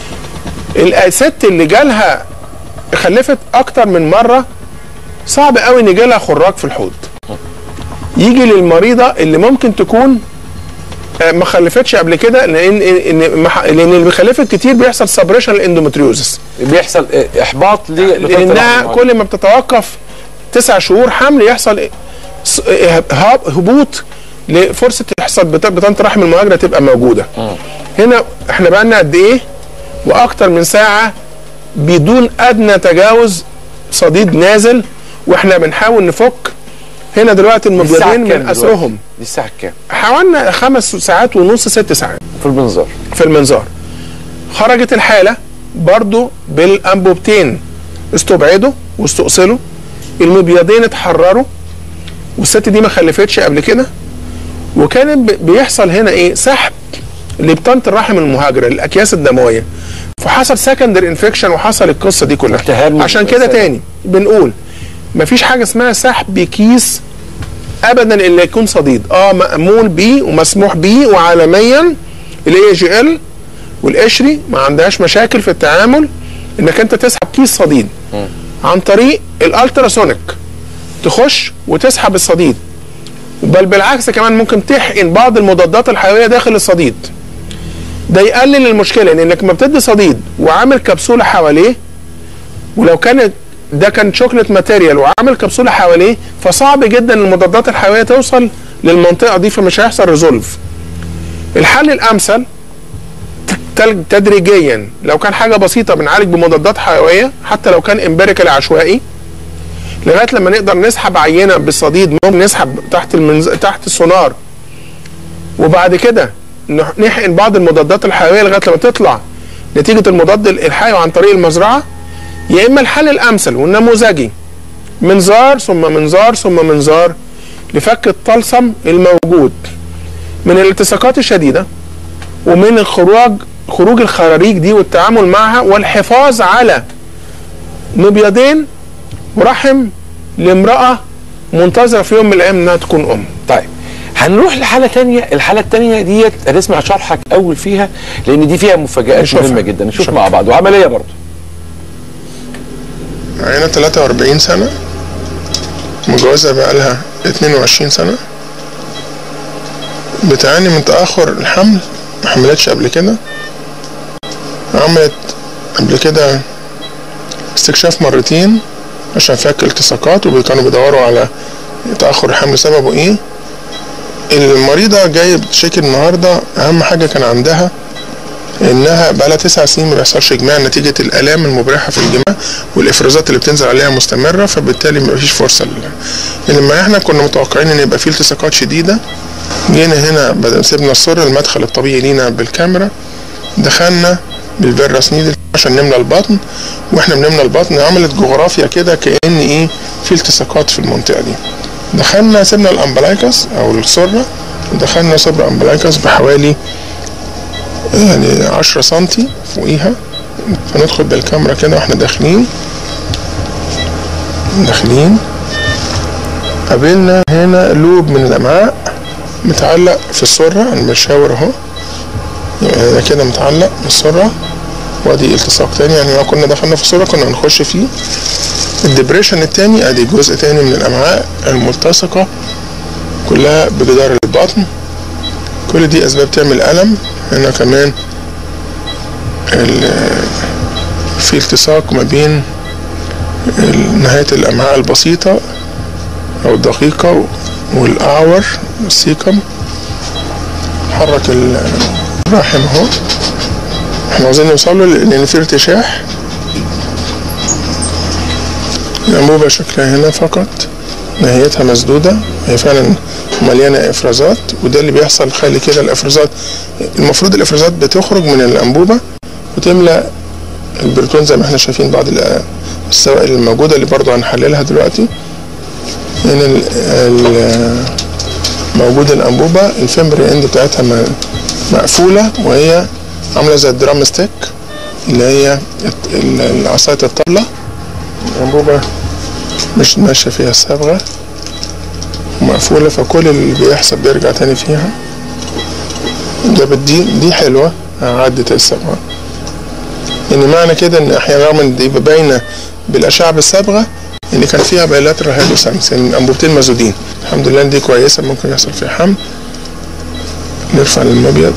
الست اللي جالها خلفت اكتر من مره صعب قوي ان يجي لها خراج في الحوض يجي للمريضه اللي ممكن تكون آه، ما خلفتش قبل كده لان ان مح- لان اللي بيخلفت كتير بيحصل سبريشن الاندومتريوزس بيحصل اه، احباط لبطانة لانها الرحم. كل ما بتتوقف تسع شهور حمل يحصل س- هاب- هبوط لفرصه يحصل بط- بطانه الرحم المهاجره تبقى موجوده. هنا احنا بقى لنا قد ايه؟ واكتر من ساعه بدون ادنى تجاوز صديد نازل واحنا بنحاول نفك هنا دلوقتي دي الساعة المبيضين كام من دلوقتي؟ اسرهم دي الساعه كام حوالي خمس ساعات ونص ست ساعات في المنظار في المنظار خرجت الحالة برضو بالأنبوبتين استبعدوا واستؤصلوا المبيضين اتحرروا والست دي ما خلفتش قبل كده وكان ب- بيحصل هنا ايه سحب لبطانة الرحم المهاجرة للأكياس الدموية فحصل سكندري انفكشن وحصل القصة دي كلها التهاب عشان كده الإنسان. تاني بنقول مفيش حاجة اسمها سحب كيس ابدا اللي يكون صديد اه مأمول بيه ومسموح بيه وعالميا الاي جي ال والقشري ما عندهاش مشاكل في التعامل انك انت تسحب كيس صديد عن طريق الالتراسونيك تخش وتسحب الصديد بل بالعكس كمان ممكن تحقن بعض المضادات الحيويه داخل الصديد ده يقلل المشكله لانك لما بتدي صديد وعامل كبسوله حواليه ولو كانت ده كان شوكليت ماتيريال وعامل كبسوله حواليه فصعب جدا المضادات الحيويه توصل للمنطقه دي فمش هيحصل ريزولف الحل الامثل تل- تدريجيا لو كان حاجه بسيطه بنعالج بمضادات حيويه حتى لو كان امبيريكال عشوائي لغايه لما نقدر نسحب عينه بالصديد ممكن نسحب تحت المنز... تحت السونار وبعد كده نح- نحقن بعض المضادات الحيويه لغايه لما تطلع نتيجه المضاد الحيوي عن طريق المزرعه يا اما الحل الامثل والنموذجي منظار ثم منظار ثم منظار لفك الطلسم الموجود من الالتصاقات الشديده ومن الخروج خروج الخراريج دي والتعامل معها والحفاظ على مبيضين ورحم لامراه منتظره في يوم من الايام انها تكون ام. طيب هنروح لحاله تانية الحاله التانية ديت هنسمع شرحك اول فيها لان دي فيها مفاجات نشوفها. مهمه جدا نشوف نشوفها. مع بعض وعمليه برضه عينة 43 سنة متجوزة بقالها 22 سنة بتعاني من تأخر الحمل ما حملتش قبل كده عملت قبل كده استكشاف مرتين عشان فك التصاقات وكانوا بيدوروا على تاخر الحمل سببه ايه المريضه جايه بتشتكي النهارده اهم حاجه كان عندها انها بقى لها تسع سنين ما بيحصلش جماع نتيجه الالام المبرحه في الجماع والافرازات اللي بتنزل عليها مستمره فبالتالي ما فيش فرصه لل- لما احنا كنا متوقعين ان يبقى في التصاقات شديده جينا هنا بدأ سيبنا السر المدخل الطبيعي لينا بالكاميرا دخلنا بالفيروس نيدل عشان نملى البطن واحنا بنملى البطن عملت جغرافيا كده كأن ايه في التصاقات في المنطقة دي دخلنا سيبنا الامبلايكس او السرة ودخلنا سوبر امبلايكس بحوالي يعني 10 سنتي فوقيها فندخل بالكاميرا كده واحنا داخلين داخلين قابلنا هنا لوب من الامعاء متعلق في السرة انا بشاور اهو يبقى ده كده متعلق في السرة وادي التصاق تاني يعني لو كنا دخلنا في السرة كنا هنخش فيه الدبريشن التاني ادي جزء تاني من الامعاء الملتصقة كلها بجدار البطن كل دي اسباب تعمل الم هنا كمان ال- في التصاق ما بين ال- نهاية الامعاء البسيطة او الدقيقة والاعور السيكم حرك ال- الرحم اهو احنا عاوزين نوصل له لان في ارتشاح الانبوبة شكلها هنا فقط نهايتها مسدودة هي فعلا مليانة افرازات وده اللي بيحصل خلي كده الافرازات المفروض الافرازات بتخرج من الانبوبة وتملى البرتون زي ما احنا شايفين بعض ال- السوائل الموجودة اللي برضو هنحللها دلوقتي هنا ال- ال- موجود الانبوبة الفيمبري اند بتاعتها م- مقفولة وهي عاملة زي الدرام ستيك اللي هي الت- ال- العصاية الطبلة الانبوبة مش ماشية فيها الصبغة مقفولة فكل اللي بيحصل بيرجع تاني فيها ده بدي دي حلوة عدت الصبغة يعني معنى كده ان احيانا رغم ان دي باينة بالاشعة بالصبغة ان كان فيها بايلاترال هيدروسامس يعني انبوبتين مسدودين الحمد لله إن دي كويسة ممكن يحصل فيها حمل نرفع المبيض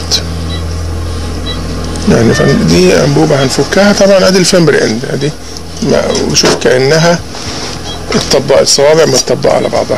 يعني فن- دي انبوبة هنفكها طبعا ادي الفيمبر اند ادي ما- وشوف كأنها اتطبقت الصوابع متطبقة على بعضها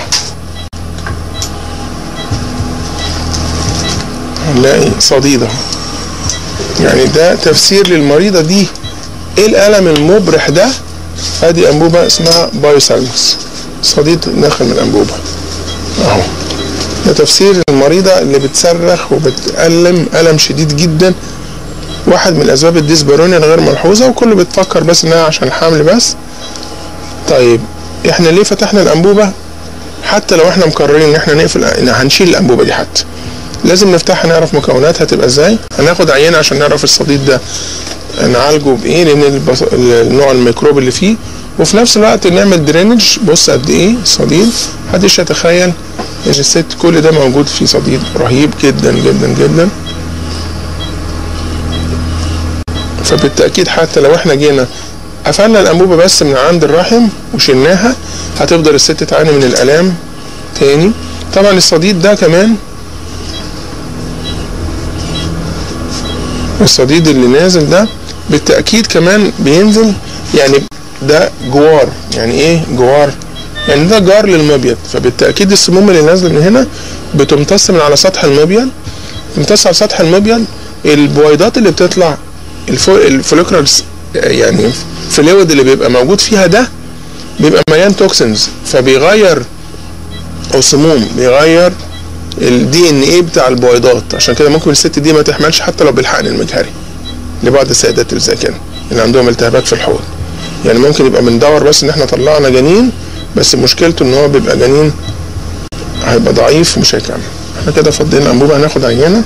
هنلاقي صديد اهو يعني ده تفسير للمريضة دي ايه الألم المبرح ده ادي انبوبة اسمها بايوسالمس صديد داخل من الانبوبة اهو ده تفسير المريضة اللي بتصرخ وبتألم ألم شديد جدا واحد من الأسباب الديسبارونيا الغير ملحوظة وكله بتفكر بس إنها عشان الحمل بس طيب إحنا ليه فتحنا الأنبوبة حتى لو إحنا مقررين إن إحنا نقفل إن هنشيل الأنبوبة دي حتى لازم نفتحها نعرف مكوناتها تبقى إزاي هناخد عينة عشان نعرف الصديد ده نعالجه بإيه لأن البص... النوع الميكروب اللي فيه وفي نفس الوقت نعمل درينج بص قد إيه صديد محدش يتخيل ان الست كل ده موجود فيه صديد رهيب جدا جدا جدا فبالتأكيد حتى لو احنا جينا قفلنا الأنبوبة بس من عند الرحم وشلناها هتفضل الست تعاني من الآلام تاني طبعا الصديد ده كمان الصديد اللي نازل ده بالتأكيد كمان بينزل يعني ده جوار يعني ايه جوار يعني ده جار للمبيض فبالتأكيد السموم اللي نازلة من هنا بتمتص من على سطح المبيض تمتص على سطح المبيض البويضات اللي بتطلع الفو... الفوليكولرز يعني فلويد اللي بيبقى موجود فيها ده بيبقى مليان توكسينز فبيغير او سموم بيغير الدي ان ايه بتاع البويضات عشان كده ممكن الست دي ما تحملش حتى لو بالحقن المجهري لبعض السيدات اللي زي كده اللي عندهم التهابات في الحوض يعني ممكن يبقى بندور بس ان احنا طلعنا جنين بس مشكلته ان هو بيبقى جنين هيبقى ضعيف ومش هيكمل احنا كده فضينا انبوبه هناخد عينه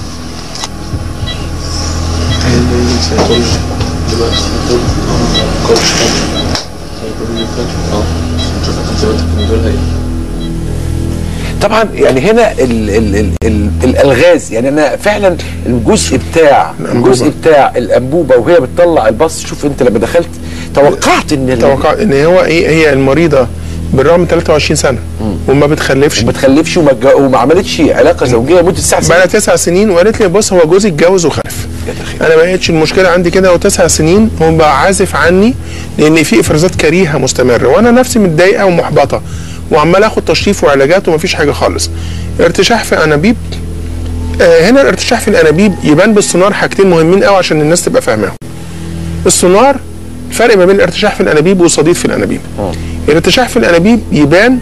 طبعا يعني هنا ال ال ال ال الالغاز يعني انا فعلا الجزء بتاع الجزء بتاع الانبوبه وهي بتطلع البص شوف انت لما دخلت توقعت ان ال- توقع ان هو ايه هي المريضه بالرغم من 23 سنه وما بتخلفش ما تخلفش وما, اتج- وما عملتش علاقه زوجيه مده تسع بقى لها سنين تسع سنين وقالت لي بص هو جوزي اتجوز وخلف جزاك خير انا ما بقتش المشكله عندي كده وتسع سنين هو بقى عازف عني لان في افرازات كريهه مستمره وانا نفسي متضايقه ومحبطه وعمال اخد تشريف وعلاجات ومفيش حاجه خالص ارتشاح في انابيب آه هنا الارتشاح في الانابيب يبان بالسونار حاجتين مهمين قوي عشان الناس تبقى فاهماهم السونار الفرق ما بين الارتشاح في الانابيب والصديد في الانابيب الارتشاح في الانابيب يبان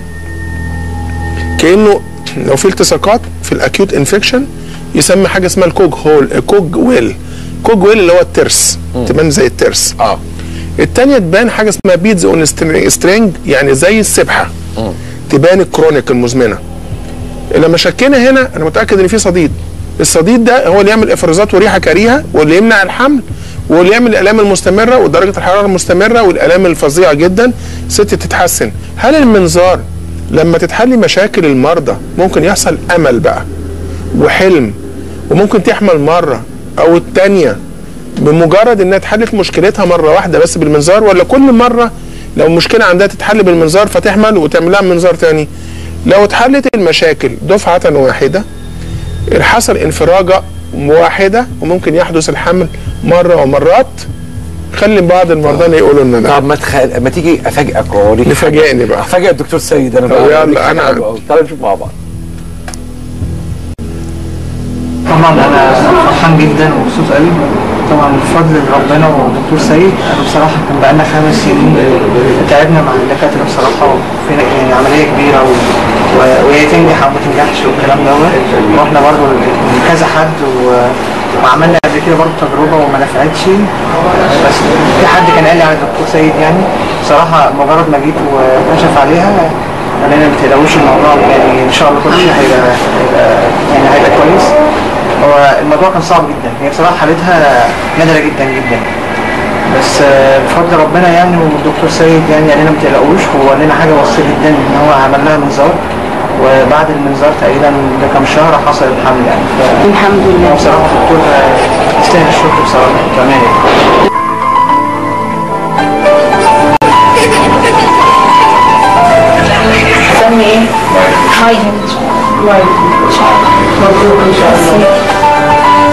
كانه لو في التصاقات في الاكيوت انفكشن يسمى حاجه اسمها الكوج هول كوج ويل كوج ويل اللي هو الترس تبان زي الترس اه التانية تبان حاجه اسمها بيدز اون سترينج يعني زي السبحه تبان الكرونيك المزمنه لما شكينا هنا انا متاكد ان في صديد الصديد ده هو اللي يعمل افرازات وريحه كريهه واللي يمنع الحمل واللي يعمل الالام المستمره ودرجه الحراره المستمره والالام الفظيعه جدا ست تتحسن هل المنظار لما تتحل مشاكل المرضى ممكن يحصل امل بقى وحلم وممكن تحمل مره او التانيه بمجرد انها اتحلت مشكلتها مره واحده بس بالمنظار ولا كل مره لو مشكله عندها تتحل بالمنظار فتحمل وتعمل لها منظار تاني لو اتحلت المشاكل دفعه واحده حصل انفراجه واحده وممكن يحدث الحمل مره ومرات خلي بعض المرضى يقولوا ان لا طب ما تخيل ما تيجي افاجئك واوريك نفاجئني بقى افاجئ الدكتور سيد انا طب بقى يلا، أوريك حاجة أنا- حلوة أوي. تعالى نشوف مع بعض طبعا انا فرحان جدا ومبسوط قوي طبعا بفضل ربنا والدكتور سيد انا بصراحه كان بقالنا خمس سنين تعبنا مع الدكاتره بصراحه وفي يعني عمليه كبيره و... و... وهي تنجح او ما تنجحش والكلام دوت واحنا برضه كذا حد و... وعملنا قبل كده برضه تجربه وما نفعتش بس في حد كان قال لي على الدكتور سيد يعني بصراحه مجرد ما جيت وكشف عليها قال لنا ما تقلقوش الموضوع يعني ان شاء الله كل شيء هيبقى هيبقى يعني هيبقى كويس هو الموضوع كان صعب جدا هي بصراحه حالتها نادره جدا جدا بس آه، بفضل ربنا يعني والدكتور سيد يعني قال لنا ما تقلقوش هو قال لنا حاجه بسيطه جدا ان هو عمل لها منظار وبعد المنظار تقريبا بكام شهر حصل الحمل يعني ف... الحمد لله. هو بصراحه الدكتور آه، يستاهل الشكر بصراحه كمان يعني. سمي ايه؟ هايدن هايدن ان شاء الله مبروك ان شاء الله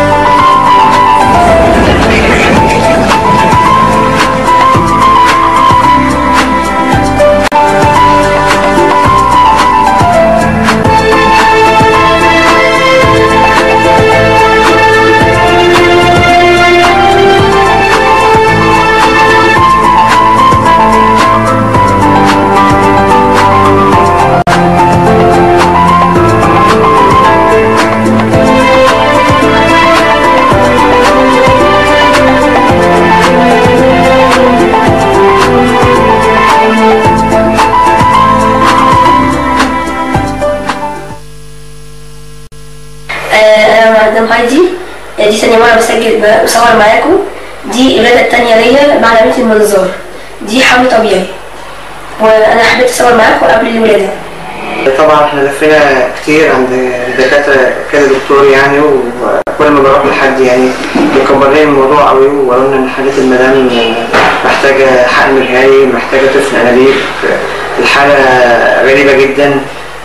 آه، انا مدام هايدي آه، دي ثانية مرة بسجل ب- بصور معاكم دي الولادة التانية ليا بعد عملية المنظار دي حمل طبيعي وانا حبيت اصور معاكم قبل الولادة طبعا احنا لفينا كتير عند دكاترة كذا دكتور يعني وكل ما بروح لحد يعني بيكبر لي الموضوع قوي وقالوا لنا ان حالة المدام محتاجة حقن مجهري محتاجة طفل انابيب الحالة غريبة جدا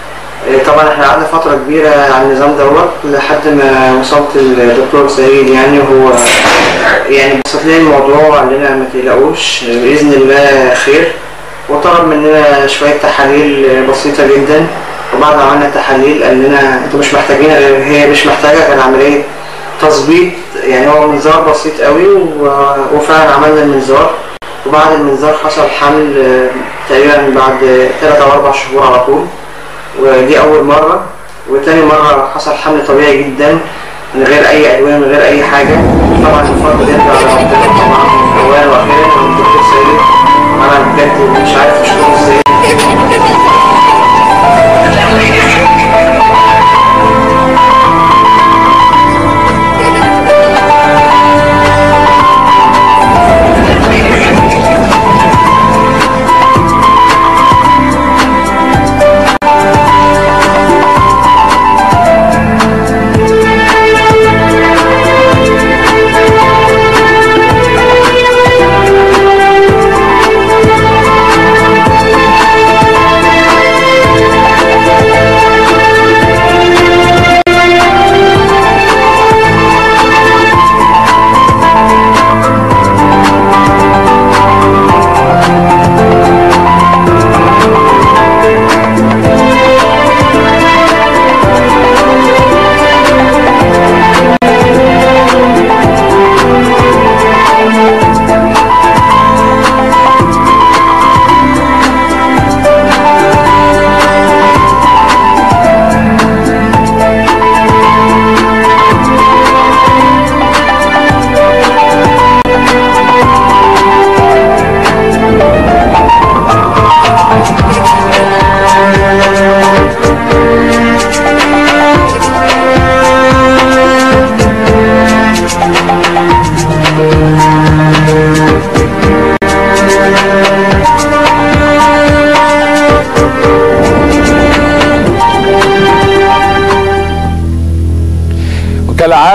طبعا احنا قعدنا فترة كبيرة على النظام دوت لحد ما وصلت للدكتور سعيد يعني هو يعني بسط لنا الموضوع وقال لنا ما تقلقوش بإذن الله خير وطلب مننا شوية تحاليل بسيطة جدا وبعد ما عملنا التحاليل قال لنا انتوا مش محتاجين غير هي مش محتاجة غير عملية تظبيط يعني هو منظار بسيط قوي و- وفعلا عملنا المنظار وبعد المنظار حصل حمل آه، تقريبا بعد ثلاثة أو أربع شهور على طول ودي أول مرة وتاني مرة حصل حمل طبيعي جدا من غير أي أدوية من غير أي حاجة طبعا الفضل يرجع لربنا طبعا أولا وأخيرا والدكتور سيد أنا بجد مش عارف أشكره إزاي Thank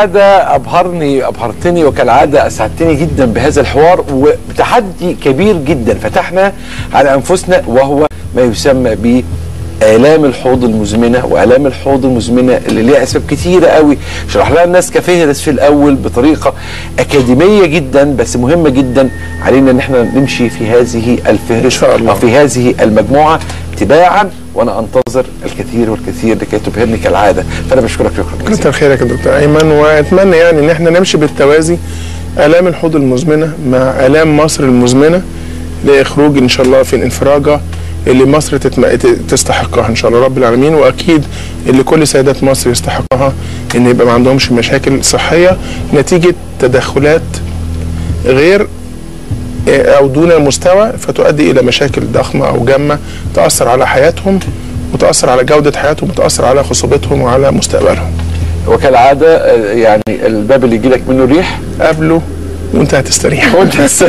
وكالعاده ابهرني ابهرتني وكالعاده اسعدتني جدا بهذا الحوار وبتحدي كبير جدا فتحنا على انفسنا وهو ما يسمى ب آلام الحوض المزمنة وآلام الحوض المزمنة اللي ليها أسباب كتيرة قوي شرح لها الناس كفهرس في الأول بطريقة أكاديمية جدا بس مهمة جدا علينا إن احنا نمشي في هذه الفهرس إن شاء الله. أو في هذه المجموعة تباعا وأنا أنتظر الكثير والكثير لكي تبهرني كالعادة فأنا بشكرك شكرا جزيلا كتر خيرك يا دكتور ايمن واتمنى يعني ان احنا نمشي بالتوازي الام الحوض المزمنه مع الام مصر المزمنه لاخروج ان شاء الله في الانفراجه اللي مصر تتم... ت- تستحقها ان شاء الله رب العالمين واكيد اللي كل سيدات مصر يستحقها ان يبقى ما عندهمش مشاكل صحيه نتيجه تدخلات غير او دون المستوى فتؤدي الى مشاكل ضخمه او جامه تاثر على حياتهم وتاثر على جوده حياتهم وتاثر على خصوبتهم وعلى مستقبلهم وكالعادة آه، يعني الباب اللي يجيلك منه ريح قابله وانت هتستريح وانت بس-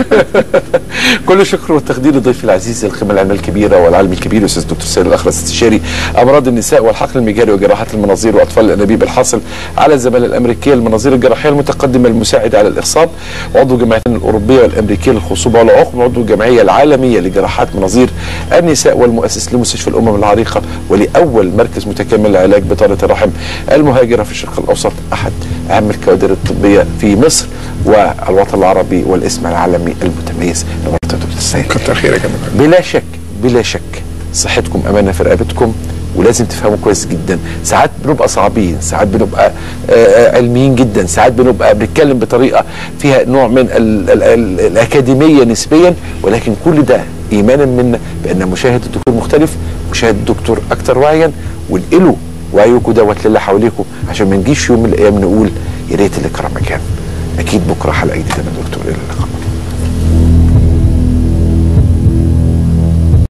كل الشكر والتقدير لضيفي العزيز القيمه العلميه الكبيره والعلم الكبير الاستاذ دكتور سيد الاخرس استشاري امراض النساء والحقن المجاري وجراحات المناظير واطفال الانابيب الحاصل على الزماله الامريكيه للمناظير الجراحيه المتقدمه المساعده على الاخصاب وعضو الجمعيتين الاوروبيه والامريكيه للخصوبه والعقم وعضو الجمعيه العالميه لجراحات مناظير النساء والمؤسس لمستشفى الامم العريقه ولاول مركز متكامل لعلاج بطانه الرحم المهاجره في الشرق الاوسط احد اهم الكوادر الطبيه في مصر والوطن العربي والاسم العالمي المتميز نورت يا دكتور سيد كتر خيرك يا دكتور بلا شك بلا شك صحتكم امانه في رقبتكم ولازم تفهموا كويس جدا ساعات بنبقى صعبين ساعات بنبقى آه، آه، علميين جدا ساعات بنبقى بنتكلم بطريقه فيها نوع من ال ال ال الاكاديميه نسبيا ولكن كل ده ايمانا منا بان مشاهد الدكتور مختلف مشاهد الدكتور اكثر وعيا وانقلوا وعيكم دوت للي حواليكم عشان ما نجيش يوم من الايام نقول يا ريت اللي كرم مكان اكيد بكره حلقه جديده من دكتور الى اللقاء